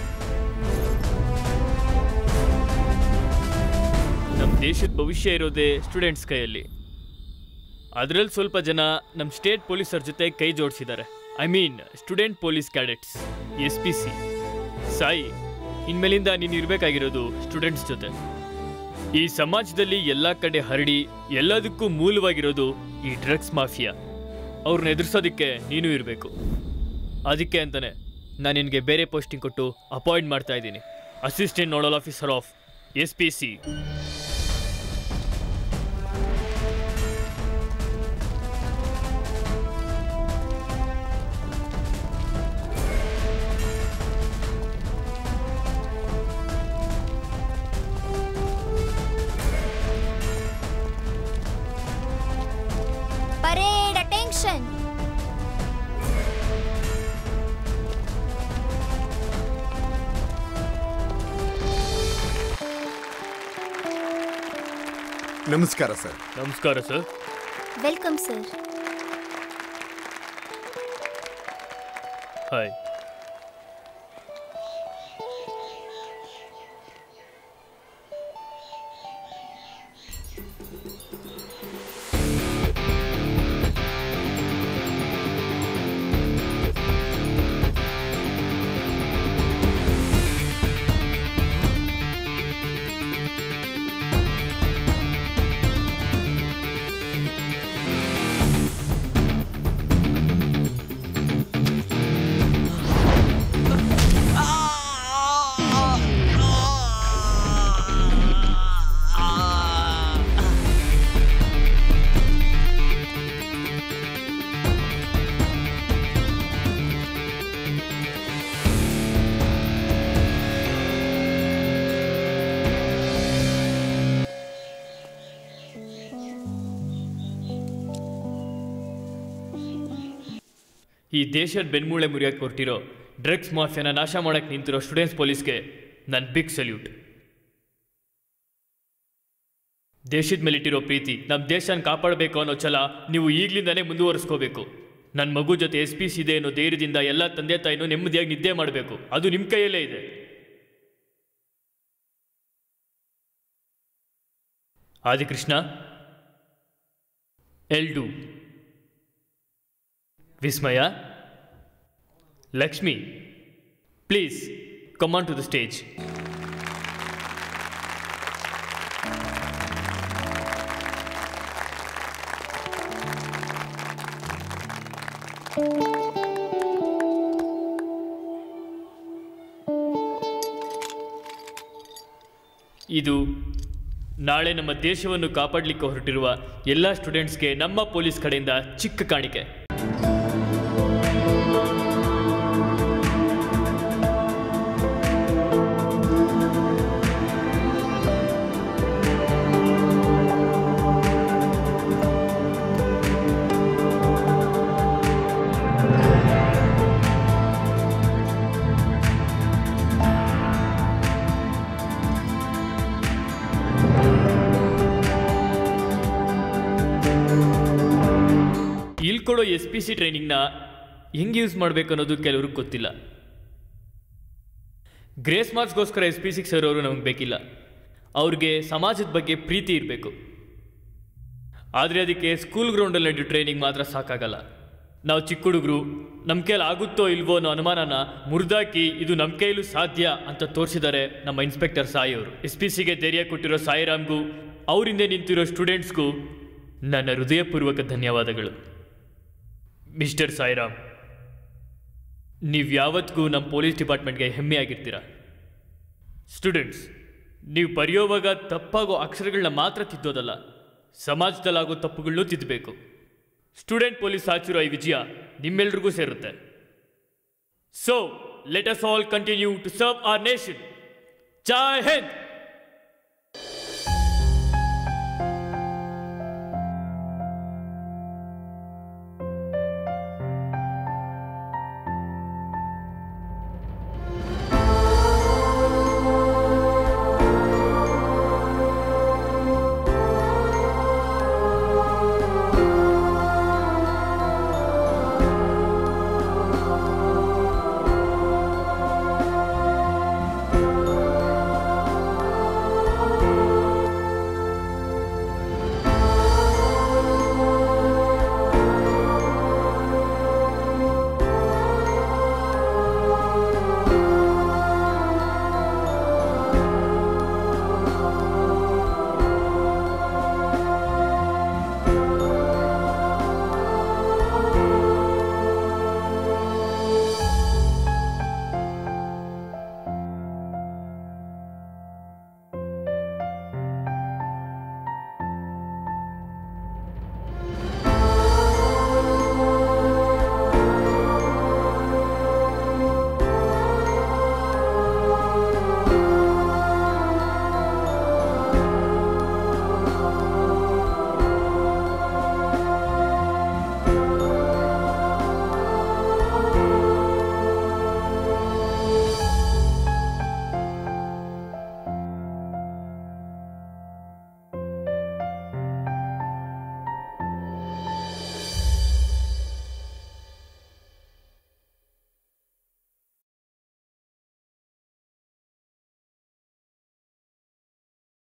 ನಮ್ಮ ದೇಶದ ಭವಿಷ್ಯ ಇರೋದೇ ಸ್ಟೂಡೆಂಟ್ಸ್ ಕೈಯಲ್ಲಿ ಅದರಲ್ಲಿ ಸ್ವಲ್ಪ ಜನ ನಮ್ಮ ಸ್ಟೇಟ್ ಪೊಲೀಸರ ಜೊತೆ ಕೈ ಜೋಡಿಸಿದ್ದಾರೆ I mean student police cadets S P C Sai ಇನ್ಮೇಲಿಂದ ನೀನು ಇರಬೇಕಾಗಿರೋದು ಸ್ಟೂಡೆಂಟ್ಸ್ ಜೊತೆ ಈ ಸಮಾಜದಲ್ಲಿ ಎಲ್ಲ ಕಡೆ ಹರಡಿ ಎಲ್ಲದಕ್ಕೂ ಮೂಲವಾಗಿರೋದು ಈ ಡ್ರಗ್ಸ್ ಮಾಫಿಯಾ ಅವ್ರನ್ನ ಎದುರಿಸೋದಕ್ಕೆ ನೀನು ಇರಬೇಕು ಅದಕ್ಕೆ ಅಂತಾನೆ ನಾನು ನಿನಗೆ ಬೇರೆ ಪೋಸ್ಟಿಂಗ್ ಕೊಟ್ಟು ಅಪಾಯಿಂಟ್ ಮಾಡ್ತಾ ಇದ್ದೀನಿ assistant nodal officer of S P C parade attention ನಮಸ್ಕಾರ ಸರ್ ನಮಸ್ಕಾರ ಸರ್ ವೆಲ್ಕಮ್ ಸರ್ ಹಾಯ್ ಈ ದೇಶದ ಬೆನ್ಮೂಳೆ ಮುರಿಯಕ್ಕೆ ಹೊರಟಿರೋ ಡ್ರಗ್ಸ್ ಮಾಫಿಯಾನ ನಾಶ ಮಾಡಕ್ಕೆ ನಿಂತಿರೋ ಸ್ಟೂಡೆಂಟ್ಸ್ ಪೊಲೀಸ್ಗೆ ನನ್ನ ಬಿಗ್ ಸಲ್ಯೂಟ್ ದೇಶದ ಮೇಲಿಟ್ಟಿರೋ ಪ್ರೀತಿ ನಮ್ಮ ದೇಶನ ಕಾಪಾಡಬೇಕು ಅನ್ನೋ ಛಲ ನೀವು ಈಗಲಿಂದನೇ ಮುಂದುವರಿಸ್ಕೋಬೇಕು ನನ್ನ ಮಗು ಜೊತೆ ಎಸ್ ಪಿ ಸಿ ಇದೆ ಅನ್ನೋ ಧೈರ್ಯದಿಂದ ಎಲ್ಲ ತಂದೆ ತಾಯಿನೂ ನೆಮ್ಮದಿಯಾಗಿ ನಿದ್ದೆ ಮಾಡಬೇಕು ಅದು ನಿಮ್ಮ ಕೈಯಲ್ಲೇ ಇದೆ ಆದಿಕೃಷ್ಣ ಎಲ್ ಡು Vismaya Lakshmi please come on to the stage ಇದು ನಾಳೆ ನಮ್ಮ ದೇಶವನ್ನು ಕಾಪಾಡಲಿಕ್ಕೆ ಹೊರಟಿರುವ ಎಲ್ಲ ಸ್ಟೂಡೆಂಟ್ಸ್ಗೆ ನಮ್ಮ ಪೊಲೀಸ್ ಕಡೆಯಿಂದ ಚಿಕ್ಕ ಕಾಣಿಕೆ ಇಲ್ಲಿ ಕೊಡೋ ಎಸ್ ಪಿ ಸಿ ಟ್ರೈನಿಂಗ್ನ ಹೆಂಗೆ ಯೂಸ್ ಮಾಡಬೇಕು ಅನ್ನೋದು ಕೆಲವ್ರಿಗೆ ಗೊತ್ತಿಲ್ಲ ಗ್ರೇಸ್ ಮಾರ್ಕ್ಸ್ಗೋಸ್ಕರ ಎಸ್ ಪಿ ಸಿಗೆ ಸೇರೋರು ನಮಗೆ ಬೇಕಿಲ್ಲ ಅವ್ರಿಗೆ ಸಮಾಜದ ಬಗ್ಗೆ ಪ್ರೀತಿ ಇರಬೇಕು ಆದರೆ ಅದಕ್ಕೆ ಸ್ಕೂಲ್ ಗ್ರೌಂಡಲ್ಲಿ ನಡೆಯೋ ಟ್ರೈನಿಂಗ್ ಮಾತ್ರ ಸಾಕಾಗಲ್ಲ ನಾವು ಚಿಕ್ಕ ಹುಡುಗರು ನಮ್ಮ ಕೈಲಿ ಆಗುತ್ತೋ ಇಲ್ವೋ ಅನ್ನೋ ಅನುಮಾನನ ಮುರಿದಾಕಿ ಇದು ನಮ್ಮ ಕೈಲೂ ಸಾಧ್ಯ ಅಂತ ತೋರಿಸಿದ್ದಾರೆ ನಮ್ಮ ಇನ್ಸ್ಪೆಕ್ಟರ್ ಸಾಯಿ ಅವರು ಎಸ್ ಪಿ ಸಿಗೆ ಧೈರ್ಯ ಕೊಟ್ಟಿರೋ ಸಾಯಿರಾಮ್ಗೂ ಅವರಿಂದೆ ನಿಂತಿರೋ ಸ್ಟೂಡೆಂಟ್ಸ್ಗೂ ನನ್ನ ಹೃದಯಪೂರ್ವಕ ಧನ್ಯವಾದಗಳು ಮಿಸ್ಟರ್ ಸಾಯಿರಾಮ್ ನೀವು ಯಾವತ್ತಿಗೂ ನಮ್ಮ ಪೊಲೀಸ್ ಡಿಪಾರ್ಟ್ಮೆಂಟ್ಗೆ ಹೆಮ್ಮೆಯಾಗಿರ್ತೀರ ಸ್ಟೂಡೆಂಟ್ಸ್ ನೀವು ಬರೆಯೋವಾಗ ತಪ್ಪಾಗೋ ಅಕ್ಷರಗಳನ್ನ ಮಾತ್ರ ತಿದ್ದೋದಲ್ಲ ಸಮಾಜದಲ್ಲಾಗೋ ತಪ್ಪುಗಳನ್ನೂ ತಿದ್ದಬೇಕು ಸ್ಟೂಡೆಂಟ್ ಪೊಲೀಸ್ ಸಾಚಿರೋ ಈ ವಿಜಯ ನಿಮ್ಮೆಲ್ರಿಗೂ ಸೇರುತ್ತೆ so let us all continue to serve our nation Jai Hind